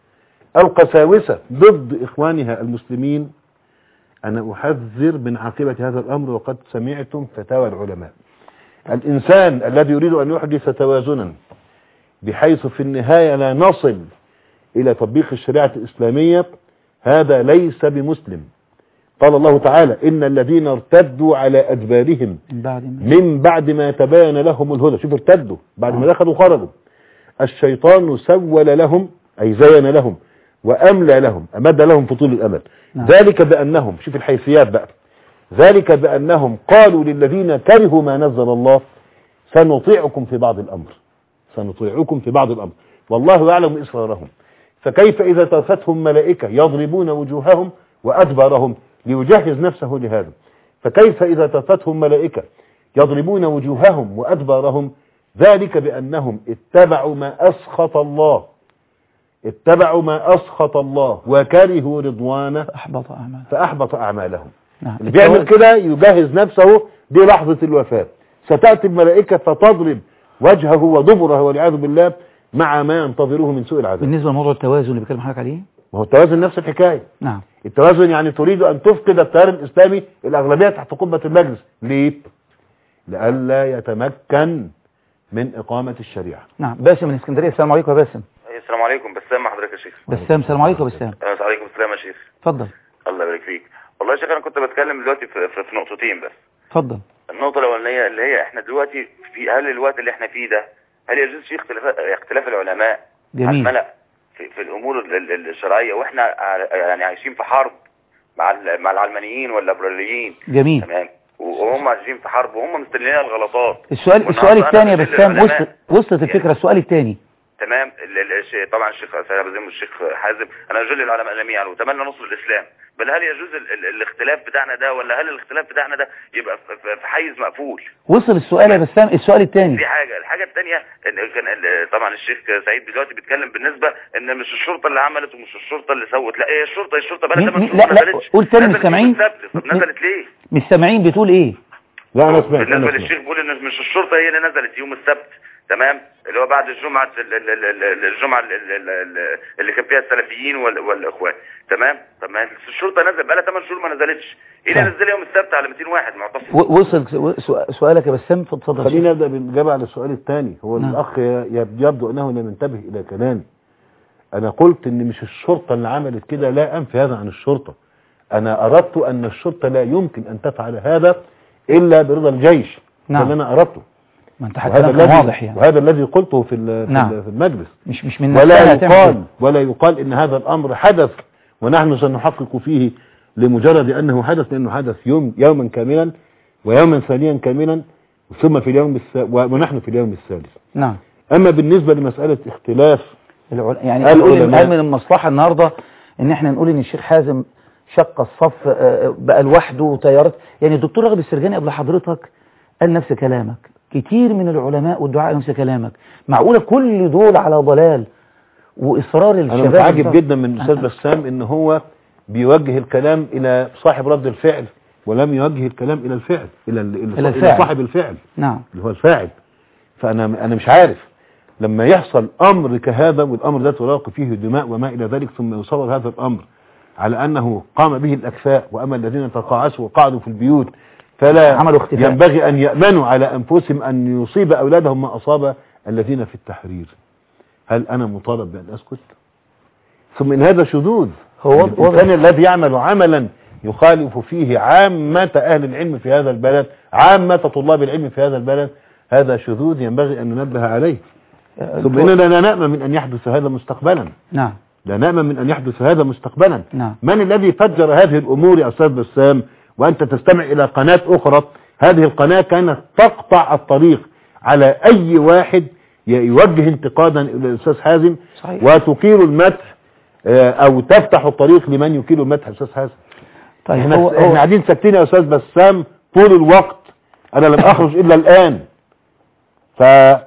القساوسة ضد اخوانها المسلمين انا احذر من عاقبة هذا الامر وقد سمعتم فتاوى العلماء الانسان الذي يريد ان يحدث توازنا بحيث في النهاية لا نصل الى تطبيق الشريعة الاسلامية هذا ليس بمسلم قال الله تعالى ان الذين ارتدوا على ادبارهم من بعد ما من بعد ما تبين لهم الهدى شوف ارتدوا بعد ما دخلوا خرجوا الشيطان سول لهم أي زين لهم وأملى لهم أمد لهم في طول الأمل نعم. ذلك بأنهم شوف الحيثيات بقى ذلك بأنهم قالوا للذين كرهوا ما نزل الله سنطيعكم في بعض الأمر سنطيعكم في بعض الأمر والله يعلم إصرارهم فكيف إذا ترفتهم ملائكة يضربون وجوههم وأدبارهم ليجهز نفسه لهذا فكيف إذا ترفتهم ملائكة يضربون وجوههم وأدبارهم ذلك بأنهم اتبعوا ما أسخط الله اتبعوا ما أسخط الله وكرهوا رضوانه أحبط أعمال فأحبط أعمالهم نعم اللي بيعمل كده يجهز نفسه دي لحظة الوفاة ستأتي الملائكة فتضرب وجهه ودبره والعياذ بالله مع ما ينتظره من سوء العذاب بالنسبة لموضوع التوازن اللي بيتكلم حضرتك عليه ما هو التوازن نفس الحكاية نعم التوازن يعني تريد أن تفقد التيار الإسلامي الأغلبية تحت قبة المجلس ليه؟ لئلا يتمكن من إقامة الشريعة نعم باسم من اسكندرية السلام عليكم يا باسم السلام عليكم بسام مع حضرتك يا شيخ بسام السلام عليكم يا بسام السلام عليكم السلام يا شيخ اتفضل الله يبارك فيك والله يا شيخ انا كنت بتكلم دلوقتي في, في, في نقطتين بس اتفضل النقطة الأولانية اللي هي احنا دلوقتي في هل الوقت اللي احنا فيه ده هل يجوز فيه اختلاف اختلاف العلماء على جميل الملأ في, في الأمور ال- ال- الشرعية واحنا ع- يعني عايشين في حرب مع ال- مع العلمانيين والليبراليين جميل تمام وهم عايشين في حرب وهم مستنيين الغلطات السؤال والنهاردة السؤال أنا الثاني يا بشيل بسام العلماء. وصلت وصلت الفكرة السؤال الثاني تمام ال- ال- الش- طبعا الشيخ سيد بزيم والشيخ حازم انا اجل العلماء جميعا واتمنى نصر الاسلام بل هل يجوز ال ال الاختلاف بتاعنا ده ولا هل الاختلاف بتاعنا ده يبقى في- في في حيز مقفول وصل السؤال يا بسام السؤال الثاني دي حاجة الحاجة الثانية ان كان ال- طبعا الشيخ سعيد دلوقتي بيتكلم بالنسبة ان مش الشرطة اللي عملت ومش الشرطة اللي سوت لا هي الشرطة هي الشرطة بقى مين- لها مين- ثمان لا- شهور لا، ما نزلتش قول تاني نزلت مش سامعين. يوم السبت طب مين- نزلت ليه؟ مش سامعين بتقول ايه لا انا سمعت بالنسبة انا سمعت للشيخ بيقول ان مش الشرطة هي اللي نزلت يوم السبت تمام اللي هو بعد الجمعة ال- ال- ال- ال- الجمعة ال- ال- ال- اللي كان فيها السلفيين وال- والاخوان تمام طب ما الشرطة نزل بقى لها 8 شهور ما نزلتش ايه اللي طيب. نزل يوم السبت على 200 واحد معتصم و- وصل سو- سؤالك يا بسام اتفضل يا خلينا شيخ. نبدا بالاجابه على السؤال الثاني هو نعم. الاخ يب- يبدو انه لم ينتبه الى كلامي انا قلت ان مش الشرطه اللي عملت كده لا انفي هذا عن الشرطه انا اردت ان الشرطه لا يمكن ان تفعل هذا الا برضا الجيش نعم. ده اللي انا اردته ما انت وهذا كلامك الذي واضح يعني وهذا الذي قلته في ال- في نعم. ال- في المجلس مش مش من ولا نفسها تعمل يقال كده. ولا يقال ان هذا الامر حدث ونحن سنحقق فيه لمجرد انه حدث لانه حدث يوم يوما كاملا ويوما ثانيا كاملا ثم في اليوم الس... ونحن في اليوم الثالث نعم اما بالنسبه لمساله اختلاف العل... يعني قال نقول إن العلماء. هل من المصلحة النهاردة ان احنا نقول ان الشيخ حازم شق الصف آه، بقى لوحده وتيارات يعني الدكتور راغب السرجاني قبل حضرتك قال نفس كلامك كتير من العلماء والدعاء نفس كلامك معقولة كل دول على ضلال واصرار انا الشباب متعجب الصف- جدا من الاستاذ أنا- بسام ان هو بيوجه الكلام الى صاحب رد الفعل ولم يوجه الكلام الى الفعل الى ال- إلى الى, الفاعل. إلى صاحب الفعل نعم اللي هو الفاعل فانا انا مش عارف لما يحصل امر كهذا والامر ده تلاقي فيه دماء وما الى ذلك ثم يصور هذا الامر على انه قام به الاكفاء واما الذين تقاعسوا وقعدوا في البيوت فلا عملوا اختفاء. ينبغي ان يامنوا على انفسهم ان يصيب اولادهم ما اصاب الذين في التحرير هل انا مطالب بان اسكت ثم ان هذا شذوذ هو الانسان الذي يعمل عملا يخالف فيه عامة أهل العلم في هذا البلد عامة طلاب العلم في هذا البلد هذا شذوذ ينبغي أن ننبه عليه ثم إننا لا نأمن من أن يحدث هذا مستقبلا نعم لا نأمن من أن يحدث هذا مستقبلا نعم من الذي فجر هذه الأمور يا أستاذ بسام وأنت تستمع إلى قناة أخرى هذه القناة كانت تقطع الطريق على أي واحد ي- يوجه انتقادا إلى الأستاذ حازم صحيح. وتقيل المدح آه، أو تفتح الطريق لمن يكيل المدح أستاذ حازم طيب احنا, هو احنا هو قاعدين ساكتين يا أستاذ بسام طول الوقت أنا لم أخرج إلا الآن ف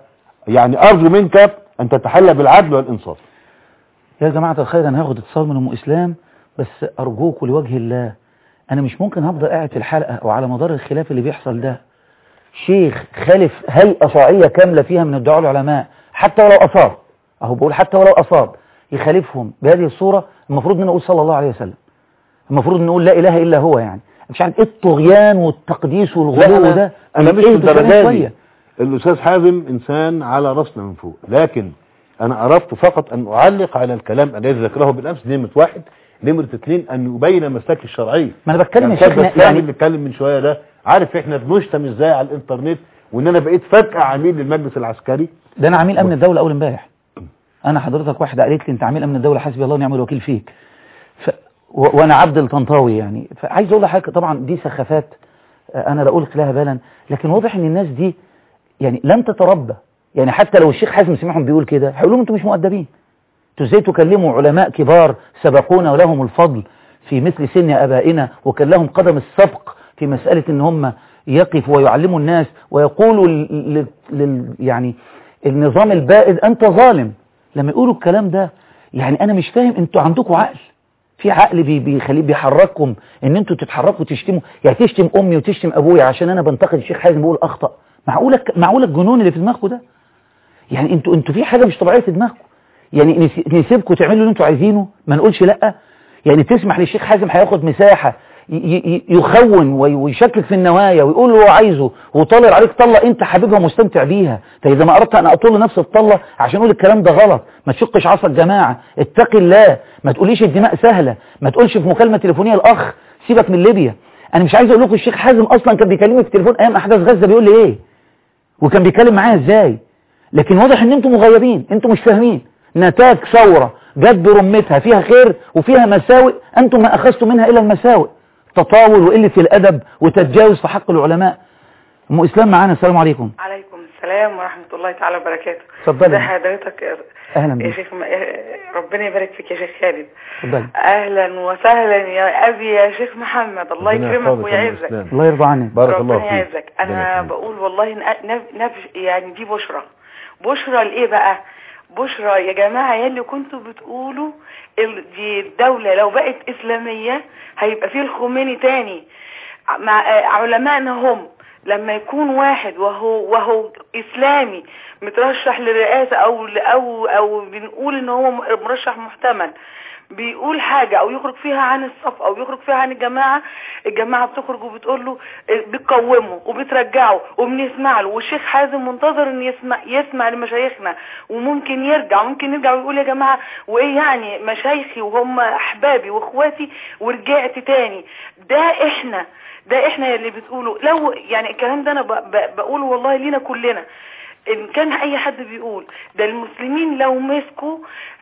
يعني أرجو منك أن تتحلى بالعدل والإنصاف يا جماعة الخير أنا هاخد اتصال من أم إسلام بس أرجوكوا لوجه الله أنا مش ممكن هفضل قاعد في الحلقة أو على مدار الخلاف اللي بيحصل ده شيخ خالف هيئة شرعية كاملة فيها من الدعاء العلماء حتى ولو أصاب أهو بقول حتى ولو أصاب يخالفهم بهذه الصورة المفروض ان نقول صلى الله عليه وسلم المفروض ان نقول لا إله إلا هو يعني مش عارف إيه الطغيان والتقديس والغلو لا، ده أنا مش إيه في الدرجة تفهموا دي شوية. الأستاذ حازم إنسان على رأسنا من فوق لكن أنا أردت فقط أن أعلق على الكلام الذي ذكره بالأمس نمرة واحد نمرة اثنين أن يبين مسلك الشرعية ما أنا بتكلم يا يعني شيخنا يعني يعني اللي اتكلم من شوية ده عارف احنا بنشتم ازاي على الانترنت وان انا بقيت فجأة عميل للمجلس العسكري ده انا عميل امن الدوله اول امبارح انا حضرتك واحده قالت لي انت عميل امن الدوله حسبي الله ونعم الوكيل فيك ف... و... وانا عبد الطنطاوي يعني فعايز اقول لحضرتك طبعا دي سخافات آه، انا لا القي لها بالا لكن واضح ان الناس دي يعني لم تتربى يعني حتى لو الشيخ حازم سمعهم بيقول كده هيقول لهم انتوا مش مؤدبين انتوا ازاي تكلموا علماء كبار سبقونا ولهم الفضل في مثل سن ابائنا وكان لهم قدم السبق في مساله ان هم يقفوا ويعلموا الناس ويقولوا لل... لل... يعني النظام البائد انت ظالم لما يقولوا الكلام ده يعني انا مش فاهم انتوا عندكم عقل في عقل بي بيخليه بيحرككم ان انتوا تتحركوا تشتموا يعني تشتم امي وتشتم ابويا عشان انا بنتقد الشيخ حازم بقول اخطا معقوله معقوله الجنون اللي في دماغكم ده يعني انتوا انتوا في حاجه مش طبيعيه في دماغكم يعني نس- نسيبكم تعملوا اللي انتوا عايزينه ما نقولش لا يعني تسمح للشيخ حازم هياخد مساحه ي- ي- يخون وي- ويشكك في النوايا ويقول له هو عايزه وطالع عليك طله انت حبيبها ومستمتع بيها فاذا ما اردت ان اطل نفس الطله عشان اقول الكلام ده غلط ما تشقش عصا الجماعه اتق الله ما تقوليش الدماء سهله ما تقولش في مكالمه تليفونيه الاخ سيبك من ليبيا انا مش عايز اقول لكم الشيخ حازم اصلا كان بيكلمني في التليفون ايام احداث غزه بيقول لي ايه وكان بيتكلم معايا ازاي لكن واضح ان انتم مغيبين انتم مش فاهمين نتاج ثوره جت برمتها فيها خير وفيها مساوئ انتم ما اخذتم منها الا المساوئ تطاول وقله الادب وتتجاوز في حق العلماء ام اسلام معانا السلام عليكم عليكم السلام ورحمة الله تعالى وبركاته اتفضلي. ازي حضرتك يا- اهلا يا بك شيخ م... يا- ربنا يبارك فيك يا شيخ خالد اتفضلي اهلا وسهلا يا ابي يا شيخ محمد الله ربنا يكرمك يحفظك يا أم ويعزك إسلام. الله يرضى عنك بارك الله ربنا فيك يعزك ربنا انا يكرمك. بقول والله ن- نف... نف... يعني دي بشرى بشرى لايه بقى بشرى يا جماعة يا اللي كنتوا بتقولوا ال... دي الدولة لو بقت اسلامية هيبقى فيه الخميني تاني مع آه، علمائنا هم لما يكون واحد وهو وهو اسلامي مترشح للرئاسة او او او بنقول ان هو مرشح محتمل بيقول حاجة او يخرج فيها عن الصف او يخرج فيها عن الجماعة الجماعة بتخرج وبتقول له بتقومه وبترجعه وبنسمع له والشيخ حازم منتظر ان يسمع يسمع لمشايخنا وممكن يرجع ممكن يرجع ويقول يا جماعة وايه يعني مشايخي وهم احبابي واخواتي ورجعت تاني ده احنا ده احنا اللي بتقوله لو يعني الكلام ده انا ب- ب- بقوله والله لينا كلنا ان كان اي حد بيقول ده المسلمين لو مسكوا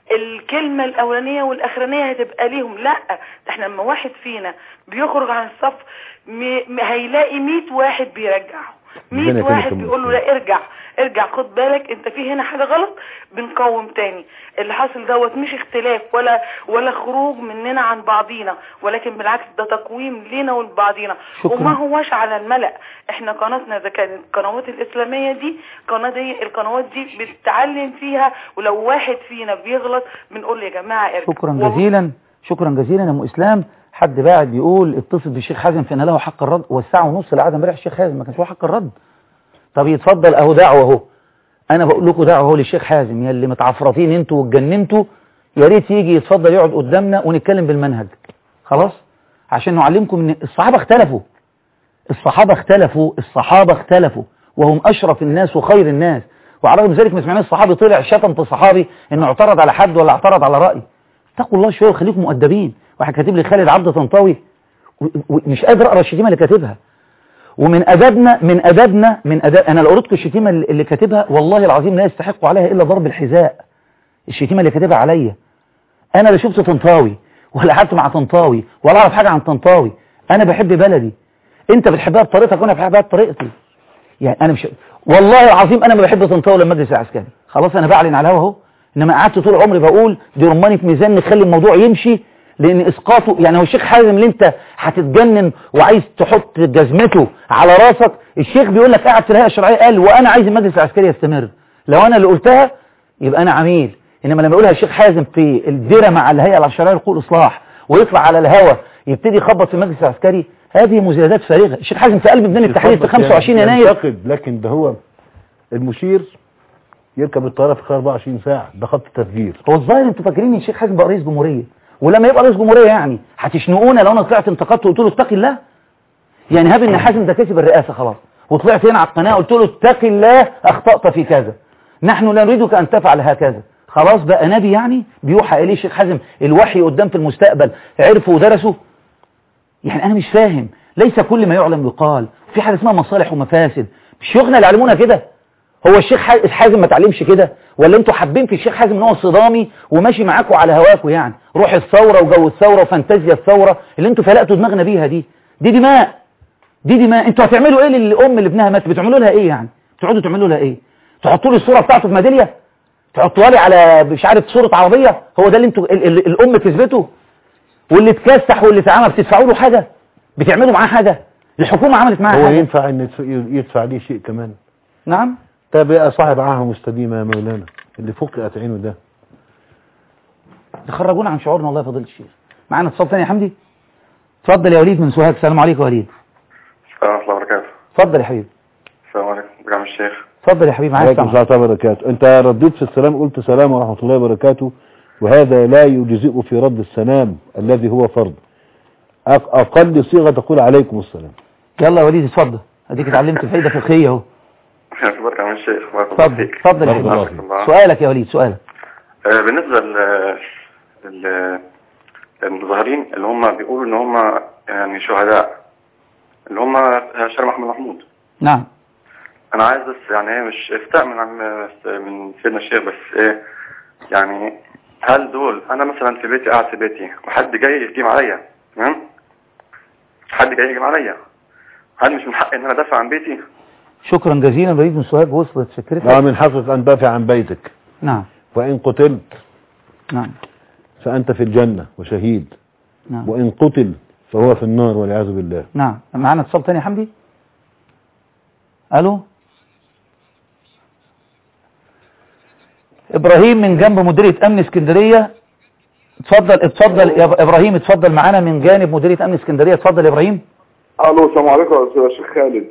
الكلمة الاولانية والاخرانية هتبقى ليهم لا ده احنا لما واحد فينا بيخرج عن الصف م- م- هيلاقي 100 واحد بيرجعه 100 ربنا واحد يكرمكم بيقول له لا ارجع ارجع خد بالك انت في هنا حاجة غلط بنقوم تاني اللي حاصل دوت مش اختلاف ولا ولا خروج مننا عن بعضينا ولكن بالعكس ده تقويم لينا ولبعضينا شكراً. وما هوش على الملأ احنا قناتنا اذا كانت القنوات الاسلامية دي قناة دي القنوات دي بتتعلم فيها ولو واحد فينا بيغلط بنقول له يا جماعة ارجع شكرا والله- جزيلا شكرا جزيلا يا ام اسلام حد باعت بيقول اتصل بالشيخ حازم فان له حق الرد والساعه ونص اللي قعد امبارح الشيخ حازم ما كانش له حق الرد طب يتفضل اهو دعوه اهو انا بقول لكم دعوه اهو للشيخ حازم يا اللي متعفرطين انتوا واتجننتوا يا ريت يجي يتفضل يقعد قدامنا ونتكلم بالمنهج خلاص عشان نعلمكم ان الصحابه اختلفوا الصحابه اختلفوا الصحابه اختلفوا وهم اشرف الناس وخير الناس وعلى رغم ذلك ما سمعناش الصحابي طلع شتم في صحابي انه اعترض على حد ولا اعترض على راي اتقوا الله شويه وخليكم مؤدبين واحد كاتب لي خالد عبد طنطاوي و- ومش قادر اقرا الشتيمه اللي كاتبها ومن ادبنا من ادبنا من ادب انا لو قريت الشتيمه اللي اللي كاتبها والله العظيم لا يستحق عليها الا ضرب الحذاء الشتيمه اللي كاتبها عليا انا لا شفت طنطاوي ولا قعدت مع طنطاوي ولا اعرف حاجه عن طنطاوي انا بحب بلدي انت بتحبها بطريقتك وانا بحبها بطريقتي يعني انا مش والله العظيم انا ما بحب طنطاوي لما المجلس العسكري خلاص انا بعلن على الهوا اهو انما قعدت طول عمري بقول دي رمانه ميزان نخلي الموضوع يمشي لان اسقاطه يعني هو الشيخ حازم اللي انت هتتجنن وعايز تحط جزمته على راسك الشيخ بيقول لك قاعد في الهيئه الشرعيه قال وانا عايز المجلس العسكري يستمر لو انا اللي قلتها يبقى انا عميل انما لما يقولها الشيخ حازم في الديره مع الهيئه الشرعيه للحقوق الاصلاح ويطلع على الهوا يبتدي يخبط في المجلس العسكري هذه مزايدات فارغه الشيخ حازم في قلب ميدان التحرير في 25 يناير ينتقد لكن ده هو المشير يركب الطياره في خلال 24 ساعه ده خط تفجير هو الظاهر انتوا فاكرين ان الشيخ حازم بقى رئيس جمهوريه ولما يبقى رئيس جمهوريه يعني هتشنقونا لو انا طلعت انتقدت وقلت له اتقي الله يعني هاب ان حازم ده كسب الرئاسه خلاص وطلعت هنا على القناه قلت له اتقي الله اخطات في كذا نحن لا نريدك ان تفعل هكذا خلاص بقى نبي يعني بيوحى اليه الشيخ حازم الوحي قدام في المستقبل عرفوا ودرسوا يعني انا مش فاهم ليس كل ما يعلم يقال في حاجه اسمها مصالح ومفاسد مش شيوخنا اللي علمونا كده هو الشيخ ح- حازم ما تعلمش كده ولا انتوا حابين في الشيخ حازم ان هو صدامي وماشي معاكم على هواكم يعني روح الثوره وجو الثوره وفانتازيا الثوره اللي انتوا فلقتوا دماغنا بيها دي دي دماء دي دماء انتوا هتعملوا ايه للام اللي ابنها مات بتعملوا لها ايه يعني تقعدوا تعملوا لها ايه تحطوا لي الصوره بتاعته في ميداليه تحطوها لي على مش عارف صوره عربيه هو ده اللي انتوا ال- ال- الام كسبته واللي اتكسح واللي اتعمل بتدفعوا له حاجه بتعملوا معاه حاجه الحكومه عملت معاه هو حاجه ينفع ان يدف- يدفع ليه شيء كمان نعم ده بقى صاحب عاهه مستديمه يا مولانا اللي فقئت عينه ده تخرجونا عن شعورنا والله يا فضيله الشيخ معانا اتصال ثاني يا حمدي اتفضل يا وليد من سوهاج السلام عليكم يا وليد السلام ورحمة الله وبركاته اتفضل يا حبيبي السلام عليكم جامع الشيخ اتفضل يا حبيبي معاك عليكم سامع السلام ورحمه الله وبركاته انت رديت في السلام قلت سلام ورحمه الله وبركاته وهذا لا يجزئ في رد السلام الذي هو فرض أق- اقل صيغه تقول عليكم السلام يلا يا وليد اتفضل اديك اتعلمت الفايده فقهيه اهو أخبارك عامل الشيخ بارك الله اتفضل فيك اتفضل يا بارك الله حبيبي فيك. الله. سؤالك يا وليد سؤالك آه، بالنسبة لل لل- المتظاهرين اللي هم بيقولوا ان هم يعني شهداء اللي هم شارع محمد محمود نعم انا عايز بس يعني ايه مش افتاء من عم من سيدنا الشيخ بس ايه يعني هل دول انا مثلا في بيتي قاعد في بيتي وحد جاي يهجم عليا تمام حد جاي يهجم عليا هل مش من حقي ان انا ادافع عن بيتي شكرا جزيلا بريد من سوهاج وصلت فكرتك لا من حقك أن تدافع عن بيتك نعم وإن قتلت نعم فأنت في الجنة وشهيد نعم وإن قتل فهو في النار والعياذ بالله نعم معانا اتصال تاني يا حمدي الو ابراهيم من جنب مديرية امن اسكندرية اتفضل اتفضل يا ابراهيم اتفضل معانا من جانب مديرية امن اسكندرية اتفضل يا ابراهيم الو السلام عليكم يا شيخ خالد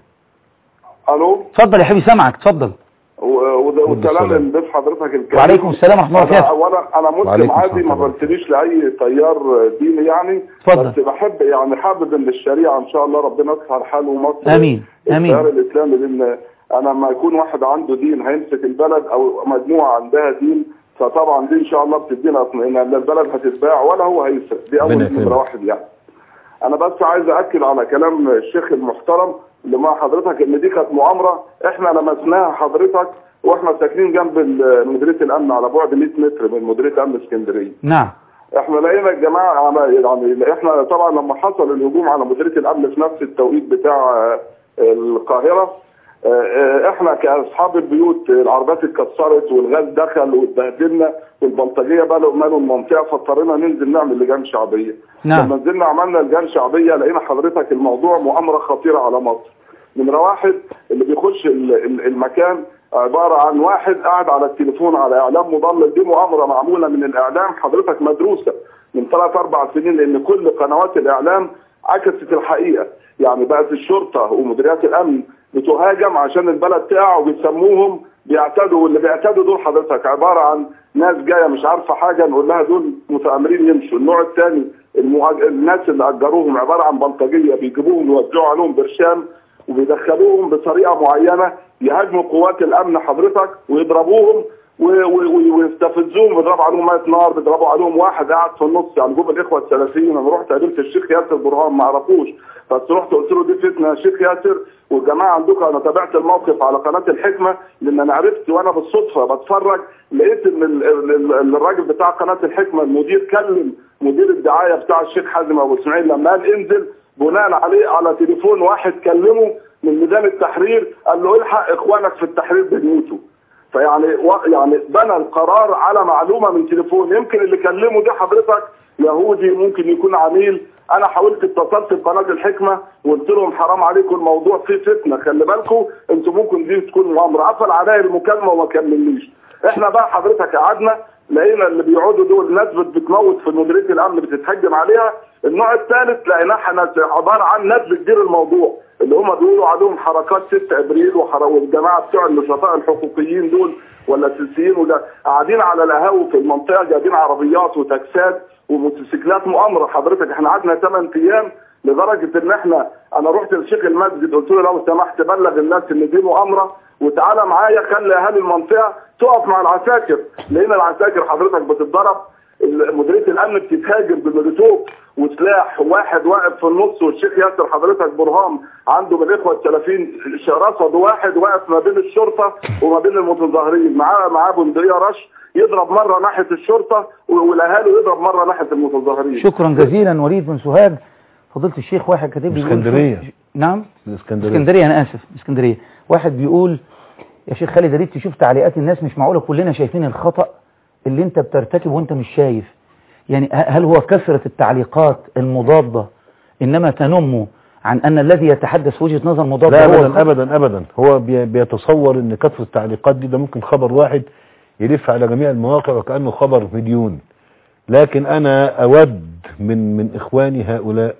الو اتفضل يا حبيبي سامعك اتفضل و- و- والسلام السلام. لضيف حضرتك الكريم وعليكم السلام ورحمة الله انا وبركاته اولا انا مسلم وعليكم عادي السلام ما ورحمة الله. بنتميش لاي تيار ديني يعني اتفضل. بس بحب يعني حابب ان الشريعه ان شاء الله ربنا يسهل حاله مصر امين امين التيار الاسلامي لان انا لما يكون واحد عنده دين هيمسك البلد او مجموعه عندها دين فطبعا دي ان شاء الله بتدينا اطمئنان لا البلد هتتباع ولا هو هيسرق دي اول ربنا يكرمك. نمره واحد يعني انا بس عايز اكد على كلام الشيخ المحترم اللي مع حضرتك ان دي كانت مؤامره احنا لمسناها حضرتك واحنا ساكنين جنب ال- مديريه الامن على بعد 100 متر من مديريه امن اسكندريه نعم احنا لقينا الجماعه على- يعني احنا طبعا لما حصل الهجوم على مديريه الامن في نفس التوقيت بتاع آه، القاهره آه، آه، احنا كاصحاب البيوت العربيات اتكسرت والغاز دخل واتبهدلنا والبلطجيه بقوا مالوا المنطقه فاضطرينا ننزل نعمل لجان شعبيه نعم. لما نزلنا عملنا لجان شعبيه لقينا حضرتك الموضوع مؤامره خطيره على مصر نمره واحد اللي بيخش ال- ال- المكان عباره عن واحد قاعد على التليفون على اعلام مضلل دي مؤامره معموله من الاعلام حضرتك مدروسه من ثلاث اربع سنين لان كل قنوات الاعلام عكست الحقيقه يعني بقت الشرطه ومديريات الامن بتهاجم عشان البلد تقع وبيسموهم بيعتدوا واللي بيعتدوا دول حضرتك عباره عن ناس جايه مش عارفه حاجه نقول لها دول متآمرين يمشوا النوع الثاني المهاج... الناس اللي اجروهم عباره عن بلطجيه بيجيبوهم يوزعوا عليهم برشام وبيدخلوهم بطريقه معينه يهاجموا قوات الامن حضرتك ويضربوهم و- و- و- ويستفزوهم بيضربوا عليهم ميه نار بيضربوا عليهم واحد قاعد في النص يعني جوب الاخوه السلفيين انا رحت قابلت الشيخ ياسر برهان ما اعرفوش بس رحت قلت له دي فتنه يا شيخ ياسر والجماعه عندكم انا تابعت الموقف على قناه الحكمه لان انا عرفت وانا بالصدفه بتفرج لقيت ان ال- ال- ال- الراجل بتاع قناه الحكمه المدير كلم مدير الدعايه بتاع الشيخ حازم ابو اسماعيل لما قال انزل بناء عليه على تليفون واحد كلمه من ميدان التحرير قال له الحق اخوانك في التحرير بيموتوا فيعني و- يعني بنى القرار على معلومه من تليفون يمكن اللي كلمه ده حضرتك يهودي ممكن يكون عميل انا حاولت اتصلت بقناه الحكمه وقلت لهم حرام عليكم الموضوع فيه فتنه خلي بالكم انتوا ممكن دي تكون مؤامره قفل عليا المكالمه وما كملنيش احنا بقى حضرتك قعدنا لقينا اللي بيقعدوا دول ناس بت- بتموت في مديريه الامن بتتهجم عليها النوع الثالث لقيناها ناس عباره عن ناس بتدير الموضوع اللي هم بيقولوا عليهم حركات 6 ابريل وحر- والجماعه بتوع النشطاء الحقوقيين دول ولا السيسيين وده قاعدين على القهاوي في المنطقه جايبين عربيات وتاكسات وموتوسيكلات مؤامره حضرتك احنا قعدنا 8 ايام لدرجه ان احنا انا رحت لشيخ المسجد قلت له لو سمحت بلغ الناس ان دي مؤامره وتعالى معايا خلي اهالي المنطقه تقف مع العساكر لان العساكر حضرتك بتتضرب ال- مديريه الامن بتتهاجم بالمولوتوف وسلاح واحد واقف في النص والشيخ ياسر حضرتك برهام عنده من الاخوه السلفيين ش- رصد واحد واقف ما بين الشرطه وما بين المتظاهرين معاه معاه بندقيه رش يضرب مره ناحيه الشرطه و- والاهالي يضرب مره ناحيه المتظاهرين شكرا جزيلا وليد من سوهاج فضيله الشيخ واحد كاتب لي بيقول- اسكندرية. نعم الاسكندريه اسكندريه انا اسف اسكندريه واحد بيقول يا شيخ خالد يا ريت تشوف تعليقات الناس مش معقوله كلنا شايفين الخطا اللي انت بترتكبه وانت مش شايف يعني ه- هل هو كثره التعليقات المضاده انما تنم عن ان الذي يتحدث وجهه نظر مضاده لا هو ابدا الخطأ؟ ابدا ابدا هو بي- بيتصور ان كثره التعليقات دي ده ممكن خبر واحد يلف على جميع المواقع وكانه خبر مليون لكن انا اود من من اخواني هؤلاء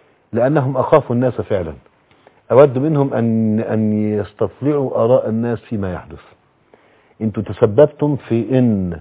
لانهم اخافوا الناس فعلا اود منهم ان ان يستطلعوا اراء الناس فيما يحدث انتوا تسببتم في ان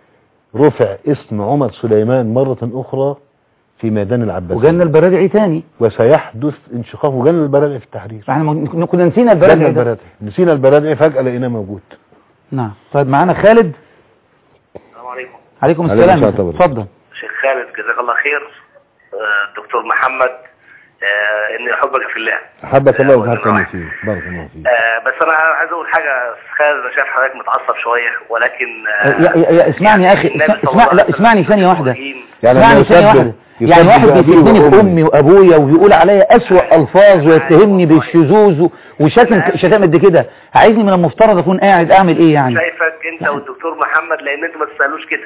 رفع اسم عمر سليمان مرة اخرى في ميدان العباسية وجالنا البرادعي تاني وسيحدث انشقاق وجالنا البرادعي في التحرير احنا م- كنا نسينا جالنا البرادعي ده. البرادعي نسينا البرادعي فجأة لقيناه موجود نعم طيب معانا خالد السلام عليكم عليكم عليكم السلام السلام طبعا. اتفضل شيخ خالد جزاك الله خير آه، الدكتور محمد آه، اني احبك في الله حبك الله آه، ويجعلك والله. فيه بارك الله فيك آه، بس انا عايز اقول حاجه خالد انا شايف حضرتك متعصب شويه ولكن آه، يا, يا, يا اسمعني يا اخي النبي اسمع, صلى اسمع الله لا عليه اسمعني وسلم ثانية واحدة إبراهيم. يعني اسمعني لما ثانية يسبب- واحدة يسبب يعني واحد بأبيه بيسبني وأمه. بأمي وأبويا ويقول عليا أسوأ ألفاظ ويتهمني بالشذوذ و- وشتم شتائم قد كده عايزني من المفترض أكون قاعد أعمل إيه يعني شايفك انت والدكتور محمد لان انتوا ما تسالوش كده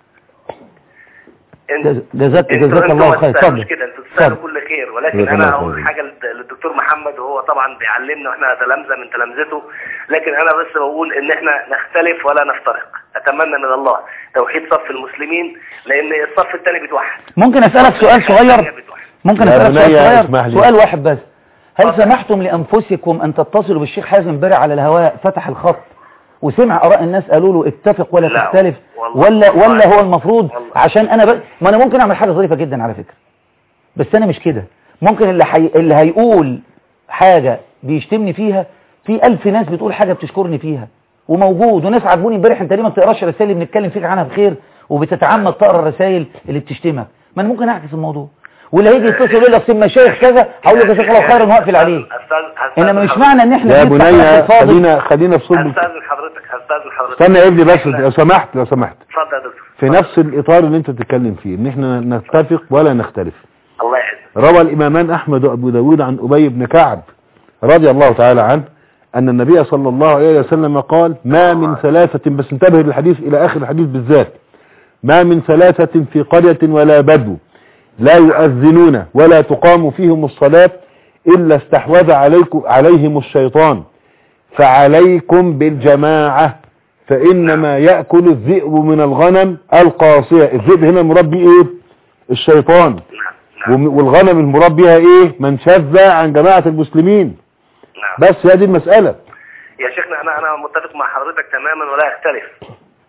انت- جز- جزاك انتوا- جزاك انتوا الله ما خير تستاهلوش اتفضل كده انتوا تستاهلوا اتفضل. كل خير ولكن جزاك انا الله هقول خير. حاجه للد- للدكتور محمد وهو طبعا بيعلمنا واحنا تلامذه من تلامذته لكن انا بس بقول ان احنا نختلف ولا نفترق اتمنى من الله توحيد صف المسلمين لان الصف الثاني بيتوحد ممكن أسألك سؤال صغير بيتوحد. ممكن يا أسألك سؤال بني صغير اسمح لي. سؤال واحد بس هل سمحتم لأنفسكم أن تتصلوا بالشيخ حازم برع على الهواء فتح الخط وسمع آراء الناس قالوا له اتفق ولا لا، تختلف والله- ولا والله. ولا هو المفروض والله. عشان أنا ب... ما أنا ممكن أعمل حاجة ظريفة جدا على فكرة بس أنا مش كده ممكن اللي حي... اللي هيقول حاجة بيشتمني فيها في ألف ناس بتقول حاجة بتشكرني فيها وموجود وناس عاتبوني امبارح انت ليه ما بتقراش الرسائل اللي بنتكلم فيك عنها بخير وبتتعمد تقرا الرسائل اللي بتشتمك ما انا ممكن اعكس الموضوع واللي هيجي يتصل يقول لك سيب مشايخ كذا هقول له جزاك الله خيرا واقفل عليه أستاذ- أستاذ انما مش حضرتك- معنى ان احنا يا نفتح بني باب الفاضل خلينا خلينا في صلب استاذن حضرتك استاذن حضرتك استنى يا ابني بس إحنا- لو سمحت لو سمحت اتفضل يا دكتور في نفس الإطار اللي انت بتتكلم فيه ان احنا نتفق ولا نختلف الله يعزك روى الإمامان أحمد وأبو داود عن أبي بن كعب رضي الله تعالى عنه أن النبي صلى الله عليه وسلم قال ما من ثلاثة بس انتبه للحديث إلى آخر الحديث بالذات ما من ثلاثة في قرية ولا بدو لا يؤذنون ولا تقام فيهم الصلاة إلا استحوذ عليكم عليهم الشيطان فعليكم بالجماعة فإنما يأكل الذئب من الغنم القاصية الذئب هنا المربي إيه الشيطان نعم نعم وم- والغنم المراد بها ايه من شذ عن جماعة المسلمين نعم بس هي دي المسألة يا شيخنا انا انا متفق مع حضرتك تماما ولا اختلف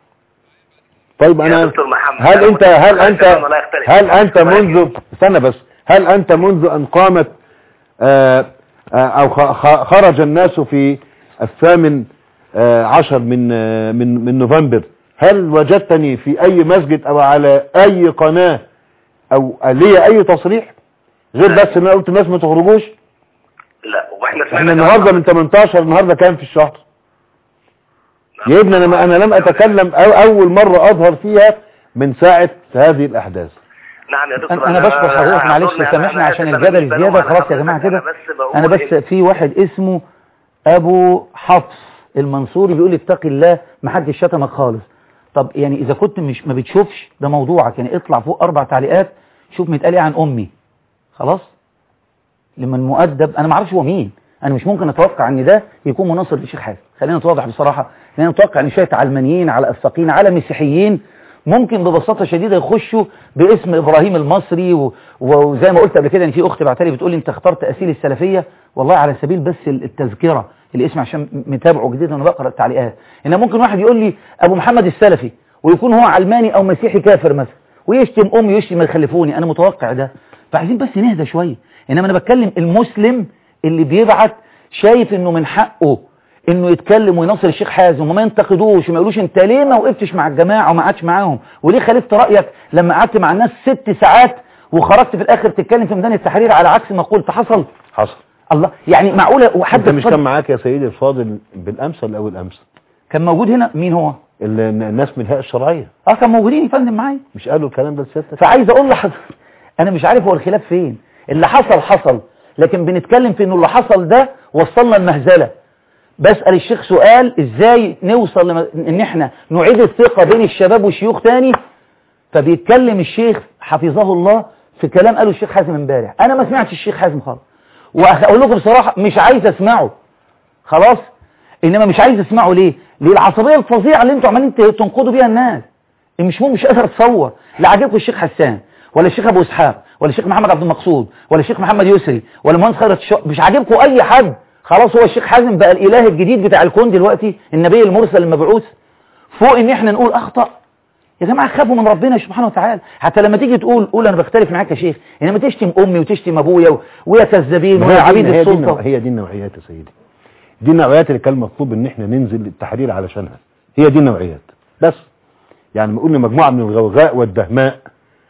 طيب يا انا دكتور محمد هل أنا انت هل انت متفق ولا أختلف. هل انت ولكن- منذ استنى بس هل انت منذ ان قامت آه، آه، او خ- خ- خرج الناس في الثامن آه، عشر من آه، من من نوفمبر هل وجدتني في اي مسجد او على اي قناة او لي اي تصريح غير بس ان انا قلت الناس ما تخرجوش لا واحنا احنا سمعنا النهارده من 18 النهارده كام في الشهر يا ابني انا انا لم اتكلم أو اول مرة اظهر فيها من ساعة هذه الاحداث نعم يا دكتور انا أنا بشكر حضرتك معلش أعذرني، سامحني أنا عشان آسف، أنا الجدل مش بلوم الزياده على خلاص يا جماعه حضرتك، كده أنا بس بقول انا بس إن- في واحد اسمه ابو حفص المنصوري بيقول لي اتق الله ما حدش شتمك خالص طب يعني اذا كنت مش ما بتشوفش ده موضوعك يعني اطلع فوق اربع تعليقات شوف متقال ايه عن امي خلاص لمن مؤدب انا ما اعرفش هو مين انا مش ممكن اتوقع ان ده يكون مناصر للشيخ حازم خلينا نتواضح بصراحه خلينا نتوقع ان شويه علمانيين على افاقين على مسيحيين ممكن ببساطه شديده يخشوا باسم ابراهيم المصري و... وزي ما قلت قبل كده ان في اخت بعتلي بتقول لي انت اخترت اسيل السلفيه والله على سبيل بس التذكره الاسم عشان متابعه جديد وانا بقرا التعليقات ان ممكن واحد يقول لي ابو محمد السلفي ويكون هو علماني او مسيحي كافر مثلا ويشتم امي ويشتم يخلفوني انا متوقع ده فعايزين بس نهدى شويه انما انا بتكلم المسلم اللي بيبعت شايف انه من حقه انه يتكلم وينصر الشيخ حازم وما ينتقدوش وما يقولوش انت ليه ما وقفتش مع الجماعه وما قعدتش معاهم وليه خالفت رايك لما قعدت مع الناس ست ساعات وخرجت في الاخر تتكلم في ميدان التحرير على عكس ما قلت حصل حصل الله يعني معقوله وحد انت مش اتفضل- كان معاك يا سيدي الفاضل بالامس ولا اول امس كان موجود هنا مين هو ال- الناس من الهيئة الشرعية اه كان موجودين يا فندم معايا مش قالوا الكلام ده لسيادتك فعايز اقول لحضرتك انا مش عارف هو الخلاف فين اللي حصل حصل لكن بنتكلم في انه اللي حصل ده وصلنا المهزله بسأل الشيخ سؤال ازاي نوصل لما ان احنا نعيد الثقة بين الشباب والشيوخ تاني فبيتكلم الشيخ حفظه الله في كلام قاله الشيخ حازم امبارح انا ما سمعتش الشيخ حازم خالص واقول لكم بصراحة مش عايز اسمعه خلاص انما مش عايز اسمعه ليه ليه العصبية الفظيعة اللي انتوا عمالين تنقضوا بيها الناس مش مو مش قادر اتصور لا عاجبكم الشيخ حسان ولا الشيخ ابو اسحاق ولا الشيخ محمد عبد المقصود ولا الشيخ محمد يسري ولا المهندس خيرت الشق مش عاجبكم اي حد خلاص هو الشيخ حازم بقى الاله الجديد بتاع الكون دلوقتي النبي المرسل المبعوث فوق ان احنا نقول اخطأ يا جماعه خافوا من ربنا سبحانه وتعالى حتى لما تيجي تقول قول انا بختلف معاك يا شيخ انما تشتم امي وتشتم ابويا و- ويا كذابين ما ويا هي دي- عبيد هي دي السلطه النوع- هي دي النوعيات يا سيدي دي النوعيات اللي كان مطلوب ان احنا ننزل للتحرير علشانها هي دي النوعيات بس يعني ما قلنا مجموعة من الغوغاء والدهماء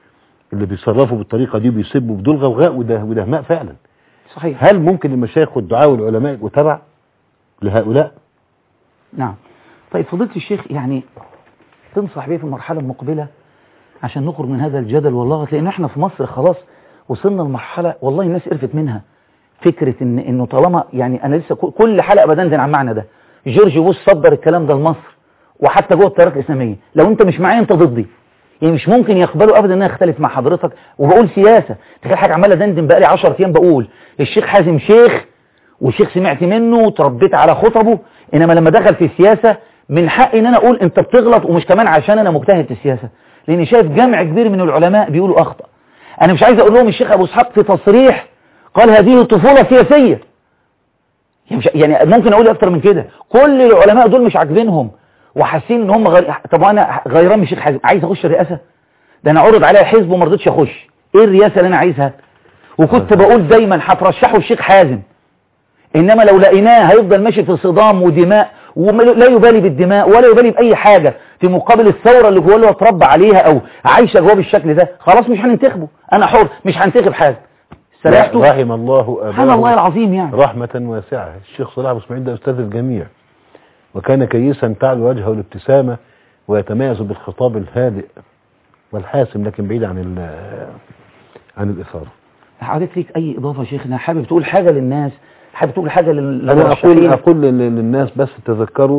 اللي بيصرفوا بالطريقة دي بيسبوا بدون غوغاء وده وده ماء فعلا صحيح هل ممكن المشايخ والدعاء والعلماء يبقوا تبع لهؤلاء نعم طيب فضيلة الشيخ يعني تنصح بيه في المرحلة المقبلة عشان نخرج من هذا الجدل والله لأن احنا في مصر خلاص وصلنا لمرحلة والله الناس قرفت منها فكرة إن إنه طالما يعني أنا لسه ك- كل حلقة بدندن عن معنى ده جورج بوش صدر الكلام ده لمصر وحتى جوه التيارات الإسلامية لو أنت مش معايا أنت ضدي يعني مش ممكن يقبلوا ابدا ان انا اختلف مع حضرتك وبقول سياسه تخيل حاجه عماله دندن بقالي 10 ايام بقول الشيخ حازم شيخ والشيخ سمعت منه وتربيت على خطبه انما لما دخل في السياسه من حقي ان انا اقول انت بتغلط ومش كمان عشان انا مجتهد في السياسه لاني شايف جمع كبير من العلماء بيقولوا اخطا انا مش عايز اقول لهم الشيخ ابو اسحاق في تصريح قال هذه طفوله سياسيه يعني, مش يعني ممكن اقول اكتر من كده كل العلماء دول مش عاجبينهم وحاسين ان هم غير... طب انا غيران من الشيخ حازم عايز اخش الرئاسه ده انا عرض عليا حزب وما رضيتش اخش ايه الرئاسه اللي انا عايزها وكنت بقول دايما هترشحوا الشيخ حازم انما لو لقيناه هيفضل ماشي في صدام ودماء ولا يبالي بالدماء ولا يبالي باي حاجه في مقابل الثوره اللي جواه اللي هو اتربى عليها او عايشه جواه بالشكل ده خلاص مش هننتخبه انا حر مش هنتخب حازم استريحتوا رحم الله سبحان الله أباه العظيم يعني رحمة واسعة الشيخ صلاح أبو اسماعيل ده أستاذ الجميع وكان كيسا تعلو وجهه الابتسامة ويتميز بالخطاب الهادئ والحاسم لكن بعيد عن ال- عن الإثارة حضرتك ليك اي اضافه يا شيخنا حابب تقول حاجه للناس حابب تقول حاجه لل- أنا أقول للمرشحين أقول لل- للناس بس تذكروا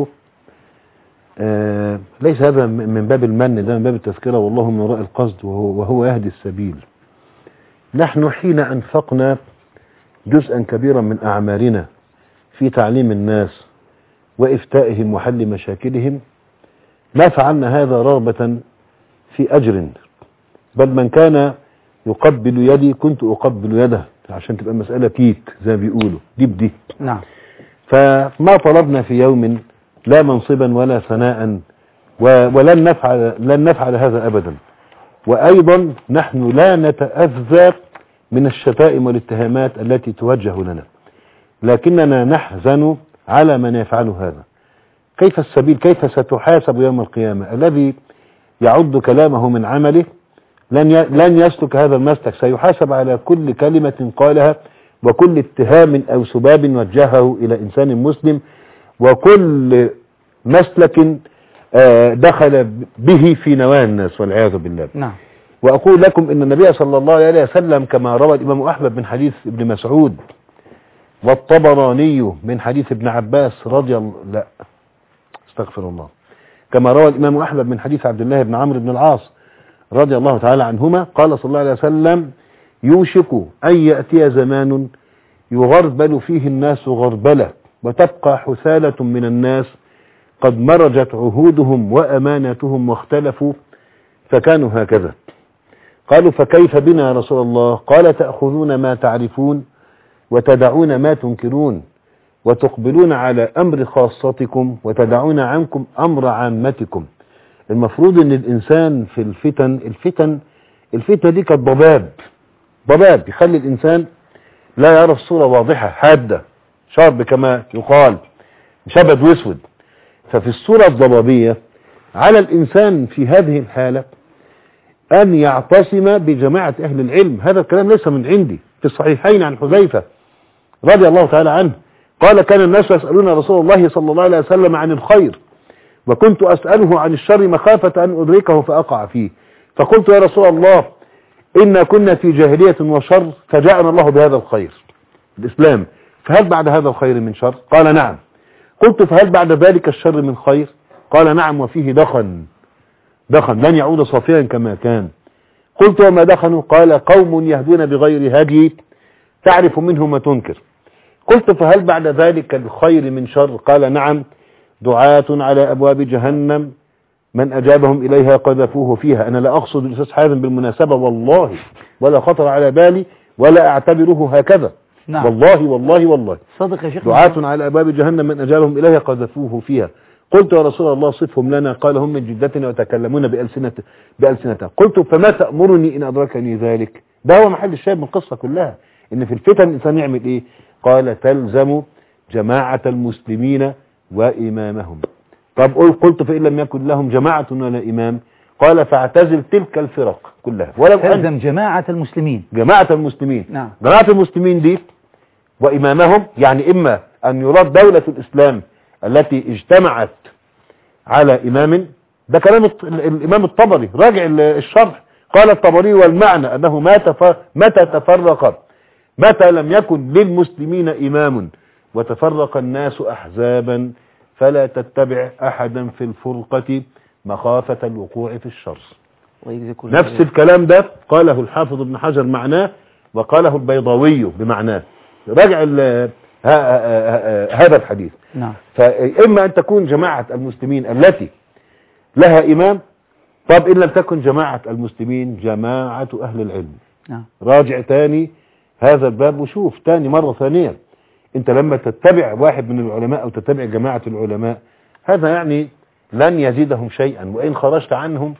آه ليس هذا م- من باب المن ده من باب التذكرة والله من وراء القصد وهو, وهو يهدي السبيل نحن حين أنفقنا جزءا كبيرا من أعمارنا في تعليم الناس وإفتائهم وحل مشاكلهم ما فعلنا هذا رغبة في أجر بل من كان يقبل يدي كنت أقبل يده عشان تبقى المسألة كيك زي ما بيقولوا دي بدي نعم فما طلبنا في يوم لا منصبا ولا ثناء و- ولن نفعل لن نفعل هذا أبدا وأيضا نحن لا نتأذى من الشتائم والاتهامات التي توجه لنا لكننا نحزن على من يفعل هذا كيف السبيل كيف ستحاسب يوم القيامة الذي يعد كلامه من عمله لن ي- لن يسلك هذا المسلك سيحاسب على كل كلمة قالها وكل اتهام أو سباب وجهه إلى إنسان مسلم وكل مسلك آه، دخل به في نواة الناس والعياذ بالله نعم وأقول لكم إن النبي صلى الله عليه وسلم كما روى الإمام أحمد من حديث ابن مسعود والطبراني من حديث ابن عباس رضي الله لا استغفر الله كما روى الإمام أحمد من حديث عبد الله بن عمرو بن العاص رضي الله تعالى عنهما قال صلى الله عليه وسلم يوشك أن يأتي زمان يغربل فيه الناس غربلة وتبقى حثالة من الناس قد مرجت عهودهم وأماناتهم واختلفوا فكانوا هكذا قالوا فكيف بنا يا رسول الله قال تأخذون ما تعرفون وتدعون ما تنكرون وتقبلون على أمر خاصتكم وتدعون عنكم أمر عامتكم المفروض ان الانسان في الفتن الفتن الفتنة دي كانت ضباب ضباب يخلي الانسان لا يرى الصورة واضحة حادة شرب كما يقال شبد واسود ففي الصورة الضبابية على الانسان في هذه الحالة ان يعتصم بجماعة اهل العلم هذا الكلام ليس من عندي في الصحيحين عن حذيفة رضي الله تعالى عنه قال كان الناس يسألون رسول الله صلى الله عليه وسلم عن الخير وكنت أسأله عن الشر مخافة أن أدركه فأقع فيه فقلت يا رسول الله إنا كنا في جاهلية وشر فجاءنا الله بهذا الخير الإسلام فهل بعد هذا الخير من شر قال نعم قلت فهل بعد ذلك الشر من خير قال نعم وفيه دخن دخن لن يعود صافيا كما كان قلت وما دخنوا قال قوم يهدون بغير هدي تعرف منه ما تنكر قلت فهل بعد ذلك الخير من شر قال نعم دعاة على أبواب جهنم من أجابهم إليها قذفوه فيها أنا لا أقصد الأستاذ حازم بالمناسبة والله ولا خطر على بالي ولا أعتبره هكذا نعم والله والله والله صدق يا شيخ دعاة على أبواب جهنم من أجابهم إليها قذفوه فيها قلت يا رسول الله صفهم لنا قال هم من جدتنا ويتكلمون بألسنة بألسنتها قلت فما تأمرني إن أدركني ذلك ده هو محل الشاهد من القصة كلها إن في الفتن الإنسان يعمل إيه قال تلزم جماعة المسلمين وإمامهم طب قل- قلت فإن لم يكن لهم جماعة ولا إمام قال فاعتزل تلك الفرق كلها ولو أن تلزم جماعة المسلمين جماعة المسلمين نعم جماعة المسلمين دي وإمامهم يعني إما أن يراد دولة الإسلام التي اجتمعت على إمام ده كلام الط- ال- الإمام الطبري راجع ال- الشرح قال الطبري والمعنى أنه ما تف... متى تفرق متى لم يكن للمسلمين إمام وتفرق الناس أحزابا فلا تتبع أحدا في الفرقة مخافة الوقوع في الشر ويجزي كل نفس خير. الكلام ده قاله الحافظ ابن حجر معناه وقاله البيضاوي بمعناه راجع ال- ها- ها- ها- هذا الحديث نعم فإما أن تكون جماعة المسلمين التي لها إمام طب إن لم تكن جماعة المسلمين جماعة أهل العلم نعم راجع تاني هذا الباب وشوف تاني مرة ثانية انت لما تتبع واحد من العلماء او تتبع جماعة العلماء هذا يعني لن يزيدهم شيئا وان خرجت عنهم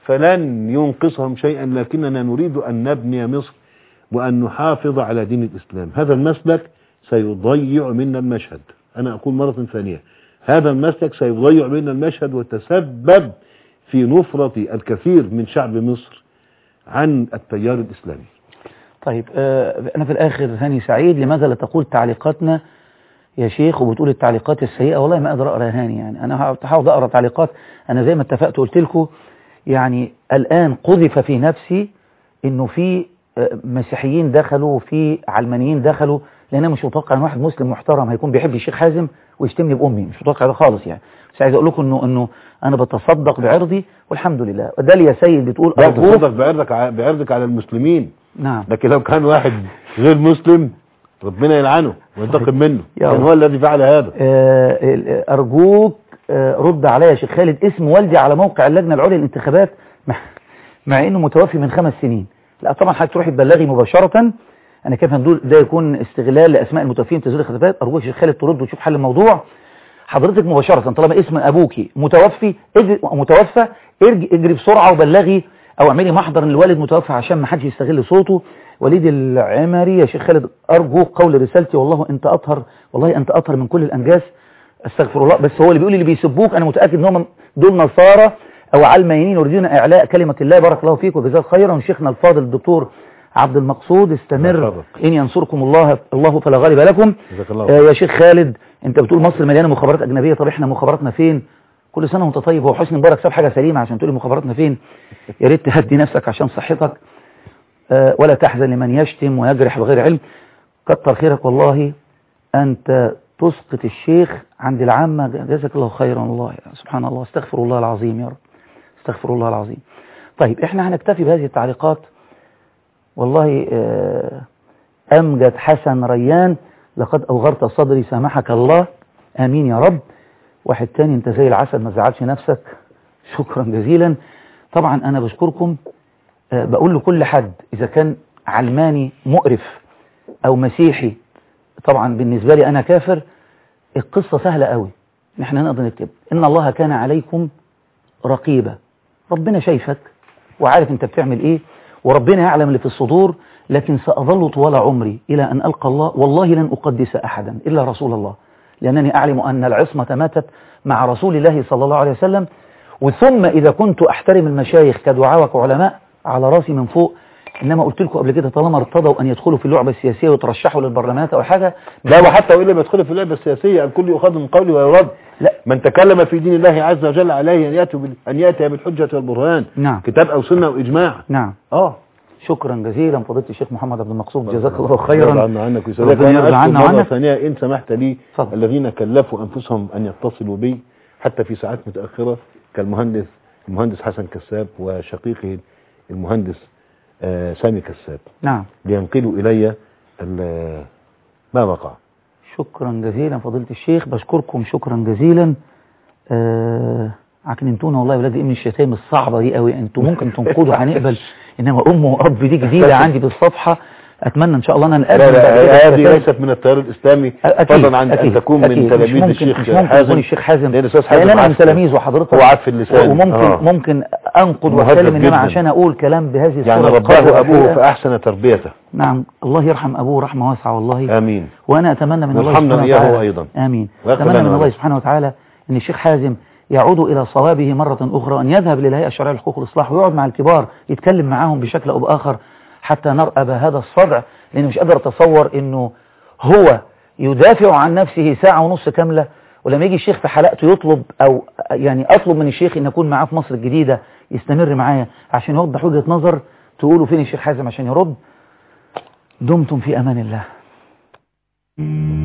فلن ينقصهم شيئا لكننا نريد ان نبني مصر وان نحافظ على دين الاسلام هذا المسلك سيضيع منا المشهد انا اقول مرة ثانية هذا المسلك سيضيع منا المشهد وتسبب في نفرة الكثير من شعب مصر عن التيار الاسلامي طيب آه، أنا في الآخر هاني سعيد لماذا لا تقول تعليقاتنا يا شيخ وبتقول التعليقات السيئة والله ما أقدر أقرأ يا هاني يعني أنا هحاول أقرأ تعليقات أنا زي ما اتفقت قلت لكم يعني الآن قذف في نفسي إنه في آه، مسيحيين دخلوا وفي علمانيين دخلوا لأن أنا مش متوقع إن واحد مسلم محترم هيكون بيحب الشيخ حازم ويشتمني بأمي مش متوقع ده خالص يعني بس عايز أقول لكم إنه إنه أنا بتصدق بعرضي والحمد لله داليا سيد بتقول لا أرجوك تصدق بعرضك ع- بعرضك على المسلمين نعم لكن لو كان واحد غير مسلم ربنا يلعنه وينتقم منه يا كان رب. هو الذي فعل هذا آه، ال- أرجوك آه، رد عليا يا شيخ خالد اسم والدي على موقع اللجنة العليا للانتخابات مع, مع إنه متوفي من خمس سنين لا طبعا حضرتك تروحي تبلغي مباشرة أنا كيف هندول ده يكون استغلال لأسماء المتوفين تسجيل الخلافات أرجوك يا شيخ خالد ترد وتشوف حل الموضوع حضرتك مباشرة طالما اسم أبوكي متوفي اجري متوفى ارج- اجري بسرعة وبلغي أو اعملي محضر ان الوالد متوفى عشان ما حدش يستغل صوته وليد العمري يا شيخ خالد أرجوك قول رسالتي والله أنت أطهر والله أنت أطهر من كل الأنجاس استغفر الله بس هو اللي بيقول اللي بيسبوك أنا متأكد إن هم دول نصارى أو علمانيين يريدون إعلاء كلمة الله بارك الله فيك وجزاك خيرا وشيخنا الفاضل الدكتور عبد المقصود استمر يحفظك. إن ينصركم الله الله فلا غالب لكم جزاك الله آه يا شيخ خالد أنت بتقول مصر مليانة مخابرات أجنبية طب إحنا مخابراتنا فين كل سنة وأنت طيب هو حسني مبارك ساب حاجة سليمة عشان تقولي مخابراتنا فين يا ريت تهدي نفسك عشان صحتك آه، ولا تحزن لمن يشتم ويجرح بغير علم كتر خيرك والله أنت تسقط الشيخ عند العامة جزاك الله خيرا والله سبحان الله استغفر الله العظيم يا رب استغفر الله العظيم طيب احنا هنكتفي بهذه التعليقات والله آه، أمجد حسن ريان لقد أوغرت صدري سامحك الله آمين يا رب واحد تاني انت زي العسل ما تزعلش نفسك شكرا جزيلا طبعا أنا بشكركم آه، بقول لكل حد إذا كان علماني مقرف أو مسيحي طبعا بالنسبة لي أنا كافر القصة سهلة قوي إن احنا نقدر نكتب إن الله كان عليكم رقيبا ربنا شايفك وعارف أنت بتعمل إيه وربنا يعلم اللي في الصدور لكن سأظل طوال عمري إلى أن ألقى الله والله لن أقدس أحدا إلا رسول الله لأنني أعلم أن العصمة ماتت مع رسول الله صلى الله عليه وسلم وثم إذا كنت أحترم المشايخ كدعاء وعلماء على راسي من فوق إنما قلت لكم قبل كده طالما ارتضوا أن يدخلوا في اللعبة السياسية ويترشحوا للبرلمانات أو حاجة لا وحتى وإن لم يدخل في اللعبة السياسية الكل يؤخذ من قولي ويرد لا من تكلم في دين الله عز وجل عليه أن يأتي بال- أن يأتي بالحجة والبرهان نعم كتاب أو سنة وإجماع نعم اه شكرا جزيلا فضيلة الشيخ محمد عبد المقصود جزاك الله يرضى خيرا عنا عنك ويسلمك ربنا وأنا يرضى أشكر عنا مرة وعنك ثانية إن سمحت لي اتفضل. الذين كلفوا أنفسهم أن يتصلوا بي حتى في ساعات متأخرة كالمهندس المهندس حسن كساب وشقيقه المهندس آه، سامي كساب نعم لينقلوا إلي ال- ما وقع شكرا جزيلا فضيلة الشيخ بشكركم شكرا جزيلا آه عكننتونا والله يا ولادي ايه من الشتايم الصعبة دي قوي انتوا ممكن تنقضوا هنقبل انما ام واب دي جديدة عندي بالصفحة اتمنى ان شاء الله انا لا نقابل بعد لا كده هذه رسائل. ليست من التيار الإسلامي أكيد فضلا عن أن أكيد تكون أكيد. من مش تلاميذ ممكن- الشيخ مش ممكن حازم يكون الشيخ حازم لأن الأستاذ حازم لان انا من عسكري. تلاميذ وحضرتك هو عارف اللسان وممكن آه. ممكن انقض مهذب واتكلم انما جداً. عشان اقول كلام بهذه الصورة يعني القذرة رباه أبوه الحقيقة. فأحسن تربيته نعم الله يرحم ابوه رحمة واسعة والله آمين وانا اتمنى من الله وارحمنا سبحانه إياه وتعالى أيضا. امين ويغفر اتمنى لنا من الله ولكم. سبحانه وتعالى ان الشيخ حازم يعود إلى صوابه مرة أخرى وأن يذهب للهيئة الشرعية للحقوق والإصلاح ويقعد مع الكبار يتكلم معاهم بشكل أو بآخر حتى نرأب هذا الصدع لأني مش قادر أتصور أنه هو يدافع عن نفسه ساعة ونص كاملة ولما يجي الشيخ في حلقته يطلب أو يعني أطلب من الشيخ أن أكون معاه في مصر الجديدة يستمر معايا عشان يوضح وجهة نظر تقولوا فين الشيخ حازم عشان يرد دمتم في أمان الله